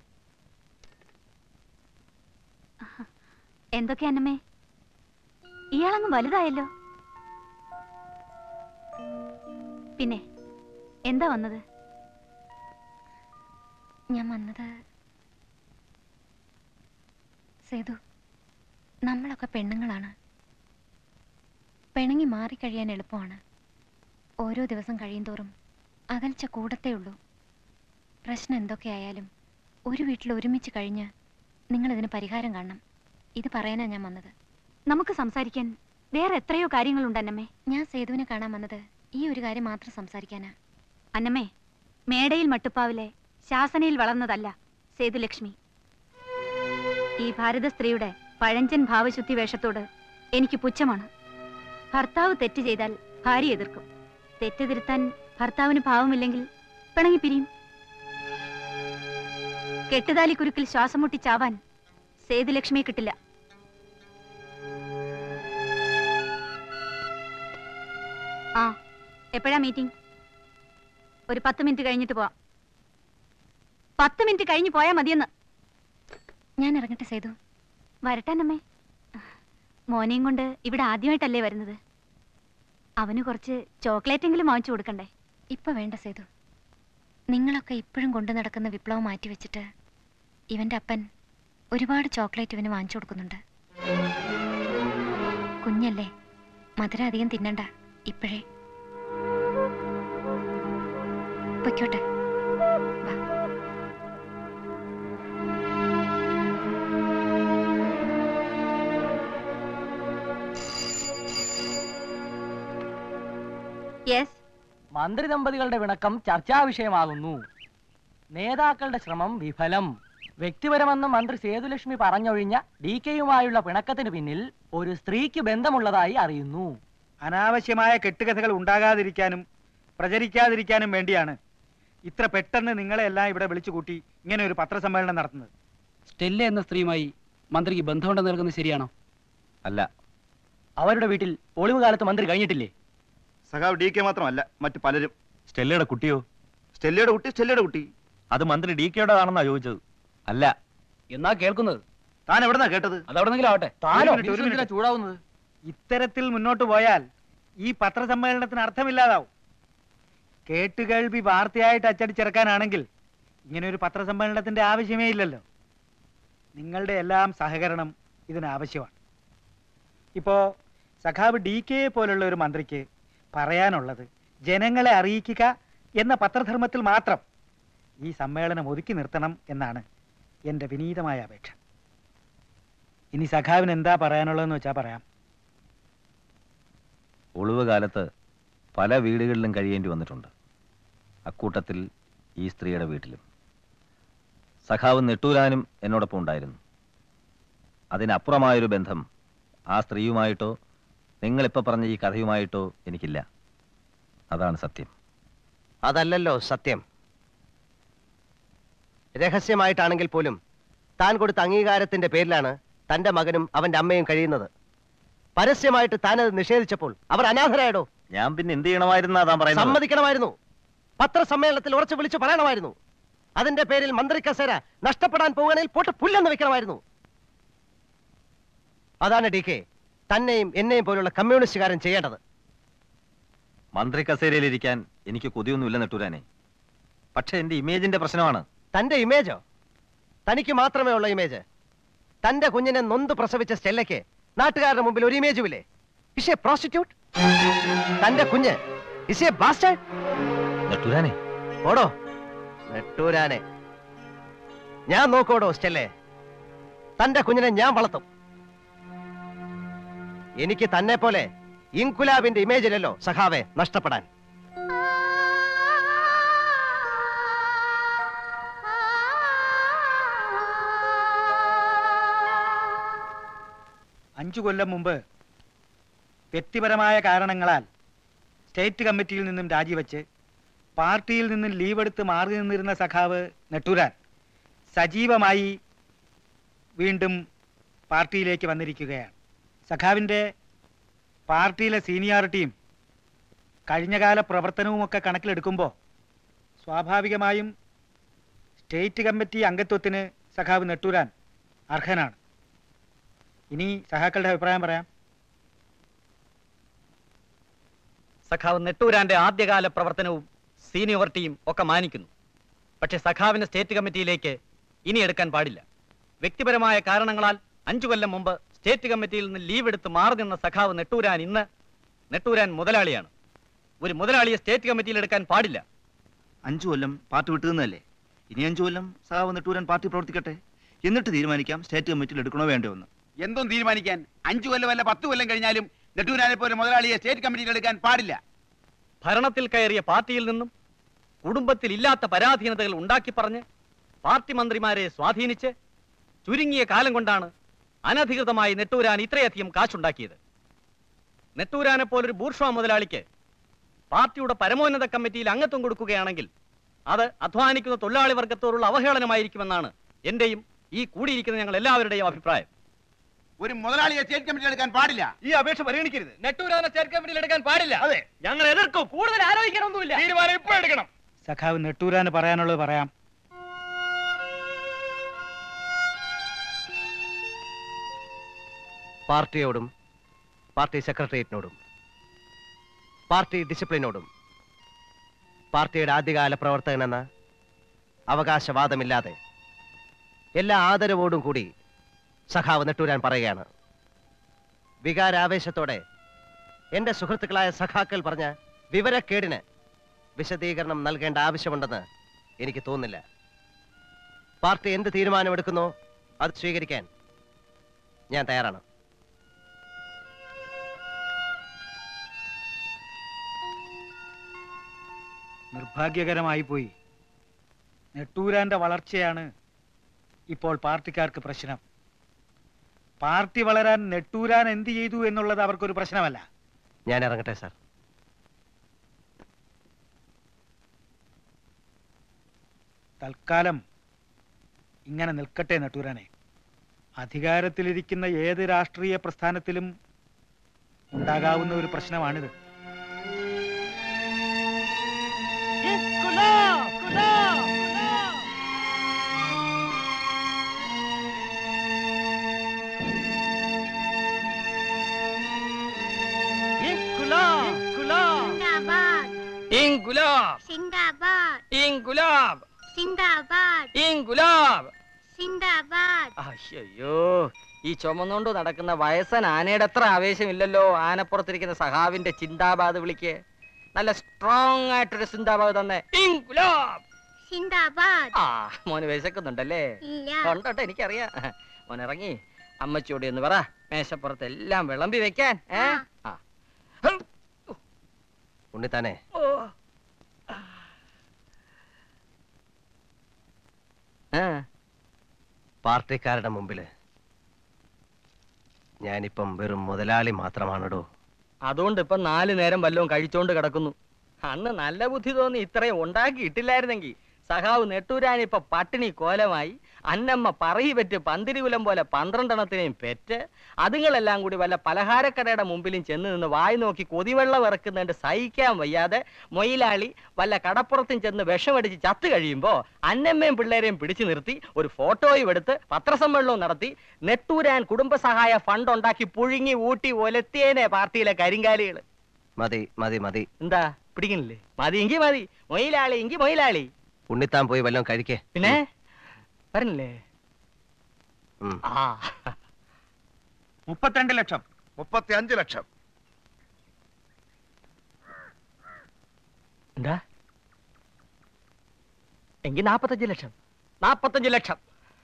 എന്തൊക്കെ അന്നമ്മേ ഇയാളങ്ങ് വലുതായല്ലോ പിന്നെ എന്താ വന്നത് ഞാൻ വന്നത് സേതു നമ്മളൊക്കെ പെണ്ണുങ്ങളാണ് പിണങ്ങി മാറിക്കഴിയാൻ എളുപ്പമാണ് ഓരോ ദിവസം കഴിയുന്തോറും അകൽച്ച കൂടത്തേ ഉള്ളൂ പ്രശ്നം എന്തൊക്കെയായാലും ഒരു വീട്ടിൽ ഒരുമിച്ച് കഴിഞ്ഞ് നിങ്ങളിതിന് പരിഹാരം കാണണം ഇത് പറയാനാ ഞാൻ വന്നത് നമുക്ക് സംസാരിക്കാൻ വേറെ എത്രയോ കാര്യങ്ങളുണ്ട് അന്നമ്മേ ഞാൻ സേതുവിനെ കാണാൻ വന്നത് ഈ ഒരു കാര്യം മാത്രം സംസാരിക്കാനാ അന്നമ്മേ മേടയിൽ മട്ടുപ്പാവിലെ ശാസനയിൽ വളർന്നതല്ല സേതുലക്ഷ്മി ഈ ഭാരത സ്ത്രീയുടെ പഴഞ്ചൻ ഭാവശുദ്ധി വേഷത്തോട് എനിക്ക് പുച്ഛമാണ് ഭർത്താവ് തെറ്റ് ചെയ്താൽ ഭാര്യ എതിർക്കും തെറ്റ് തിരുത്താൻ ഭർത്താവിന് ഭാവമില്ലെങ്കിൽ പിണങ്ങി പിരിയും കെട്ടുതാലി കുരുക്കിൽ ശ്വാസം മുട്ടി ചാവാൻ സേതുലക്ഷ്മിയെ കിട്ടില്ല ആ എപ്പോഴാ മീറ്റിംഗ് ഒരു പത്ത് മിനിറ്റ് കഴിഞ്ഞിട്ട് പോവാം പത്ത് മിനിറ്റ് കഴിഞ്ഞ് പോയാ മതിയെന്ന് ഞാൻ ഇറങ്ങട്ടെ സേതു വരട്ടാനമ്മേ മോനെയും കൊണ്ട് ഇവിടെ ആദ്യമായിട്ടല്ലേ വരുന്നത് അവന് കുറച്ച് ചോക്ലേറ്റ് എങ്കിലും വാങ്ങിച്ചു കൊടുക്കണ്ടേ ഇപ്പൊ വേണ്ട സേതു നിങ്ങളൊക്കെ ഇപ്പോഴും കൊണ്ടു നടക്കുന്ന വിപ്ലവം മാറ്റിവെച്ചിട്ട് ഇവന്റെ അപ്പൻ ഒരുപാട് ചോക്ലേറ്റ് ഇവന് വാങ്ങിച്ചു കൊടുക്കുന്നുണ്ട് കുഞ്ഞല്ലേ മധുരം അധികം തിന്നണ്ട ഇപ്പോഴേ പൊയ്ക്കോട്ടെ മന്ത്രി ദമ്പതികളുടെ പിണക്കം ചർച്ചാ വിഷയമാകുന്നു നേതാക്കളുടെ ശ്രമം വിഫലം വ്യക്തിപരമെന്ന് മന്ത്രി സേതുലക്ഷ്മി പറഞ്ഞൊഴിഞ്ഞ ഡി കെയുമായുള്ള പിണക്കത്തിന് പിന്നിൽ ഒരു സ്ത്രീക്ക് ബന്ധമുള്ളതായി അറിയുന്നു അനാവശ്യമായ കെട്ടുകഥകൾ ഉണ്ടാകാതിരിക്കാനും പ്രചരിക്കാതിരിക്കാനും വേണ്ടിയാണ് ഇത്ര പെട്ടെന്ന് നിങ്ങളെ എല്ലാം ഇവിടെ വിളിച്ചു കൂട്ടി ഇങ്ങനെ ഒരു പത്രസമ്മേളനം നടത്തുന്നത് സ്റ്റെല്ല എന്ന സ്ത്രീയുമായി മന്ത്രിക്ക് ബന്ധമുണ്ടെന്ന് നൽകുന്നത് ശരിയാണോ അല്ല അവരുടെ വീട്ടിൽ ഒളിവ് കാലത്ത് മന്ത്രി കഴിഞ്ഞിട്ടില്ലേ സഖാവ് ഡി കെ മാത്രമല്ല മറ്റു പലരും സ്റ്റെല്ലയുടെ കുട്ടിയോ സ്റ്റെല്ലയുടെ കുട്ടി സ്റ്റെല്ലയുടെ കുട്ടി അത് മന്ത്രി ഡി കെയുടേതാണെന്നാ ചോദിച്ചത് അല്ല എന്നാ കേൾക്കുന്നത് താൻ എവിടെന്നാ കേട്ടത് അതവിടെന്നെങ്കിലും ആവട്ടെ ഒരു മിനിറ്റ്, ഒരു മിനിറ്റ്. ചൂടാവുന്നത് ഇത്തരത്തിൽ മുന്നോട്ട് പോയാൽ ഈ പത്രസമ്മേളനത്തിന് അർത്ഥമില്ലാതാവും കേട്ടുകേൾവി വാർത്തയായിട്ട് അച്ചടിച്ചിറക്കാനാണെങ്കിൽ ഇങ്ങനെ ഒരു പത്രസമ്മേളനത്തിന്റെ ആവശ്യമേ ഇല്ലല്ലോ നിങ്ങളുടെ എല്ലാം സഹകരണം ഇതിന് ആവശ്യമാണ് ഇപ്പോ സഖാവ് ഡി കെ പോലുള്ള ഒരു മന്ത്രിക്ക് പറയാനുള്ളത് ജനങ്ങളെ അറിയിക്കുക എന്ന പത്രധർമ്മത്തിൽ മാത്രം ഈ സമ്മേളനം ഒതുക്കി നിർത്തണം എന്നാണ് എൻ്റെ വിനീതമായ അപേക്ഷ ഇനി സഖാവിന് എന്താ പറയാനുള്ളതെന്ന് വെച്ചാൽ പറയാം ഒളിവ് കാലത്ത് പല വീടുകളിലും കഴിയേണ്ടി വന്നിട്ടുണ്ട് അക്കൂട്ടത്തിൽ ഈ സ്ത്രീയുടെ വീട്ടിലും സഖാവ് നെട്ടൂരാനും എന്നോടൊപ്പം ഉണ്ടായിരുന്നു അതിനപ്പുറമായൊരു ബന്ധം ആ സ്ത്രീയുമായിട്ടോ നിങ്ങളിപ്പോൾ പറഞ്ഞ ഈ കഥയുമായിട്ടോ എനിക്കില്ല അതാണ് സത്യം അതല്ലല്ലോ സത്യം രഹസ്യമായിട്ടാണെങ്കിൽ പോലും താൻ കൊടുത്ത അംഗീകാരത്തിന്റെ പേരിലാണ് തന്റെ മകനും അവന്റെ അമ്മയും കഴിയുന്നത് പരസ്യമായിട്ട് താനത് നിഷേധിച്ചപ്പോൾ അവർ അനാഥരായടോ ഞാൻ പിന്നെ എന്ത് ചെയ്യണമായിരുന്നാ താൻ പറയുന്നത് സമ്മതിക്കണമായിരുന്നു പത്രസമ്മേളനത്തിൽ ഉറച്ചു വിളിച്ചു പറയണമായിരുന്നു അതിന്റെ പേരിൽ മന്ത്രി കസേര നഷ്ടപ്പെടാൻ പോകുകയാണെങ്കിൽ പോട്ട് പുല്ലെന്ന് വെക്കണമായിരുന്നു അതാണ് ഡി കെ തന്നെയും എന്നെയും പോലുള്ള കമ്മ്യൂണിസ്റ്റുകാരൻ ചെയ്യേണ്ടത് മന്ത്രി കസേരയിലിരിക്കാൻ എനിക്ക് കൊതിയൊന്നുമില്ല നെട്ടൂരാനെ പക്ഷെ എന്റെ ഇമേജിന്റെ പ്രശ്നമാണ് തന്റെ ഇമേജോ തനിക്ക് മാത്രമേ ഉള്ള ഇമേജ് തന്റെ കുഞ്ഞിനെ നൊന്ത് പ്രസവിച്ച സ്റ്റെല്ലയ്ക്ക് നാട്ടുകാരുടെ മുമ്പിൽ ഒരു ഇമേജുമില്ലേ ഇഷേ പ്രോസ്റ്റിറ്റ്യൂട്ട് തന്റെ കുഞ്ഞ് ഇസേ ബാസ്റ്റേഡ് നെട്ടൂരാനെ ഓടോ നെട്ടൂരാനെ ഞാൻ നോക്കോടോ സ്റ്റെല്ലേ തന്റെ കുഞ്ഞിനെ ഞാൻ വളർത്തും എനിക്ക് തന്നെ പോലെ ഇൻകുലാബിന്റെ ഇമേജിലല്ലോ സഖാവെ നഷ്ടപ്പെടാൻ അഞ്ചു കൊല്ലം മുമ്പ് വ്യക്തിപരമായ കാരണങ്ങളാൽ സ്റ്റേറ്റ് കമ്മിറ്റിയിൽ നിന്നും രാജിവെച്ച് പാർട്ടിയിൽ നിന്നും ലീവ് എടുത്ത് മാറി നിന്നിരുന്ന സഖാവ് നെട്ടൂരാൻ സജീവമായി വീണ്ടും പാർട്ടിയിലേക്ക് വന്നിരിക്കുകയാണ് സഖാവിൻ്റെ പാർട്ടിയിലെ സീനിയോറിറ്റിയും കഴിഞ്ഞകാല പ്രവർത്തനവുമൊക്കെ കണക്കിലെടുക്കുമ്പോൾ സ്വാഭാവികമായും സ്റ്റേറ്റ് കമ്മിറ്റി അംഗത്വത്തിന് സഖാവ് നെട്ടൂരാൻ അർഹനാണ് ഇനി സഹാക്കളുടെ അഭിപ്രായം പറയാം സഖാവ് നെട്ടൂരാന്റെ ആദ്യകാല പ്രവർത്തനവും സീനിയോറിറ്റിയും ഒക്കെ മാനിക്കുന്നു പക്ഷെ സഖാവിനെ സ്റ്റേറ്റ് കമ്മിറ്റിയിലേക്ക് ഇനി എടുക്കാൻ പാടില്ല വ്യക്തിപരമായ കാരണങ്ങളാൽ അഞ്ചു കൊല്ലം മുമ്പ് സ്റ്റേറ്റ് കമ്മിറ്റിയിൽ നിന്ന് ലീവ് എടുത്ത് മാറി നിന്ന സഖാവ് നെട്ടൂരാൻ ഇന്ന് നെട്ടൂരാൻ മുതലാളിയാണ് ഒരു മുതലാളിയെ സ്റ്റേറ്റ് കമ്മിറ്റിയിൽ എടുക്കാൻ പാടില്ല അഞ്ചു കൊല്ലം പാർട്ടി വിട്ടുതന്നല്ലേ ഇനി അഞ്ചു കൊല്ലം സഹാവ് നെട്ടൂരൻ പാർട്ടി പ്രവർത്തിക്കട്ടെ എന്നിട്ട് തീരുമാനിക്കാം സ്റ്റേറ്റ് കമ്മിറ്റിയിൽ എടുക്കണോ വേണ്ടോ എന്ന് എന്തും തീരുമാനിക്കാൻ അഞ്ചു കൊല്ലം അല്ല പത്ത് കൊല്ലം കഴിഞ്ഞാലും നെട്ടൂരാനെ പോലെ മുതലാളിയെ സ്റ്റേറ്റ് കമ്മിറ്റിയിൽ എടുക്കാൻ പാടില്ല ഭരണത്തിൽ കയറിയ പാർട്ടിയിൽ നിന്നും കുടുംബത്തിൽ ഇല്ലാത്ത പരാധീനതകൾ ഉണ്ടാക്കി പറഞ്ഞ് പാർട്ടി മന്ത്രിമാരെ സ്വാധീനിച്ച് ചുരുങ്ങിയ കാലം കൊണ്ടാണ് അനധികൃതമായി നെട്ടൂരാൻ ഇത്രയധികം കാശുണ്ടാക്കിയത് നെട്ടൂരാനെ പോലൊരു ബൂർഷ്വ മുതലാളിക്ക് പാർട്ടിയുടെ പരമോന്നത കമ്മിറ്റിയിൽ അംഗത്വം കൊടുക്കുകയാണെങ്കിൽ അത് അധ്വാനിക്കുന്ന തൊഴിലാളി വർഗത്തോടുള്ള അവഹേളനമായിരിക്കുമെന്നാണ് എന്റെയും ഈ കൂടിയിരിക്കുന്ന ഞങ്ങൾ എല്ലാവരുടെയും അഭിപ്രായം ഒരു മുതലാളിയെ സ്റ്റേറ്റ് കമ്മിറ്റിയിൽ എടുക്കാൻ പാടില്ല ഈ അപേക്ഷ പരിഗണിക്കരുത് നെട്ടൂരാനെ സ്റ്റേറ്റ് കമ്മിറ്റിയിൽ എടുക്കാൻ പാടില്ല അതെ ഞങ്ങൾ എതിർക്കും കൂടുതൽ ആലോചിക്കാനൊന്നുമില്ല തീരുമാനം ഇപ്പൊ എടുക്കണം സഖാവ് നെട്ടൂരാന് പറയാനുള്ളത് പറയാം പാർട്ടിയോടും പാർട്ടി സെക്രട്ടേറിയറ്റിനോടും പാർട്ടി ഡിസിപ്ലിനോടും പാർട്ടിയുടെ ആദ്യകാല പ്രവർത്തകനെന്ന അവകാശവാദമില്ലാതെ എല്ലാ ആദരവോടും കൂടി സഖാവ് നെട്ടൂരാൻ പറയുകയാണ് വികാരാവേശത്തോടെ എന്റെ സുഹൃത്തുക്കളായ സഖാക്കൾ പറഞ്ഞ വിവരക്കേടിന് വിശദീകരണം നൽകേണ്ട ആവശ്യമുണ്ടെന്ന് എനിക്ക് തോന്നുന്നില്ല പാർട്ടി എന്ത് തീരുമാനമെടുക്കുന്നോ അത് സ്വീകരിക്കാൻ ഞാൻ തയ്യാറാണ് നിർഭാഗ്യകരമായി പോയി നെട്ടൂരാന്റെ വളർച്ചയാണ് ഇപ്പോൾ പാർട്ടിക്കാർക്ക് പ്രശ്നം പാർട്ടി വളരാൻ നെട്ടൂരാൻ എന്ത് ചെയ്തു എന്നുള്ളത് അവർക്കൊരു പ്രശ്നമല്ല ഞാൻ ഇറങ്ങട്ടെ സാർ തൽക്കാലം ഇങ്ങനെ നിൽക്കട്ടെ നെട്ടൂരാനെ അധികാരത്തിലിരിക്കുന്ന ഏത് രാഷ്ട്രീയ പ്രസ്ഥാനത്തിലും ഉണ്ടാകാവുന്ന ഒരു പ്രശ്നമാണിത് ഇൻകുലാബ് സിന്ദാബാദ് ഇൻകുലാബ് സിന്ദാബാദ് ഇൻകുലാബ് സിന്ദാബാദ് അയ്യോ ഈ ചുമന്നുകൊണ്ട് നടക്കുന്ന വയസ്സൻ ആനയുടെ അത്ര ആവേശമില്ലല്ലോ ആനപ്പുറത്തിരിക്കുന്ന സഹാവിന്റെ ചിന്താബാദ് വിളിക്ക് നല്ല സ്ട്രോങ് ആയിട്ടൊരു ചിന്താബാദ് തന്നെ ഇൻകുലാബ് സിന്ദാബാദ് ആ മോന് വിശക്കുന്നുണ്ടല്ലേ ഇല്ല. ഉണ്ടോട്ടെ എനിക്കറിയാം മോൻ ഇറങ്ങി അമ്മച്ചോടി എന്ന് പറ മേശപ്പുറത്ത് എല്ലാം വിളമ്പി വെക്കാൻ ഏ ആ ഉണ്ണിത്താനെ ആ പാർട്ടിക്കാരുടെ മുമ്പില് ഞാനിപ്പം വെറും മുതലാളി മാത്രമാണടോ അതുകൊണ്ട് ഇപ്പൊ നാല് നേരം വല്ലതും കഴിച്ചോണ്ട് കിടക്കുന്നു അന്ന് നല്ല ബുദ്ധി തോന്നി ഇത്രയും ഉണ്ടാക്കിയിട്ടില്ലായിരുന്നെങ്കിൽ സഖാവ് നെട്ടൂരാൻ ഇപ്പൊ പട്ടിണി കോലമായി അന്നമ്മ പറയി പെറ്റ് പന്തിരികുലം പോലെ പന്ത്രണ്ടെണ്ണത്തിനെയും പെറ്റ് അതുങ്ങളെല്ലാം കൂടി വല്ല പലഹാരക്കടയുടെ മുമ്പിലും ചെന്ന് നിന്ന് വായി നോക്കി കൊതിവെള്ളം ഇറക്കുന്നതിന്റെ സഹിക്കാൻ വയ്യാതെ മൊയിലാളി വല്ല കടപ്പുറത്തും ചെന്ന് വിഷമടിച്ച് ചത്തു കഴിയുമ്പോ അന്നമ്മയും പിള്ളേരെയും പിടിച്ചു നിർത്തി ഒരു ഫോട്ടോയും എടുത്ത് പത്രസമ്മേളനവും നടത്തി നെട്ടൂരാൻ കുടുംബസഹായ ഫണ്ട് ഉണ്ടാക്കി പുഴുങ്ങി ഊട്ടി ഒലത്തിയേനെ പാർട്ടിയിലെ കരിങ്കാലികൾ മതി മതി മതി എന്താ പിടിക്കണില്ലേ മതി എങ്കി മതി മൊയിലാളി എങ്കി മൊയിലാളി ഉണ്ണിത്താൻ പോയി വല്ലതും കഴിക്കേ പിന്നെ വരണില്ലേ ഉം. ആ മുപ്പത്തിരണ്ട് ലക്ഷം മുപ്പത്തി അഞ്ച് ലക്ഷം എന്താ എങ്കി നാപ്പത്തഞ്ച് ലക്ഷം നാപ്പത്തഞ്ച് ലക്ഷം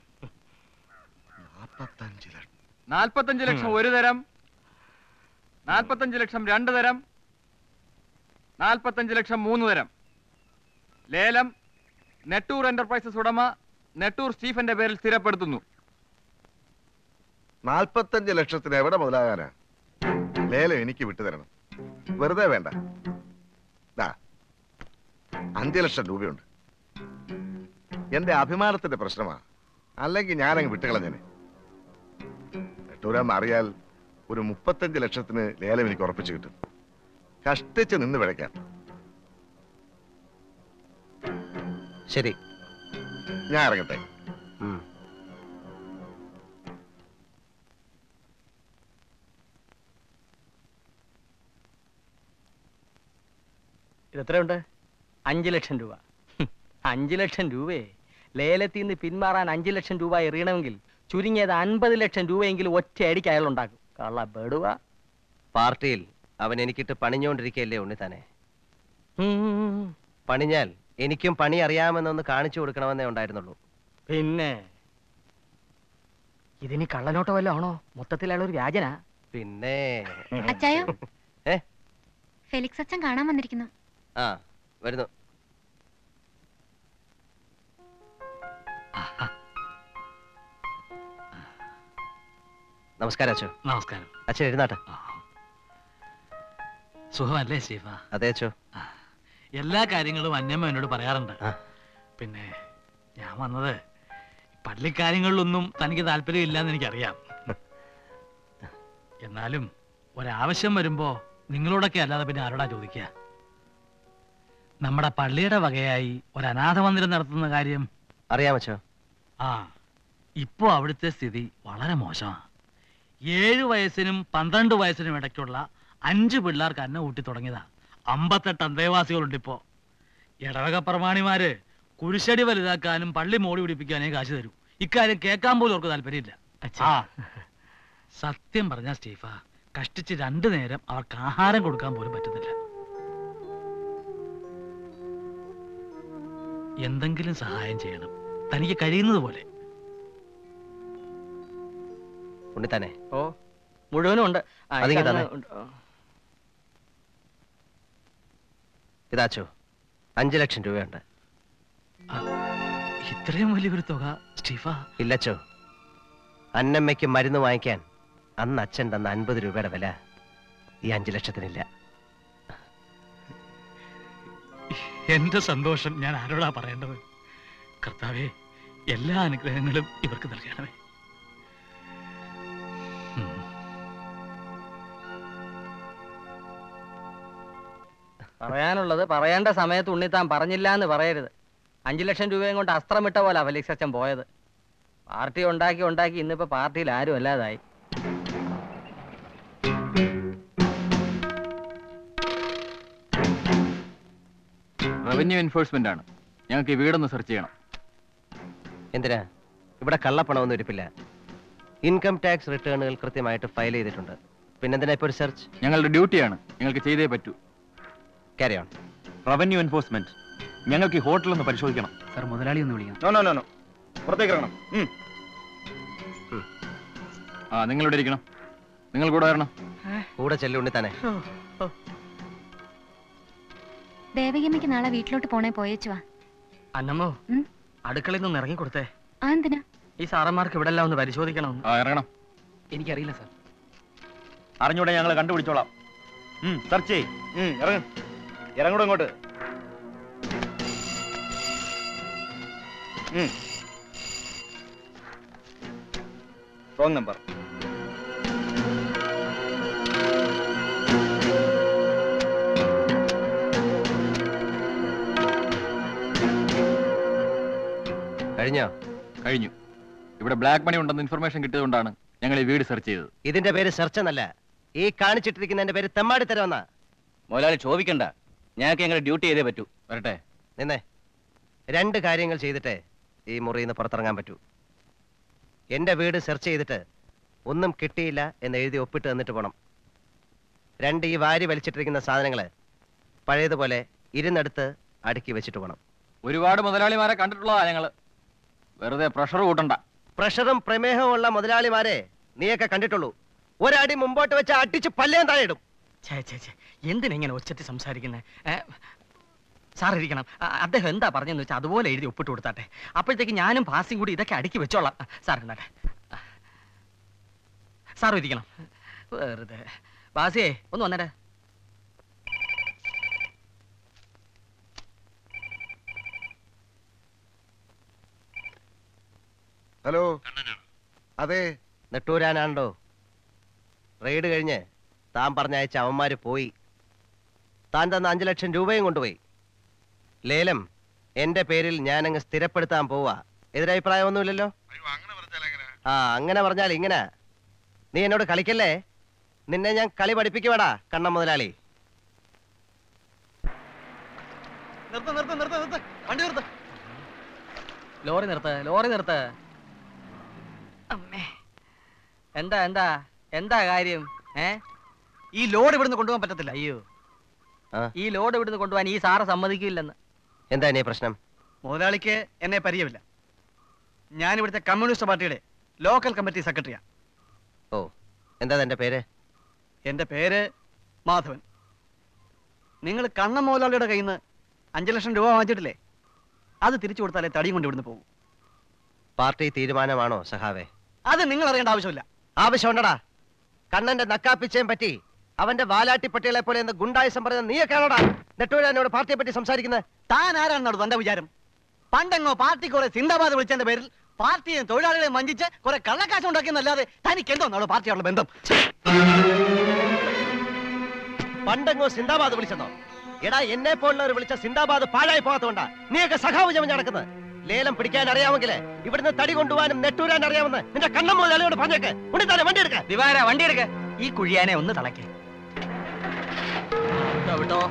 നാൽപ്പത്തഞ്ച് ലക്ഷം ഒരു തരം നാൽപ്പത്തഞ്ച് ലക്ഷം രണ്ട് തരം നാൽപ്പത്തഞ്ച് ലക്ഷം മൂന്ന് തരം ലേലം നെട്ടൂർ എന്റർപ്രൈസസ് ഉടമ നെട്ടൂർ സ്റ്റീഫന്റെ പേരിൽ സ്ഥിരപ്പെടുത്തുന്നു നാൽപ്പത്തഞ്ച് ലക്ഷത്തിന് എവിടെ മുതലാകാനാ ലേലം എനിക്ക് വിട്ടുതരണം വെറുതെ വേണ്ട ദാ അഞ്ച് ലക്ഷം രൂപയുണ്ട് എന്റെ അഭിമാനത്തിന്റെ പ്രശ്നമാ അല്ലെങ്കിൽ ഞാനങ്ങ് വിട്ടുകളഞ്ഞനെ നെട്ടൂരാന്ന് അറിയാൽ ഒരു മുപ്പത്തഞ്ച് ലക്ഷത്തിന് ലേലം എനിക്ക് ഉറപ്പിച്ചു കിട്ടും കഷ്ടിച്ച് നിന്ന് പിഴയ്ക്കാം ശരി ഞാൻ ഇറങ്ങട്ടെ ഇത് എത്രയുണ്ട് അഞ്ച് ലക്ഷം രൂപ ഹും, അഞ്ച് ലക്ഷം രൂപയെ ലേലത്തിൽ നിന്ന് പിന്മാറാൻ അഞ്ച് ലക്ഷം രൂപ എറിയണമെങ്കിൽ ചുരുങ്ങിയത് അൻപത് ലക്ഷം രൂപയെങ്കിലും ഒറ്റയടിക്ക് അയാൾ ഉണ്ടാക്കും കള്ള ബെടുവ പാർട്ടിയിൽ അവൻ എനിക്കിട്ട് പണിഞ്ഞോണ്ടിരിക്കല്ലേ ഉണ്ണിത്താനെ പണിഞ്ഞാൽ എനിക്കും പണി അറിയാമെന്നൊന്ന് കാണിച്ചു കൊടുക്കണമെന്നേ ഉണ്ടായിരുന്നുള്ളൂ പിന്നെ ഇതിനി കള്ളനോട്ടോ വല്ലോ ആണോ മൊത്തത്തിൽ അയാൾ ഒരു വ്യാജനാ പിന്നെ അച്ചായോ ഏ? ഫെലിക്സ് അച്ഛൻ കാണാൻ വന്നിരിക്കുന്നു ആ വരുന്നു നമസ്കാരം അച്ഛോ നമസ്കാരം അച്ഛൻ എഴുന്നാട്ടെ സുഖമല്ലേ സ്റ്റീഫ അതെ അച്ഛോ എല്ലാ കാര്യങ്ങളും അന്യമ്മ എന്നോട് പറയാറുണ്ട് പിന്നെ ഞാൻ വന്നത് പള്ളിക്കാര്യങ്ങളിലൊന്നും തനിക്ക് താല്പര്യമില്ലെന്ന് എനിക്കറിയാം എന്നാലും ഒരാവശ്യം വരുമ്പോ നിങ്ങളോടൊക്കെ അല്ലാതെ പിന്നെ ആരോടാ ചോദിക്കുക നമ്മുടെ പള്ളിയുടെ വകയായി ഒരു അനാഥ മന്ദിരം നടത്തുന്ന കാര്യം അറിയാമച്ചോ ആ ഇപ്പോ അവിടുത്തെ സ്ഥിതി വളരെ മോശമാണ് ഏഴ് വയസ്സിനും പന്ത്രണ്ട് വയസ്സിനും ഇടയ്ക്കുള്ള അഞ്ച് പിള്ളേർക്ക് അന്നം ഊട്ടി തുടങ്ങിയതാ അമ്പത്തെട്ട് അന്തേവാസികളുണ്ട് ഇപ്പോ ഇടവക പ്രമാണിമാര് കുരിശടി വലുതാക്കാനും പള്ളി മോടി പിടിപ്പിക്കാനേ കാശ് തരൂ ഇക്കാര്യം കേൾക്കാൻ പോലും അവർക്ക് താല്പര്യമില്ല ആ സത്യം പറഞ്ഞ സ്റ്റീഫ കഷ്ടിച്ച് രണ്ടു നേരം അവർക്ക് ആഹാരം കൊടുക്കാൻ പോലും പറ്റുന്നില്ല എന്തെങ്കിലും സഹായം ചെയ്യണം തനിക്ക് കഴിയുന്നത് പോലെ ഉണ്ണിത്താനെ ഓ മുഴുവനും ഉണ്ട് ആ, അതിങ്ങ് ഇതങ്ങ് തന്നെ. ഉണ്ട്. ഓ. ഇതാച്ചോ അഞ്ചു ലക്ഷം രൂപയുണ്ട് ഇത്രയും വലിയൊരു തുക സ്റ്റീഫ ഇല്ലച്ചോ അന്നമ്മയ്ക്ക് മരുന്ന് വാങ്ങിക്കാൻ അന്ന് അച്ഛൻ തന്ന അൻപത് രൂപയുടെ വില ഈ അഞ്ചു ലക്ഷത്തിനില്ല എന്റെ സന്തോഷം ഞാൻ ആരോടാ പറയേണ്ടത് കർത്താവെ എല്ലാ അനുഗ്രഹങ്ങളും ഇവർക്ക് നൽകണമേ പറയാനുള്ളത് പറയേണ്ട സമയത്ത് ഉണ്ണിത്താൻ പറഞ്ഞില്ല എന്ന് പറയരുത് അഞ്ചു ലക്ഷം രൂപയും കൊണ്ട് അസ്ത്രമിട്ട പോലെ ഫെലിക്സ് അച്ഛൻ പോയത് പാർട്ടി ഉണ്ടാക്കി ഉണ്ടാക്കി ഇന്നിപ്പോ പാർട്ടിയിൽ ആരും അല്ലാതായി റവന്യൂ എൻഫോഴ്സ്മെന്റ് ആണ് ഞങ്ങൾക്ക് ഈ വീടൊന്ന് സെർച്ച് ചെയ്യണം എന്തിനാ ഇവിടെ കള്ളപ്പണമൊന്നും ഇരിപ്പില്ല ഇൻകം ടാക്സ് റിട്ടേണുകൾ കൃത്യമായിട്ട് ഫയൽ ചെയ്തിട്ടുണ്ട് പിന്നെന്തിനാ ഇപ്പോൾ ഒരു സെർച്ച് ഞങ്ങളുടെ ഡ്യൂട്ടിയാണ് ഞങ്ങൾക്ക് ചെയ്തേ പറ്റൂ ക്യാരി ഓൺ റവന്യൂ എൻഫോഴ്സ്മെന്റ് ഞങ്ങൾക്ക് ഈ ഹോട്ടൽ ഒന്ന് പരിശോധിക്കണം സാർ മുതലാളി ഒന്ന് വിളിക്കണം നോ നോ നോ നോ പുറത്തേക്ക് ഇറങ്ങണം ഉം. ആ നിങ്ങളിവിടെ ഇരിക്കണം നിങ്ങൾ കൂടെ വരണം കൂടെ ചെല്ലുണ്ടി തന്നെ ദേവകിയമ്മയ്ക്ക് നാളെ വീട്ടിലോട്ട് പോണേ പോയേച്ചുവാ അന്നമ്മോ ഉം? അടുക്കളയിൽ നിന്ന് ഇറങ്ങി കൊടുത്തേ ആ എന്തിനാ ഈ സാറന്മാർക്ക് ഇവിടെ എല്ലാം ഒന്ന് പരിശോധിക്കണം ആ ഇറങ്ങണം എനിക്കറിയില്ല സാർ അറിഞ്ഞൂടെ ഞങ്ങൾ കണ്ടുപിടിച്ചോളാം സെർച്ച് ചെയ് ഇറങ്ങ ഇറങ്ങൂടെ ഇങ്ങോട്ട് റോങ് നമ്പർ കഴിഞ്ഞോ കഴിഞ്ഞു ഇവിടെ ബ്ലാക്ക് മണി ഉണ്ടെന്ന് ഇൻഫർമേഷൻ കിട്ടിയതുകൊണ്ടാണ് ഞങ്ങൾ ഈ വീട് സെർച്ച് ചെയ്തത് ഇതിന്റെ പേര് സെർച്ച് എന്നല്ല ഈ കാണിച്ചിട്ടിരിക്കുന്നതിന്റെ പേര് തെമ്മാടി തരവെന്നാ മുതലാളി ചോദിക്കണ്ട ഞങ്ങൾക്ക് ഞങ്ങളുടെ ഡ്യൂട്ടി ചെയ്തേ പറ്റൂ വരട്ടെ നിന്നേ രണ്ട് കാര്യങ്ങൾ ചെയ്തിട്ട് ഈ മുറിയിൽ നിന്ന് പുറത്തിറങ്ങാൻ പറ്റൂ എന്റെ വീട് സെർച്ച് ചെയ്തിട്ട് ഒന്നും കിട്ടിയില്ല എന്ന് എഴുതി ഒപ്പിട്ട് തന്നിട്ട് പോണം രണ്ട് ഈ വാരി വലിച്ചിട്ടിരിക്കുന്ന സാധനങ്ങള് പഴയതുപോലെ ഇരുന്നെടുത്ത് അടുക്കി വെച്ചിട്ട് പോണം ഒരുപാട് മുതലാളിമാരെ കണ്ടിട്ടുള്ളതാ ഞങ്ങള് വെറുതെ പ്രഷർ കൂട്ടണ്ട പ്രഷറും പ്രമേഹവും ഉള്ള മുതലാളിമാരെ നീയൊക്കെ കണ്ടിട്ടുള്ളൂ ഒരടി മുമ്പോട്ട് വെച്ച് അടിച്ച് പല്ലേം താഴെ ഇടും ഛേ ഛേ ഛേ എന്തിനാ ഇങ്ങനെ ഒച്ചത്തി സംസാരിക്കുന്നത് സാർ ഇരിക്കണം ആ, അദ്ദേഹം എന്താ പറഞ്ഞെന്ന് വെച്ചാൽ അതുപോലെ എഴുതി ഒപ്പിട്ട് കൊടുത്താട്ടെ അപ്പോഴത്തേക്ക് ഞാനും പാസിയും കൂടി ഇതൊക്കെ അടുക്കി വെച്ചോളാം സാർ എന്നാട്ടെ സാർ ഇരിക്കണം വെറുതെ പാസിയേ ഒന്ന് വന്നേരെ ഹലോ അതെ നെട്ടൂരാനാണ്ടോ റെയ്ഡ് കഴിഞ്ഞ് താൻ പറഞ്ഞയച്ച അവന്മാര് പോയി താൻ തന്ന അഞ്ചു ലക്ഷം രൂപയും കൊണ്ടുപോയി ലേലം എന്റെ പേരിൽ ഞാനങ്ങ് സ്ഥിരപ്പെടുത്താൻ പോവാ എതിരഭിപ്രായമൊന്നുമില്ലല്ലോ ആ അങ്ങനെ പറഞ്ഞാൽ ഇങ്ങനെ നീ എന്നോട് കളിക്കല്ലേ നിന്നെ ഞാൻ കളി പഠിപ്പിക്കുവാടാ കണ്ണം മുതലാളി നിർത്ത് നിർത്ത് നിർത്ത് നിർത്ത് വണ്ടി നിർത്ത് ലോറി നിർത്ത് ലോറി നിർത്ത് അമ്മേ എന്താ എന്താ എന്താ കാര്യം ഏ ഈ ലോഡ് ഇവിടുന്ന് കൊണ്ടുപോകാൻ പറ്റത്തില്ല അയ്യോ ആ. ഈ ലോഡ് ഇവിടുന്ന് കൊണ്ടുപോകാൻ ഈ സാറ് സമ്മതിക്കില്ലെന്ന് എന്താ നീ പ്രശ്നം മുതലാളിക്ക് എന്നെ പരിചയമില്ല ഞാൻ ഇവിടുത്തെ കമ്മ്യൂണിസ്റ്റ് പാർട്ടിയുടെ ലോക്കൽ കമ്മിറ്റി സെക്രട്ടറിയാ ഓ എന്താ എന്റെ പേര് എൻ്റെ പേര് മാധവൻ നിങ്ങൾ കണ്ണ മുതലാളിയുടെ കയ്യിൽ നിന്ന് അഞ്ചു ലക്ഷം രൂപ വാങ്ങിച്ചിട്ടില്ലേ അത് തിരിച്ചു കൊടുത്താലേ തടിയും കൊണ്ട് ഇവിടുന്ന് പോകും പാർട്ടി തീരുമാനമാണോ സഹാവേ അത് നിങ്ങൾ അറിയേണ്ട ആവശ്യമില്ല ആവശ്യമുണ്ടടാ കണ്ണന്റെ നക്കാപ്പിച്ചയും പറ്റി അവന്റെ വാലാട്ടിപ്പട്ടികളെ പോലെ എന്ന് ഗുണ്ടായുസം പറയുന്ന നീയൊക്കെയാണോടാ നെട്ടൂരാനോട് പാർട്ടിയെ പറ്റി സംസാരിക്കുന്നത് താൻ ആരാണെന്നോട് തന്റെ വിചാരം പണ്ടെങ്ങോ പാർട്ടി കുറെ സിന്ദാബാദ് വിളിച്ചതിന്റെ പേരിൽ പാർട്ടിയെ തൊഴിലാളികളെ വഞ്ചിച്ച് കുറെ കള്ളക്കാശം ഉണ്ടാക്കിയെന്നല്ലാതെ തനിക്ക് എന്തോന്നാണോ പാർട്ടിയോടുള്ള ബന്ധം പണ്ടെങ്ങോ സിന്ദാബാദ് വിളിച്ചെന്നോ എടാ എന്നെ പോലുള്ളവർ വിളിച്ച സിന്ദാബാദ് പാഴായി പോകാത്തോണ്ടാ നീയൊക്കെ സഖാവ് ജമഞ്ഞ് നടക്കുന്നത് ലേലം പിടിക്കാൻ അറിയാമെങ്കിലേ ഇവിടുന്ന് തടി കൊണ്ടുപോകാനും നെട്ടൂരാൻ അറിയാമെന്ന് നിന്റെ കണ്ണം മുതലാളിയോട് പറഞ്ഞേക്ക് ഉണ്ണിത്താനെ വണ്ടി എടുക്ക ദിവാര വണ്ടി എടുക്ക ഈ കുഴിയാനെ ഒന്ന് തളയ്ക്ക് വിട്ടോ വിട്ടോ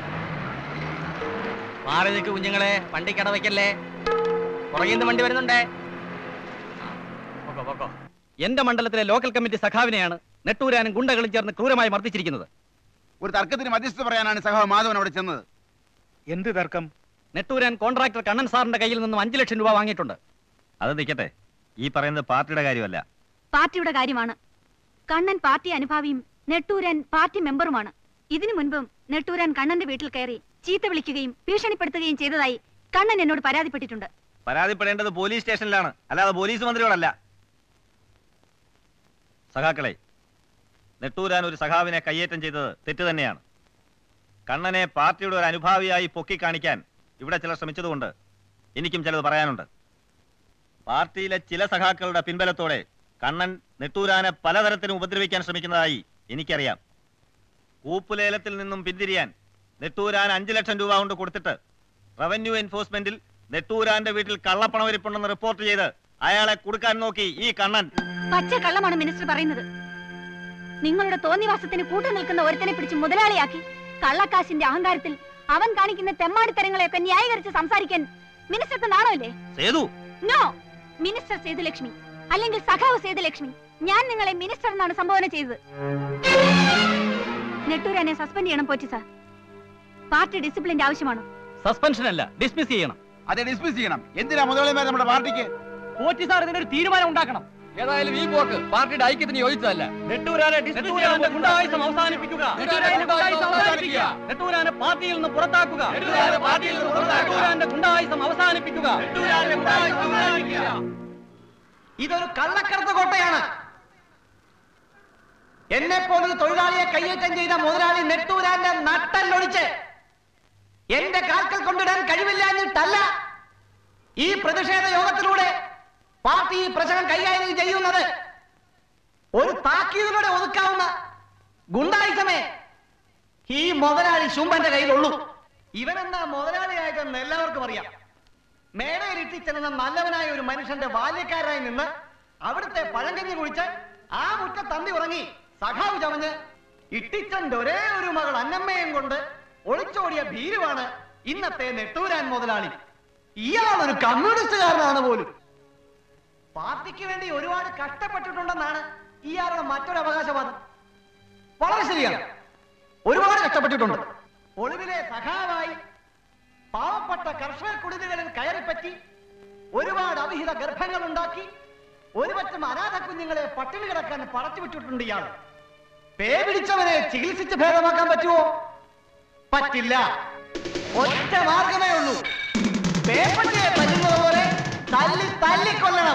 മാറി നിൽക്ക് കുഞ്ഞുങ്ങളെ വണ്ടി കടവയ്ക്കല്ലേ പുറകിൽ നിന്ന് വണ്ടി വരുന്നുണ്ടേ പൊക്കോ പൊക്കോ എന്റെ മണ്ഡലത്തിലെ ലോക്കൽ കമ്മിറ്റി സഖാവിനെയാണ് നെട്ടൂരാനും ഗുണ്ടകളും ചേർന്ന് ക്രൂരമായി മർദ്ദിച്ചിരിക്കുന്നത് ഒരു തർക്കത്തിന് മധ്യസ്ഥ പറയാനാണ് സഹോ മാധവൻ അവിടെ ചെന്നത് എന്ത് തർക്കം നെട്ടൂരാൻ കോൺട്രാക്ടർ കണ്ണൻ സാറിന്റെ കയ്യിൽ നിന്നും അഞ്ചു ലക്ഷം രൂപ വാങ്ങിയിട്ടുണ്ട് അത് നിൽക്കട്ടെ ഈ പറയുന്നത് പാർട്ടിയുടെ കാര്യമല്ല പാർട്ടിയുടെ കാര്യമാണ് കണ്ണൻ പാർട്ടി അനുഭാവിയും നെട്ടൂരൻ പാർട്ടി മെമ്പറുമാണ് ഇതിനു മുൻപും നെട്ടൂരൻ കണ്ണന്റെ വീട്ടിൽ കയറി ചീത്ത വിളിക്കുകയും ഭീഷണിപ്പെടുത്തുകയും ചെയ്തതായി കണ്ണൻ എന്നോട് പരാതിപ്പെട്ടിട്ടുണ്ട് പരാതിപ്പെടേണ്ടത് പോലീസ് സ്റ്റേഷനിലാണ് അല്ലാതെ പോലീസ് മന്ത്രിയോടല്ല സഖാക്കളെ നെട്ടൂരാൻ ഒരു സഖാവിനെ കയ്യേറ്റം ചെയ്തത് തെറ്റ് തന്നെയാണ് കണ്ണനെ പാർട്ടിയുടെ ഒരു അനുഭാവിയായി പൊക്കി കാണിക്കാൻ ഇവിടെ ചിലർ ശ്രമിച്ചതുകൊണ്ട് എനിക്കും ചിലത് പറയാനുണ്ട് പാർട്ടിയിലെ ചില സഖാക്കളുടെ പിൻബലത്തോടെ കണ്ണൻ നെട്ടൂരാനെ പലതരത്തിലും ഉപദ്രവിക്കാൻ ശ്രമിക്കുന്നതായി എനിക്കറിയാം കൂപ്പുലേലത്തിൽ നിന്നും പിന്തിരിയാൻ നെട്ടൂരാൻ അഞ്ചു ലക്ഷം രൂപ കൊണ്ട് കൊടുത്തിട്ട് റവന്യൂ എൻഫോഴ്സ്മെന്റിൽ നെട്ടൂരാന്റെ വീട്ടിൽ കള്ളപ്പണം ഇരിപ്പുണ്ടെന്ന് റിപ്പോർട്ട് ചെയ്ത് അയാളെ കൊടുക്കാൻ നോക്കി ഈ കണ്ണൻ പച്ച കള്ളമാണ് മിനിസ്റ്റർ പറയുന്നത് നിങ്ങളുടെ തോന്നിവാസത്തിന് കൂട്ടു നിൽക്കുന്ന ഒരുത്തനെ പിടിച്ച് മുതലാളിയാക്കി കള്ളക്കാശിന്റെ അഹങ്കാരത്തിൽ അവൻ കാണിക്കുന്ന തെമ്മാടിത്തരങ്ങളെയൊക്കെ ന്യായീകരിച്ച് സംസാരിക്കാൻ മിനിസ്റ്റർക്ക് നാണമില്ലേ സേതു നോ മിനിസ്റ്റർ സേതുലക്ഷ്മി അല്ലെങ്കിൽ സഖാവ് സേതുലക്ഷ്മി ഞാൻ നിങ്ങളെ മിനിസ്റ്റർ എന്നാണ് സംബോധന ചെയ്തത് നെട്ടൂരാനെ സസ്പെൻഡ് ചെയ്യണം പോറ്റി സാർ പാർട്ടി ഡിസിപ്ലിന്റെ ആവശ്യമാണ് സസ്പെൻഷൻ അല്ല ഡിസ്മിസ് ചെയ്യണം അതെ ഡിസ്മിസ് ചെയ്യണം എന്തിനാ മുതലാളിമാർ നമ്മുടെ പാർട്ടിക്ക് പോറ്റി സാർ ഇതിനൊരു തീരുമാനം ഉണ്ടാക്കണം ഏതായാലും ഈ പോക്ക് പാർട്ടിയുടെ ഐക്യത്തിന് യോജിച്ചതല്ല നെട്ടൂരാനെ dismiss ചെയ്യണം. ഗുണ്ടായുസം അവസാനിപ്പിക്കുക നെട്ടൂരാനെ ഗുണ്ടായുസം അവസാനിപ്പിക്കുക നെട്ടൂരാനെ പാർട്ടിയിൽ നിന്ന് പുറത്താക്കുക നെട്ടൂരാനെ പാർട്ടിയിൽ നിന്ന് പുറത്താക്കുക നെട്ടൂരാന്റെ ഗുണ്ടായുസം അവസാനിപ്പിക്കുക നെട്ടൂരാനെ ഗുണ്ടായുസം അവസാനിപ്പിക്കുക ഇതൊരു കള്ളക്കടത്ത് കോട്ടയാണ് എന്നെ പോലൊരു തൊഴിലാളിയെ കയ്യേറ്റം ചെയ്ത മുതലാളി നെട്ടൂരാന്റെ നട്ടല്ലൊടിച്ച് എന്റെ കാൽക്കൽ കൊണ്ടിടാൻ കഴിവില്ലാഞ്ഞിട്ടല്ല ഈ പ്രതിഷേധ യോഗത്തിലൂടെ പാർട്ടി ഈ പ്രശ്നം കൈകാര്യം ചെയ്യുന്നത് ഒരു താക്കീതിലൂടെ ഒതുക്കാവുന്ന ഗുണ്ടായുസമേ ഈ മുതലാളി ശുംഭന്റെ കയ്യിലുള്ളൂ ഇവനെന്നാ മുതലാളിയായിട്ടെന്ന് എല്ലാവർക്കും അറിയാം മേടയിൽ ഇട്ടിച്ചെന്ന നല്ലവനായ ഒരു മനുഷ്യന്റെ ബാല്യക്കാരായി നിന്ന് അവിടുത്തെ പഴങ്കഞ്ഞി കുടിച്ച് ആ മുറ്റ തന്തി ഉറങ്ങി സഖാവ് ചമഞ്ഞ് ഇട്ടിച്ചന്റെ ഒരേ ഒരു മകൾ അന്നമ്മയും കൊണ്ട് ഒളിച്ചോടിയ ഭീരുവാണ് ഇന്നത്തെ നെട്ടൂരാൻ മുതലാളി ഇയാളൊരു കമ്മ്യൂണിസ്റ്റുകാരനാണ് പോലും പാർട്ടിക്ക് വേണ്ടി ഒരുപാട് കഷ്ടപ്പെട്ടിട്ടുണ്ടെന്നാണ് ഇയാളുടെ മറ്റൊരു അവകാശവാദം വളരെ ശരിയാണ് ഒരുപാട് കഷ്ടപ്പെട്ടിട്ടുണ്ട് ഒളിവിലെ സഖാവായി പാവപ്പെട്ട കർഷക കുടിലുകളിൽ കയറിപ്പറ്റി ഒരുപാട് അവിഹിത ഗർഭങ്ങൾ ഉണ്ടാക്കി ഒരുപറ്റം അനാഥ കുഞ്ഞുങ്ങളെ പട്ടിണി കിടക്കാൻ പടച്ചുവിട്ടിട്ടുണ്ട് ഇയാൾ പേ പിടിച്ചവനെ ചികിത്സിച്ച് ഭേദമാക്കാൻ പറ്റുമോ പറ്റില്ല ഒറ്റ മാർഗമേ ഉള്ളൂ പേപ്പറ്റിയെ പറ്റുന്നത് പോലെ തല്ലി തല്ലിക്കൊല്ലണം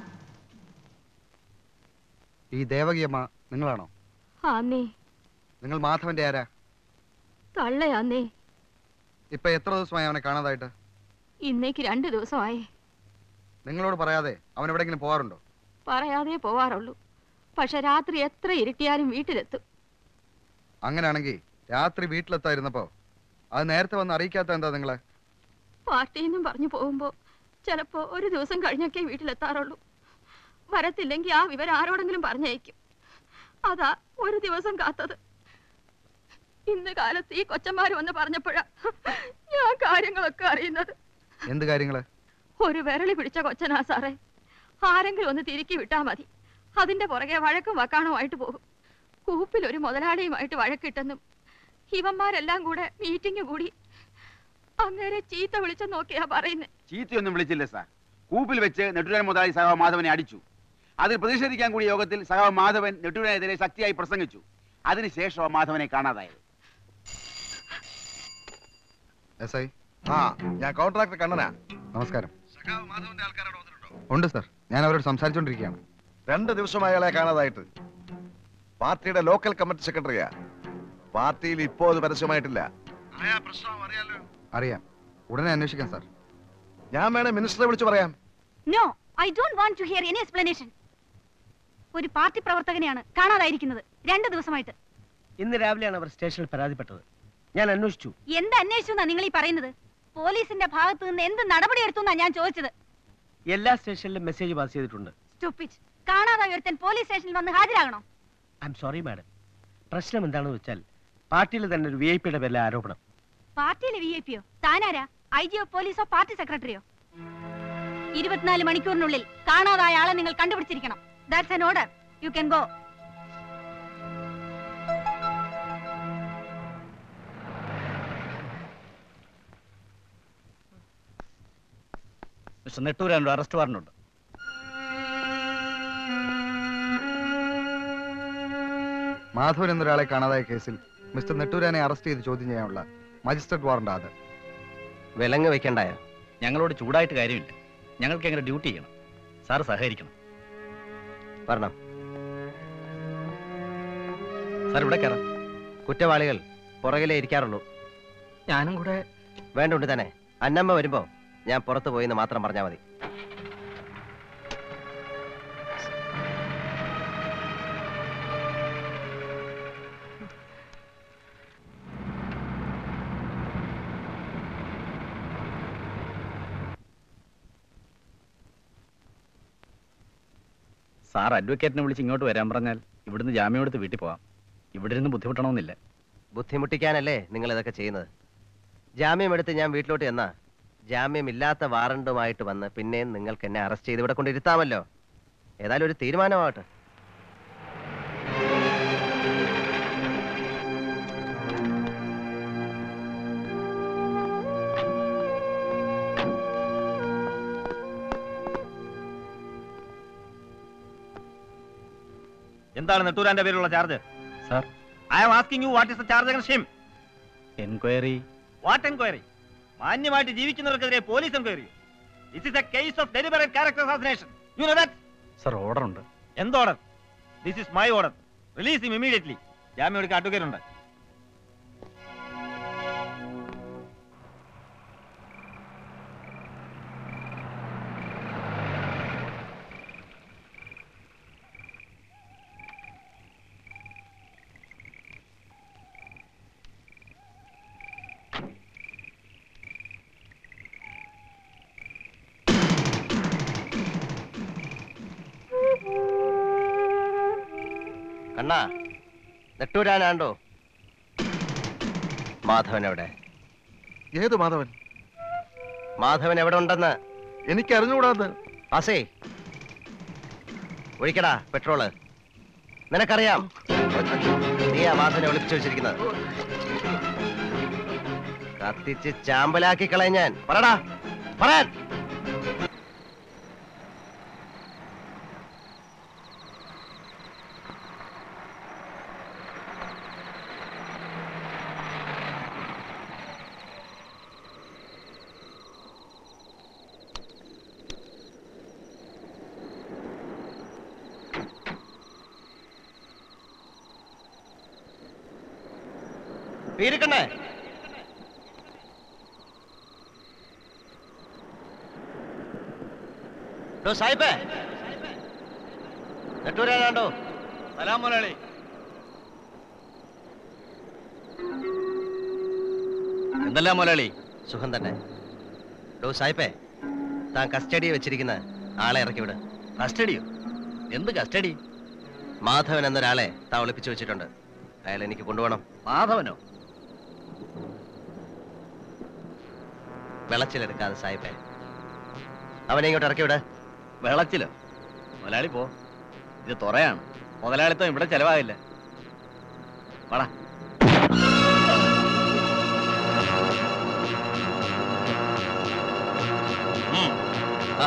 ഈ ദേവകിയമ്മ നിങ്ങളാണോ ആന്നേ നിങ്ങൾ മാധവന്റെ ആരാ തള്ളയാന്നേ ഇപ്പൊ എത്ര ദിവസമായി അവനെ കാണാതായിട്ട് ഇന്നേക്ക് രണ്ടു ദിവസമായി നിങ്ങളോട് പറയാതെ അവൻ എവിടെങ്കിലും പോവാറുണ്ടോ പറയാതെ പോവാറുള്ളൂ പക്ഷെ രാത്രി എത്ര ഇരുട്ടിയാലും വീട്ടിലെത്തും അങ്ങനെയാണെങ്കിൽ രാത്രി വീട്ടിലെത്തായിരുന്നപ്പോ അത് നേരത്തെ വന്ന് അറിയിക്കാത്ത എന്താ നിങ്ങളെ പാർട്ടിന്നും പറഞ്ഞു പോകുമ്പോ ചിലപ്പോ ഒരു ദിവസം കഴിഞ്ഞൊക്കെ വീട്ടിലെത്താറുള്ളൂ വരത്തില്ലെങ്കിൽ ആ വിവരം ആരോടെങ്കിലും പറഞ്ഞയക്കും അതാ ഒരു ദിവസം കാത്തത് ഇന്ന് കാലത്ത് ഈ കൊച്ചന്മാര് വന്ന് പറഞ്ഞപ്പോഴാ ഞാൻ കാര്യങ്ങളൊക്കെ അറിയുന്നത് എന്ത് കാര്യങ്ങള് ഒരു വിരളി പിടിച്ച കൊച്ചനാ സാറേ ആരെങ്കിലും ഒന്ന് തിരുക്കി വിട്ടാ മതി അതിന്റെ പുറകെ വഴക്കും വക്കാണുമായിട്ട് പോകും കൂപ്പിൽ ഒരു മുതലാളിയുമായിട്ട് വഴക്കിട്ടെന്നും ഇവന്മാരെല്ലാം കൂടെ മീറ്റിംഗ് കൂടി അങ്ങേരെ ചീത്ത വിളിച്ചു നോക്കിയാ പറയുന്നേ ചീത്തയൊന്നും വിളിച്ചില്ല സാർ കൂപ്പിൽ വെച്ച് നെട്ടൂരാൻ മുതലാളി സഹാവ് മാധവനെ അടിച്ചു അതിൽ പ്രതിഷേധിക്കാൻ കൂടിയ യോഗത്തിൽ സഹാവ് മാധവൻ നെട്ടൂരാനെതിരെ ശക്തിയായി പ്രസംഗിച്ചു അതിനുശേഷം മാധവനെ കാണാതായത് എസ് ഐ ആ ഞാൻ കോൺട്രാക്ടർ കണ്ണനാ നമസ്കാരം ഉണ്ട് സർ ഞാൻ അവരോട് സംസാരിച്ചുകൊണ്ടിരിക്കുകയാണ് രണ്ട് ദിവസമായി അയാളെ കാണാതായിട്ട് പാർട്ടിയുടെ ലോക്കൽ കമ്മിറ്റി സെക്രട്ടറിയാ പാർട്ടിയിൽ ഇപ്പോ അത് പരസ്യമായിട്ടില്ല അറിയാം ഉടനെ അന്വേഷിക്കാം സാർ ഞാൻ വേണേ മിനിസ്റ്ററെ വിളിച്ചു പറയാം no I don't want to hear any explanation ഒരു പാർട്ടി പ്രവർത്തകനെയാണ് കാണാതായിരിക്കുന്നത് രണ്ട് ദിവസമായിട്ട് ഇന്ന് രാവിലെയാണ് അവർ സ്റ്റേഷനിൽ പരാതിപ്പെട്ടത് ഞാൻ അന്വേഷിച്ചു എന്ത് അന്വേഷിച്ചു എന്നാ നിങ്ങൾ ഈ പറയുന്നത് പോലീസിന്റെ ഭാഗത്ത് നിന്ന് എന്ത് നടപടി എടുത്തു എന്നാ ഞാൻ ചോദിച്ചത് എല്ലാ സ്റ്റേഷനിലും മെസ്സേജ് പാസ് ചെയ്തിട്ടുണ്ട് സ്റ്റുപ്പിച്ച് കാണാതായ ഒരുത്തൻ പോലീസ് സ്റ്റേഷനിൽ വന്ന് ഹാജരാകണോ ഐ എം സോറി മാഡം പ്രശ്നം എന്താണെന്ന് വെച്ചാൽ പാർട്ടിയിൽ തന്നെ ഒരു വി ഐ പിയുടെ പേരിലെ ആരോപണം പാർട്ടിയിലെ വി ഐ പിയോ താനാരാ ഐ ജിയോ പോലീസോ പാർട്ടി സെക്രട്ടറിയോ ഇരുപത്തിനാല് മണിക്കൂറിനുള്ളിൽ കാണാതായ ആളെ നിങ്ങൾ കണ്ടുപിടിച്ചിരിക്കണം that's an order you can go mister Netturan ഒരു അറസ്റ്റ് വാറണ്ടുണ്ട് മാധവൻ എന്നൊരാളെ കാണാതായ കേസിൽ മിസ്റ്റർ നെട്ടൂരാനെ അറസ്റ്റ് ചെയ്ത് ചോദ്യം ചെയ്യാനുള്ള മജിസ്ട്രേറ്റ് വാറണ്ടാ അത് വിലങ്ങ് വെക്കണ്ടായോ ഞങ്ങളോട് ചൂടായിട്ട് കാര്യമില്ല ഞങ്ങൾക്ക് എങ്ങനെ ഡ്യൂട്ടി ചെയ്യണം സാർ സഹകരിക്കണം വരണം സാർ ഇവിടെ കയറാം കുറ്റവാളികൾ പുറകിലേ ഇരിക്കാറുള്ളൂ ഞാനും കൂടെ വേണ്ടുണ്ട് തന്നെ അന്നമ്മ വരുമ്പോ ഞാൻ പുറത്തു പോയിന്ന് മാത്രം പറഞ്ഞാൽ മതി സാർ അഡ്വക്കേറ്റിനെ വിളിച്ച് ഇങ്ങോട്ട് വരാൻ പറഞ്ഞാൽ ഇവിടുന്ന് ജാമ്യം എടുത്ത് വീട്ടിൽ പോവാം ഇവിടെ ഇരുന്ന് ബുദ്ധിമുട്ടണമെന്നില്ല ബുദ്ധിമുട്ടിക്കാനല്ലേ നിങ്ങൾ ഇതൊക്കെ ചെയ്യുന്നത് ജാമ്യം എടുത്ത് ഞാൻ വീട്ടിലോട്ട് ചെന്നാ ജാമ്യമില്ലാത്ത വാറണ്ടുമായിട്ട് വന്ന് പിന്നെയും നിങ്ങൾക്ക് എന്നെ അറസ്റ്റ് ചെയ്ത് ഇവിടെ കൊണ്ടിരുത്താമല്ലോ ഏതായാലും ഒരു തീരുമാനമാവട്ടെ എന്താണ് നെട്ടൂരാന്റെ പേരിലുള്ള charge sir I am asking you what is the charge against him enquiry what enquiry മാന്യമായിട്ട് ജീവിക്കുന്നവർക്കെതിരെ police enquiry this is a case of deliberate character assassination you know that sir order ഉണ്ട് എന്ത് order this is my order release him immediately ജാമ്യം എടുക്കാൻ advocate ഉണ്ട് കണ്ണാ നെട്ടൂരാനാണ്ടോ മാധവൻ എവിടെ ഏത് മാധവൻ മാധവൻ എവിടെ ഉണ്ടെന്ന് എനിക്ക് അറിഞ്ഞുകൂടാന്ന് ആസേ ഒഴിക്കടാ പെട്രോള് നിനക്കറിയാം നീയാ മാധവനെ ഒളിപ്പിച്ചു വെച്ചിരിക്കുന്നത് കത്തിച്ച് ചാമ്പലാക്കി കളയാൻ ഞാൻ പറടാ പറയാൻ പീരിക്കണ്ണേ ഡോ സാഹിബേ നെട്ടൂരാനാണ്ടോ സലാം മുതലാളി എന്തല്ല മുതലാളി സുഖം തന്നെ ഡോ സാഹിബേ താൻ കസ്റ്റഡി വെച്ചിരിക്കുന്ന ആളെ ഇറക്കി വിട് കസ്റ്റഡിയോ എന്ത് കസ്റ്റഡി മാധവൻ എന്നൊരാളെ താൻ ഒളിപ്പിച്ചു വെച്ചിട്ടുണ്ട് അയാൾ എനിക്ക് കൊണ്ടുപോകണം മാധവനോ വിളച്ചിലെടുക്കാതെ സാഹിബേ അവനെ ഇങ്ങോട്ട് ഇറക്കി വിട് വെളച്ചിലോ മുതലാളി പോ ഇത് തുറയാണ് മുതലാളിത്തം ഇവിടെ ചെലവാകില്ല വാടാ ഉം. ആ.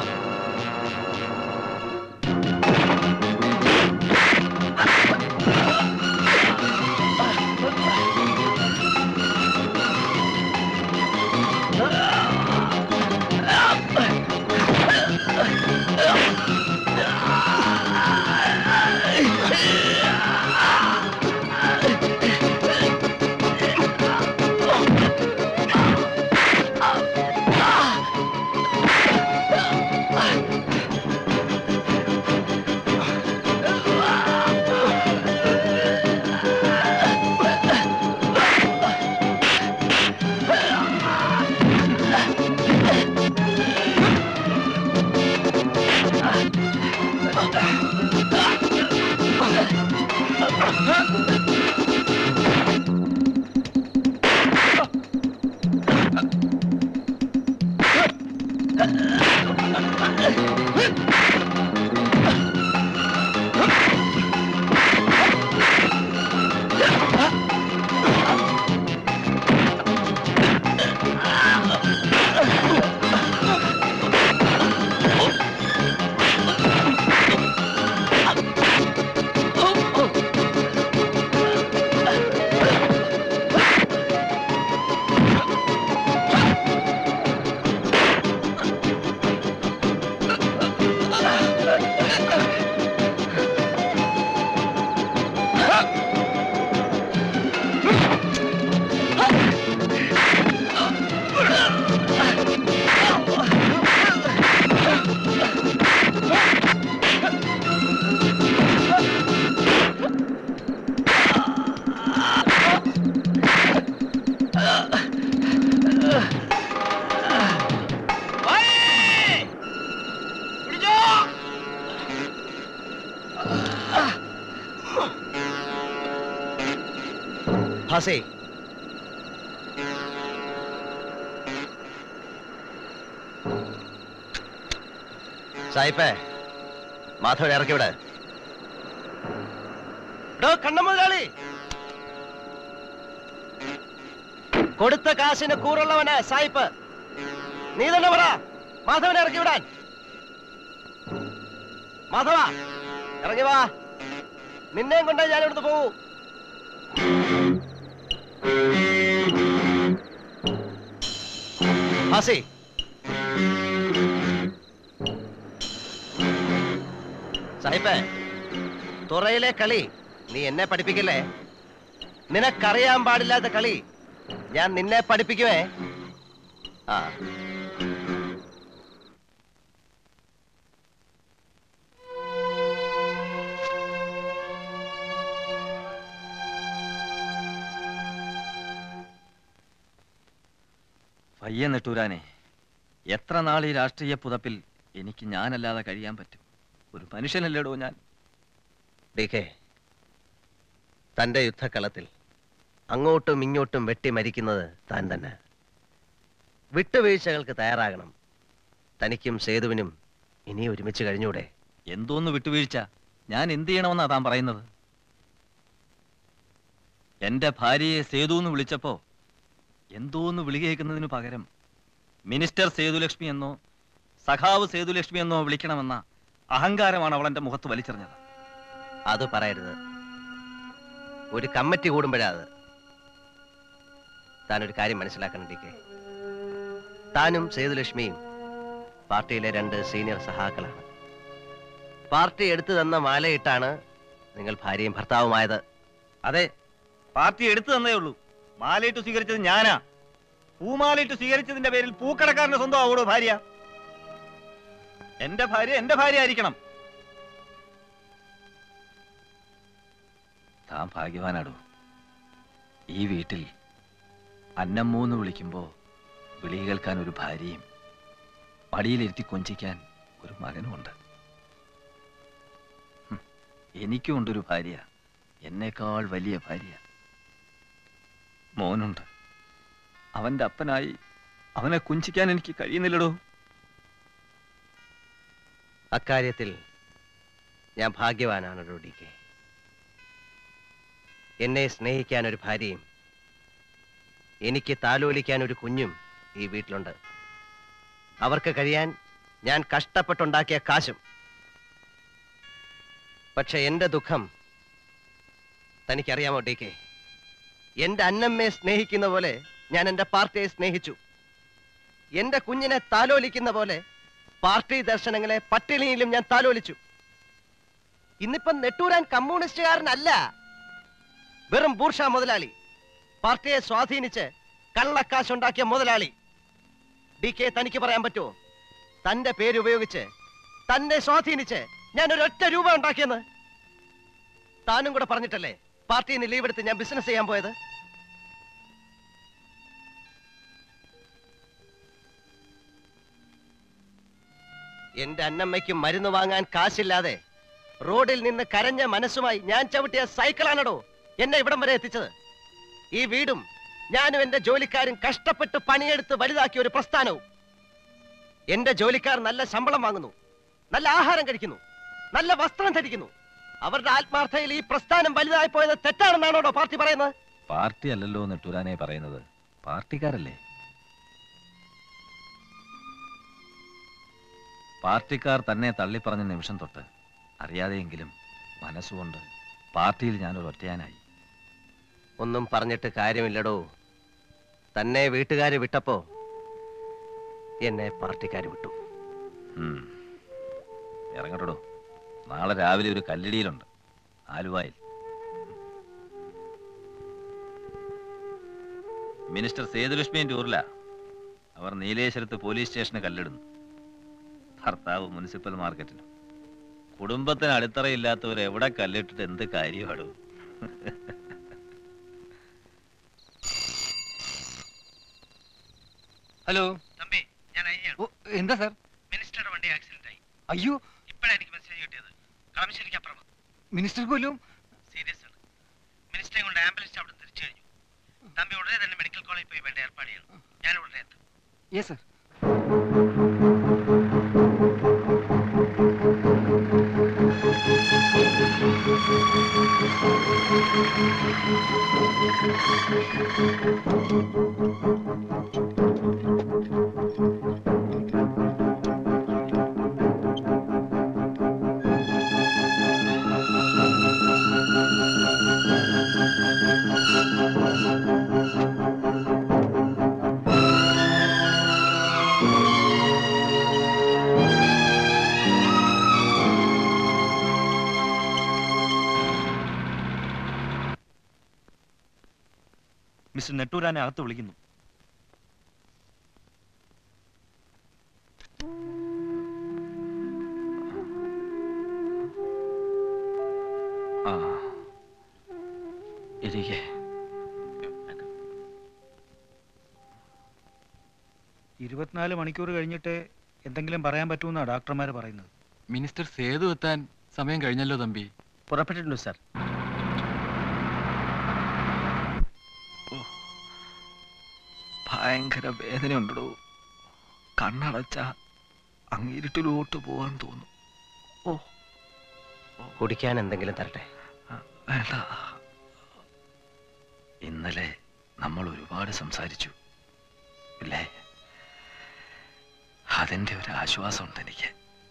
Oh! ഹസേ സായിപ്പേ മാധവനെ ഇറക്കി വിട് എടോ കണ്ണ മുതലാളി കൊടുത്ത കാശിന് കൂറുള്ളവന് സായിപ്പ് നീ തന്നെ പറ മാധവനെ ഇറക്കി വിടാൻ മാധവ ഇറങ്ങി വാ നിന്നെയും കൊണ്ടേ ഞാൻ ഇവിടുന്ന് പോകൂ ഹാസി സാഹിബേ തുറയിലെ കളി നീ എന്നെ പഠിപ്പിക്കില്ലേ നിനക്കറിയാൻ പാടില്ലാത്ത കളി ഞാൻ നിന്നെ പഠിപ്പിക്കുമേ ആ പയ്യെ നെട്ടൂരാനെ എത്ര നാൾ ഈ രാഷ്ട്രീയ പുതപ്പിൽ എനിക്ക് ഞാനല്ലാതെ കഴിയാൻ പറ്റും ഒരു മനുഷ്യനല്ലേടോ ഞാൻ ഡി കെ തന്റെ യുദ്ധക്കളത്തിൽ അങ്ങോട്ടും ഇങ്ങോട്ടും വെട്ടി മരിക്കുന്നത് താൻ തന്നെ വിട്ടുവീഴ്ചകൾക്ക് തയ്യാറാകണം തനിക്കും സേതുവിനും ഇനി ഒരുമിച്ച് കഴിഞ്ഞൂടെ എന്തോന്ന് വിട്ടുവീഴ്ച ഞാൻ എന്ത് ചെയ്യണമെന്നാ താൻ പറയുന്നത് എന്റെ ഭാര്യയെ സേതു എന്ന് വിളിച്ചപ്പോ എന്തോന്ന് വിളി കേൾക്കുന്നതിന് പകരം മിനിസ്റ്റർ സേതുലക്ഷ്മി എന്നോ സഖാവ് സേതുലക്ഷ്മി എന്നോ വിളിക്കണമെന്ന അഹങ്കാരമാണ് അവൾ എന്റെ മുഖത്ത് വലിച്ചെറിഞ്ഞത് അത് പറയരുത് ഒരു കമ്മിറ്റി കൂടുമ്പോഴാ അത് താൻ ഒരു കാര്യം മനസ്സിലാക്കണം ഡി കെ താനും സേതുലക്ഷ്മിയും പാർട്ടിയിലെ രണ്ട് സീനിയർ സഹാക്കളാണ് പാർട്ടി എടുത്തു തന്ന മാലയിട്ടാണ് നിങ്ങൾ ഭാര്യയും ഭർത്താവുമായത് അതെ പാർട്ടി എടുത്തു തന്നേ ഉള്ളൂ മാലയിട്ട് സ്വീകരിച്ചത് ഞാനാ പൂമാലയിട്ട് സ്വീകരിച്ചതിന്റെ പേരിൽ പൂക്കടക്കാരന്റെ സ്വന്തം ആവോടോ ഭാര്യ എന്റെ ഭാര്യ എന്റെ ഭാര്യ ആയിരിക്കണം താൻ ഭാഗ്യവാനാടോ ഈ വീട്ടിൽ അന്നമ്മൂന്ന് വിളിക്കുമ്പോ വിളി കേൾക്കാൻ ഒരു ഭാര്യയും മടിയിലിരുത്തി കൊഞ്ചിക്കാൻ ഒരു മകനുമുണ്ട് ഹും, എനിക്കുമുണ്ടൊരു ഭാര്യ എന്നേക്കാൾ വലിയ ഭാര്യ മോനുണ്ട് അവന്റെ അപ്പനായി അവനെ കുഞ്ചിക്കാൻ എനിക്ക് കഴിയുന്നില്ലടോ അക്കാര്യത്തിൽ ഞാൻ ഭാഗ്യവാനാണ് ഡി കെ എന്നെ സ്നേഹിക്കാൻ ഒരു ഭാര്യയും എനിക്ക് താലോലിക്കാൻ ഒരു കുഞ്ഞും ഈ വീട്ടിലുണ്ട് അവർക്ക് കഴിയാൻ ഞാൻ കഷ്ടപ്പെട്ടുണ്ടാക്കിയ കാശും പക്ഷെ എന്റെ ദുഃഖം തനിക്കറിയാമോ ഡി കെ എന്റെ അന്നമ്മയെ സ്നേഹിക്കുന്ന പോലെ ഞാൻ എന്റെ പാർട്ടിയെ സ്നേഹിച്ചു എന്റെ കുഞ്ഞിനെ താലോലിക്കുന്ന പോലെ പാർട്ടി ദർശനങ്ങളെ പട്ടിണിയിലും ഞാൻ താലോലിച്ചു ഇന്നിപ്പം നെട്ടൂരാൻ കമ്മ്യൂണിസ്റ്റുകാരനല്ല വെറും ബൂർഷ മുതലാളി പാർട്ടിയെ സ്വാധീനിച്ച് കള്ളക്കാശുണ്ടാക്കിയ മുതലാളി ഡി കെ തനിക്ക് പറയാൻ പറ്റുമോ തന്റെ പേര് ഉപയോഗിച്ച് തന്നെ സ്വാധീനിച്ച് ഞാൻ ഒരൊറ്റ രൂപ ഉണ്ടാക്കിയെന്ന് താനും കൂടെ പറഞ്ഞിട്ടല്ലേ പാർട്ടിയിൽ നിന്ന് ലീവ് എടുത്ത് ഞാൻ ബിസിനസ് ചെയ്യാൻ പോയത് എന്റെ അന്നമ്മയ്ക്ക് മരുന്ന് വാങ്ങാൻ കാശില്ലാതെ റോഡിൽ നിന്ന് കരഞ്ഞ മനസ്സുമായി ഞാൻ ചവിട്ടിയ സൈക്കിളാണടോ എന്നെ ഇവിടം വരെ എത്തിച്ചത് ഈ വീടും ഞാനും എന്റെ ജോലിക്കാരും കഷ്ടപ്പെട്ട് പണിയെടുത്ത് വലുതാക്കിയ ഒരു പ്രസ്ഥാനവും എന്റെ ജോലിക്കാർ നല്ല ശമ്പളം വാങ്ങുന്നു നല്ല ആഹാരം കഴിക്കുന്നു നല്ല വസ്ത്രം ധരിക്കുന്നു അവരുടെ ആത്മാർത്ഥയിൽ ഈ പ്രസ്ഥാനം വലുതായി പോയത് തെറ്റാണെന്നാണോടോ പാർട്ടി പറയുന്നത് പാർട്ടി അല്ലല്ലോ നെട്ടൂരാനെ പറയുന്നത് പാർട്ടിക്കാരല്ലേ പാർട്ടിക്കാർ തന്നെ തള്ളിപ്പറഞ്ഞ നിമിഷം തൊട്ട് അറിയാതെയെങ്കിലും മനസ്സുകൊണ്ട് പാർട്ടിയിൽ ഞാനൊരു ഒറ്റയാനായി ഒന്നും പറഞ്ഞിട്ട് കാര്യമില്ലടോ തന്നെ വീട്ടുകാര് വിട്ടപ്പോ എന്നെ പാർട്ടിക്കാര് വിട്ടു ഉം. ഇറങ്ങട്ടോ നാളെ രാവിലെ ഒരു കല്ലിടിയിലുണ്ട് ആലുവായിൽ മിനിസ്റ്റർ സേതുലക്ഷ്മിയും ടൂറില അവർ നീലേശ്വരത്ത് പോലീസ് സ്റ്റേഷന് കല്ലിടുന്നു ഭർത്താവ് മുനിസിപ്പൽ മാർക്കറ്റിലും കുടുംബത്തിന് അടിത്തറയില്ലാത്തവർ എവിടെ കല്ലിട്ടിട്ട് എന്ത് കാര്യമാടൂ ഹലോ തമ്പി ഞാൻ ഓ, എന്താ സാർ മിനിസ്റ്ററുടെ വണ്ടി ആക്സിഡന്റ് ആയി അയ്യോ ഇപ്പോഴാണ് എനിക്ക് മെസ്സേജ് കിട്ടിയത് കളമശ്ശേരിക്ക് അപ്പുറം മിനിസ്റ്റർക്ക് പോലും സീരിയസ് ആണ് മിനിസ്റ്ററെ കൊണ്ട് ആംബുലൻസ് അവിടെ തിരിച്ചു കഴിഞ്ഞു യെസ് സർ മിസ്റ്റർ നെട്ടൂരാനെ അകത്ത് വിളിക്കുന്നു ആ ഇരിക്കെ ഇരുപത്തിനാല് മണിക്കൂർ കഴിഞ്ഞിട്ട് എന്തെങ്കിലും പറയാൻ പറ്റുമെന്നാണ് ഡോക്ടർമാർ പറയുന്നത് മിനിസ്റ്റർ സേതു എത്താൻ സമയം കഴിഞ്ഞല്ലോ തമ്പി പുറപ്പെട്ടിട്ടുണ്ട് സാർ ഭയങ്കര വേദനയുണ്ടോ കണ്ണടച്ച അങ്ങിരുട്ടിലോട്ട് പോവാൻ തോന്നും കുടിക്കാൻ എന്തെങ്കിലും തരട്ടെ വേണ്ട ഇന്നലെ നമ്മൾ ഒരുപാട് സംസാരിച്ചു ഇല്ലേ അതിന്റെ ഒരു ആശ്വാസമുണ്ട് എനിക്ക്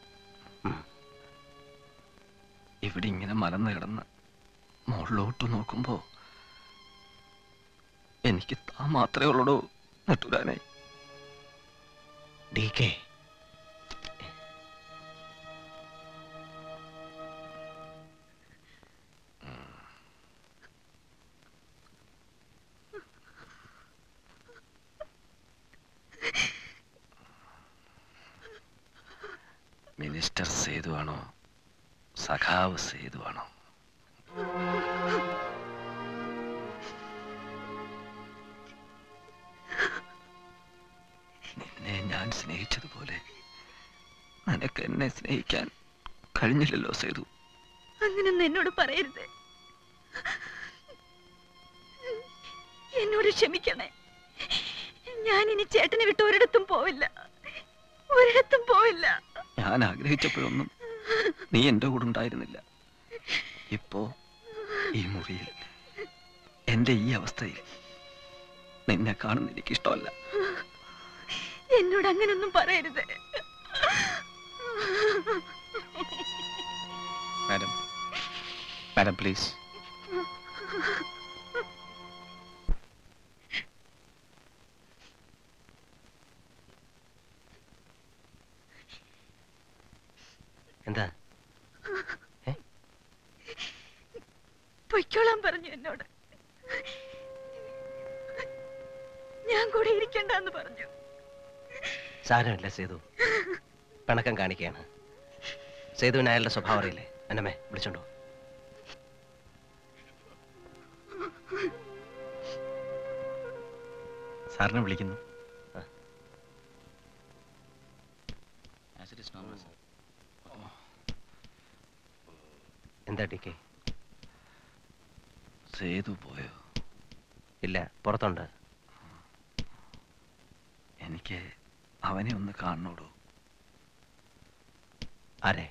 ഇവിടെ ഇങ്ങനെ മലന്ന് കിടന്ന് മുകളിലോട്ട് നോക്കുമ്പോ എനിക്ക് താൻ മാത്രമേ ഉള്ളൂ നട്ടൂരാനെ ഡി കെ മിനിസ്റ്റർ സേതുവാണോ സഖാവ് സേതുവാണോ നിന്നെ ഞാൻ സ്നേഹിച്ചതുപോലെ നിനക്ക് എന്നെ സ്നേഹിക്കാൻ കഴിഞ്ഞില്ലല്ലോ സേതു അങ്ങനൊന്നും എന്നോട് പറയരുത് എന്നോട് ക്ഷമിക്കണേ ഞാൻ ഇനി ചേട്ടനെ വിട്ട് ഒരിടത്തും പോവില്ല ഒരിടത്തും പോവില്ല ഞാൻ ആഗ്രഹിച്ചപ്പോഴൊന്നും നീ എന്റെ കൂടെ ഉണ്ടായിരുന്നില്ല ഇപ്പോ ഈ മുറിയിൽ എന്റെ ഈ അവസ്ഥയിൽ നിന്നെ കാണുന്ന എനിക്ക് ഇഷ്ടമല്ല എന്നോട് അങ്ങനൊന്നും പറയരുത് മാഡം മാഡം പ്ലീസ് എന്താ പൊയ്ക്കോളാൻ പറഞ്ഞു എന്നോട് ഞാൻ കൂടെ ഇരിക്കണ്ടെന്ന് പറഞ്ഞു സാരമില്ല സേതു പിണക്കം കാണിക്കുകയാണ് സേതുവിന് അയാളുടെ സ്വഭാവം അറിയില്ലേ അന്നമ്മേ വിളിച്ചോണ്ടോ സാറിനെ വിളിക്കുന്നു എന്താ ടി കെ സേതു പോയോ ഇല്ല പുറത്തുണ്ട് എനിക്ക് അവനെ ഒന്ന് കാണണോടോ ആരെ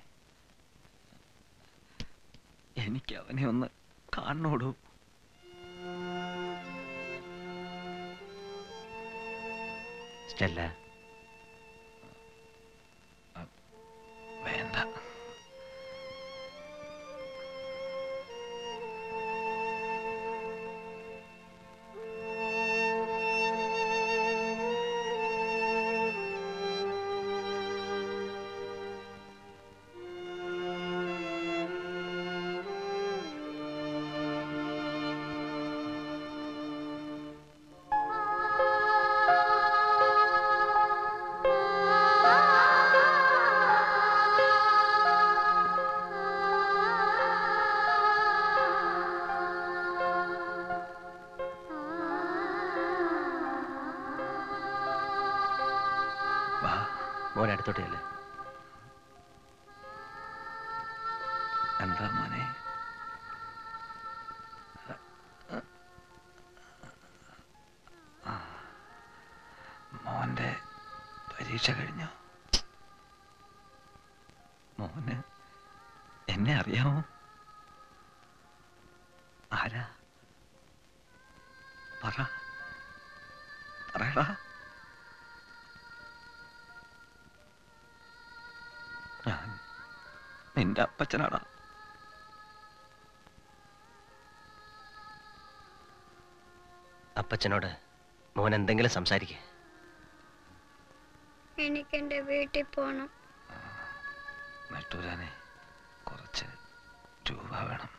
എനിക്ക് അവനെ ഒന്ന് കാണണോടോ സ്റ്റെല്ല വേണ്ട വാ മോൻ അടുത്തോട്ട് അല്ലേ എന്താ മോനെ ആ. മോന്റെ പരീക്ഷ കഴിഞ്ഞു മോന് എന്നെ അറിയാമോ ആരാ പറ പറയടാ ഞാൻ നിന്റെ അപ്പച്ചനാടാ അപ്പച്ചനോട് മോൻ എന്തെങ്കിലും സംസാരിക്കേ എനിക്ക് എന്റെ വീട്ടിൽ പോണം നെട്ടൂരാനെ കുറച്ച് രൂപ വേണം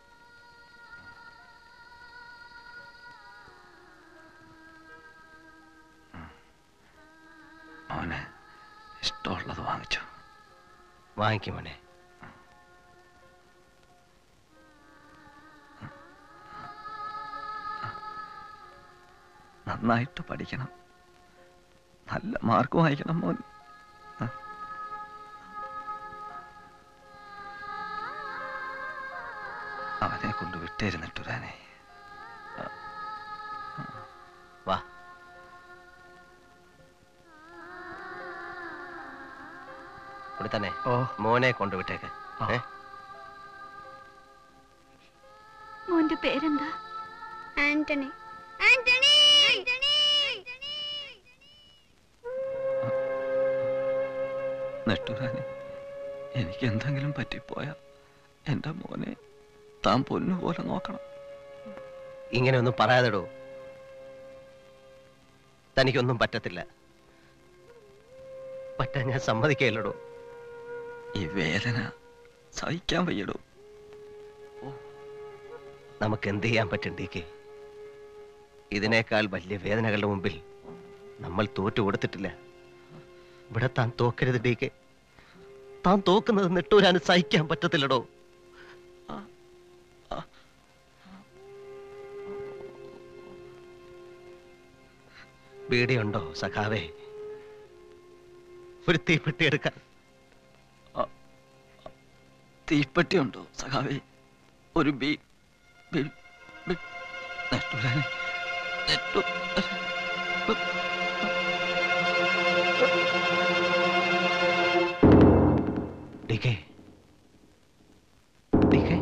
ഉം. മോനെ ഇഷ്ടമുള്ളത് വാങ്ങിച്ചു വാങ്ങിക്കും മോനെ നന്നായിട്ട് പഠിക്കണം നല്ല മാർക്ക് വാങ്ങിക്കണം മോൻ ആ. അവനെ കൊണ്ട് വിട്ടേരുന്നിട്ടുരാനെ വാ ഇവിടെ തന്നെ മോനെ കൊണ്ടുവിട്ടേക്ക് ഏ മോന്റെ പേരെന്താ ആന്റണി ആന്റണി നെട്ടൂരാനെ എനിക്ക് എന്തെങ്കിലും പറ്റിപ്പോയാ എന്റെ മോനെ താൻ പൊന്നുപോലെ നോക്കണം ഇങ്ങനെ ഒന്നും പറയാതെടോ തനിക്കൊന്നും പറ്റത്തില്ല പറ്റാൻ ഞാൻ സമ്മതിക്കല്ലടോ ഈ വേദന സഹിക്കാൻ വയ്യടോ നമുക്ക് എന്ത് ചെയ്യാൻ പറ്റും ഡി കെ ഇതിനേക്കാൾ വലിയ വേദനകളുടെ മുമ്പിൽ നമ്മൾ തോറ്റു കൊടുത്തിട്ടില്ല ഇവിടെ താൻ തോക്കരുത് ഡി കെ താൻ തോക്കുന്നത് നെട്ടൂരാന് സഹിക്കാൻ പറ്റത്തില്ലടോ പേടിയുണ്ടോ സഖാവേ ഒരു തീപ്പെട്ടി എടുക്കാൻ തീപ്പെട്ടി ഉണ്ടോ സഖാവേ ഒരു ബി ബി- ബി- നെട്ടൂരാനെ നെട്ടു ഡി കെ ഡി കെ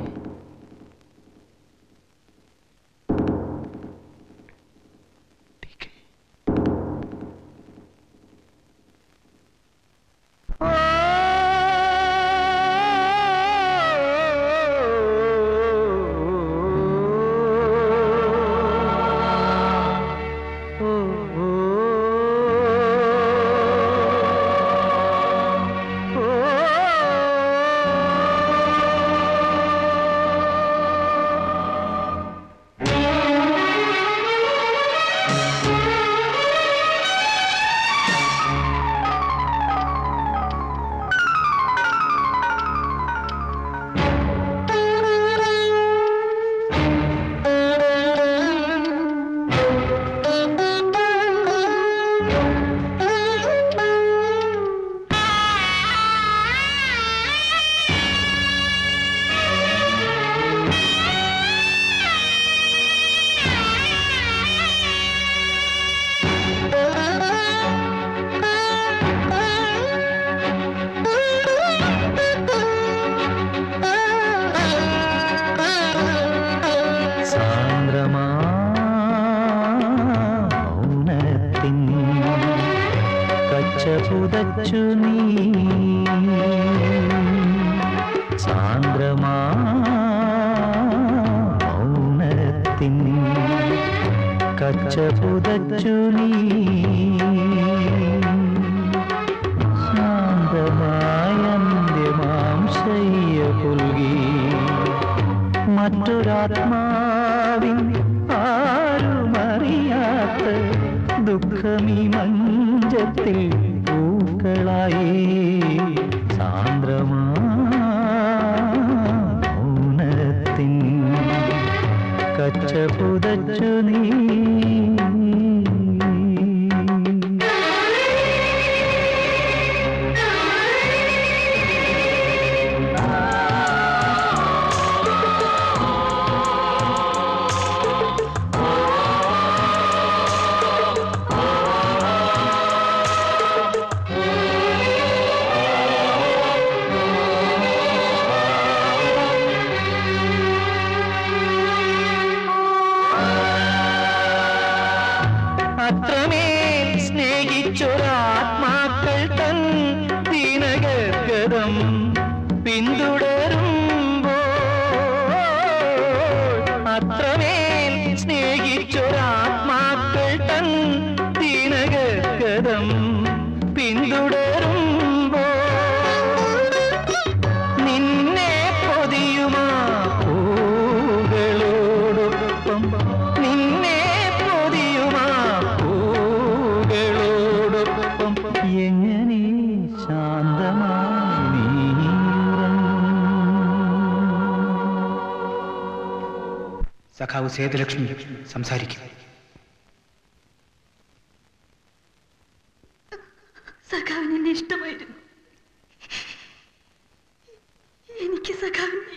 മൗനത്തിൻ കച്ച പുതച്ചു നീ സാന്ദ്രമാ മൗനത്തിൻ കച്ച പുതച്ചു നീ ശാന്തമായന്ത്യമാംശയ്യ പുൽകി മറ്റൊരാത്മാവിൻ ആരുമറിയാത്ത ദുഃഖമീ മഞ്ചത്തിൽ പൂക്കളായി സാന്ദ്രമാ മൗനത്തിൻ കച്ച പുതച്ചു നീ ആ ഗതം പിന്തുടരുമ്പോ അത്രമേൽ സ്നേഹിച്ചൊരാത്മാക്കൾ തൻ ദിനഗതം പിന്തുടരുമ്പോ നിന്നെ പൊതിയുമാ പൂകളോടൊപ്പം നിന്നെ പൊതിയുമാ പൂകളോടൊപ്പം എങ്ങനെ ശാന്തമായി നീ സഖാവ് സേതുലക്ഷ്മി സംസാരിക്കും സഖാവിന് എന്നെ ഇഷ്ടമായിരുന്നു എനിക്ക് സഖാവിനെ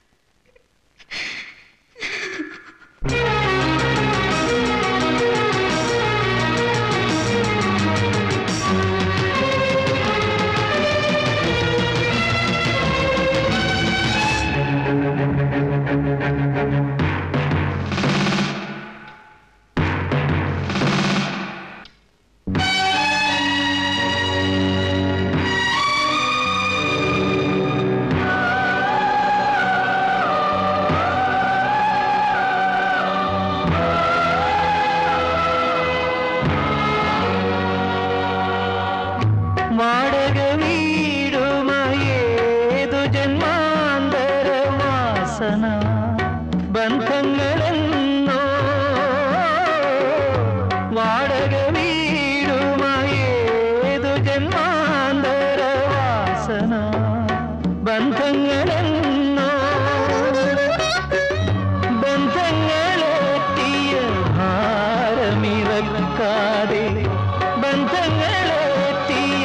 വാടക വീടുമായേതു ജന്മാന്തര വാസന ബന്ധങ്ങളെന്നോ വാടക വീടുമായേതു ജന്മാന്തര വാസന ബന്ധങ്ങളെന്നോ ബന്ധങ്ങളെത്തിയ ഭാരമിറക്കാതെ ബന്ധങ്ങളെത്തിയ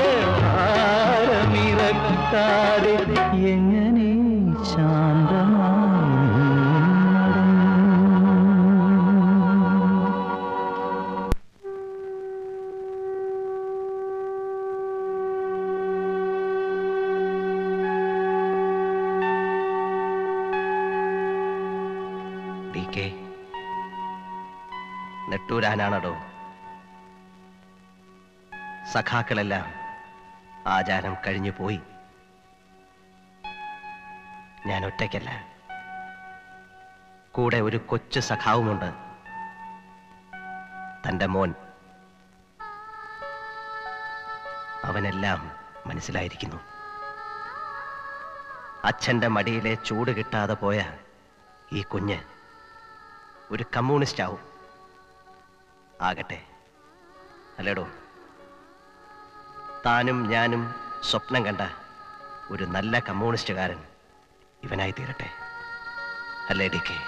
ഭാരമിറക്കാതെ എങ്ങനെ ശാന്തമായി ഡി കെ നെട്ടൂരാനാണടോ സഖാക്കളെല്ലാം ആചാരം കഴിഞ്ഞു പോയി ഞാൻ ഒറ്റയ്ക്കല്ല കൂടെ ഒരു കൊച്ചു സഖാവുമുണ്ട് തന്റെ മോൻ അവനെല്ലാം മനസ്സിലായിരിക്കുന്നു അച്ഛന്റെ മടിയിലെ ചൂട് കിട്ടാതെ പോയ ഈ കുഞ്ഞ് ഒരു കമ്മ്യൂണിസ്റ്റ് ആവും ആകട്ടെ അല്ലേടോ താനും ഞാനും സ്വപ്നം കണ്ട ഒരു നല്ല കമ്മ്യൂണിസ്റ്റുകാരൻ ഇവനായി തീരട്ടെ അല്ലേ ഡി കെ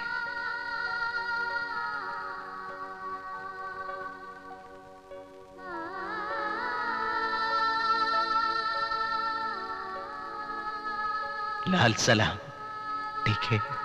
ലാൽ സലാം ടി കെ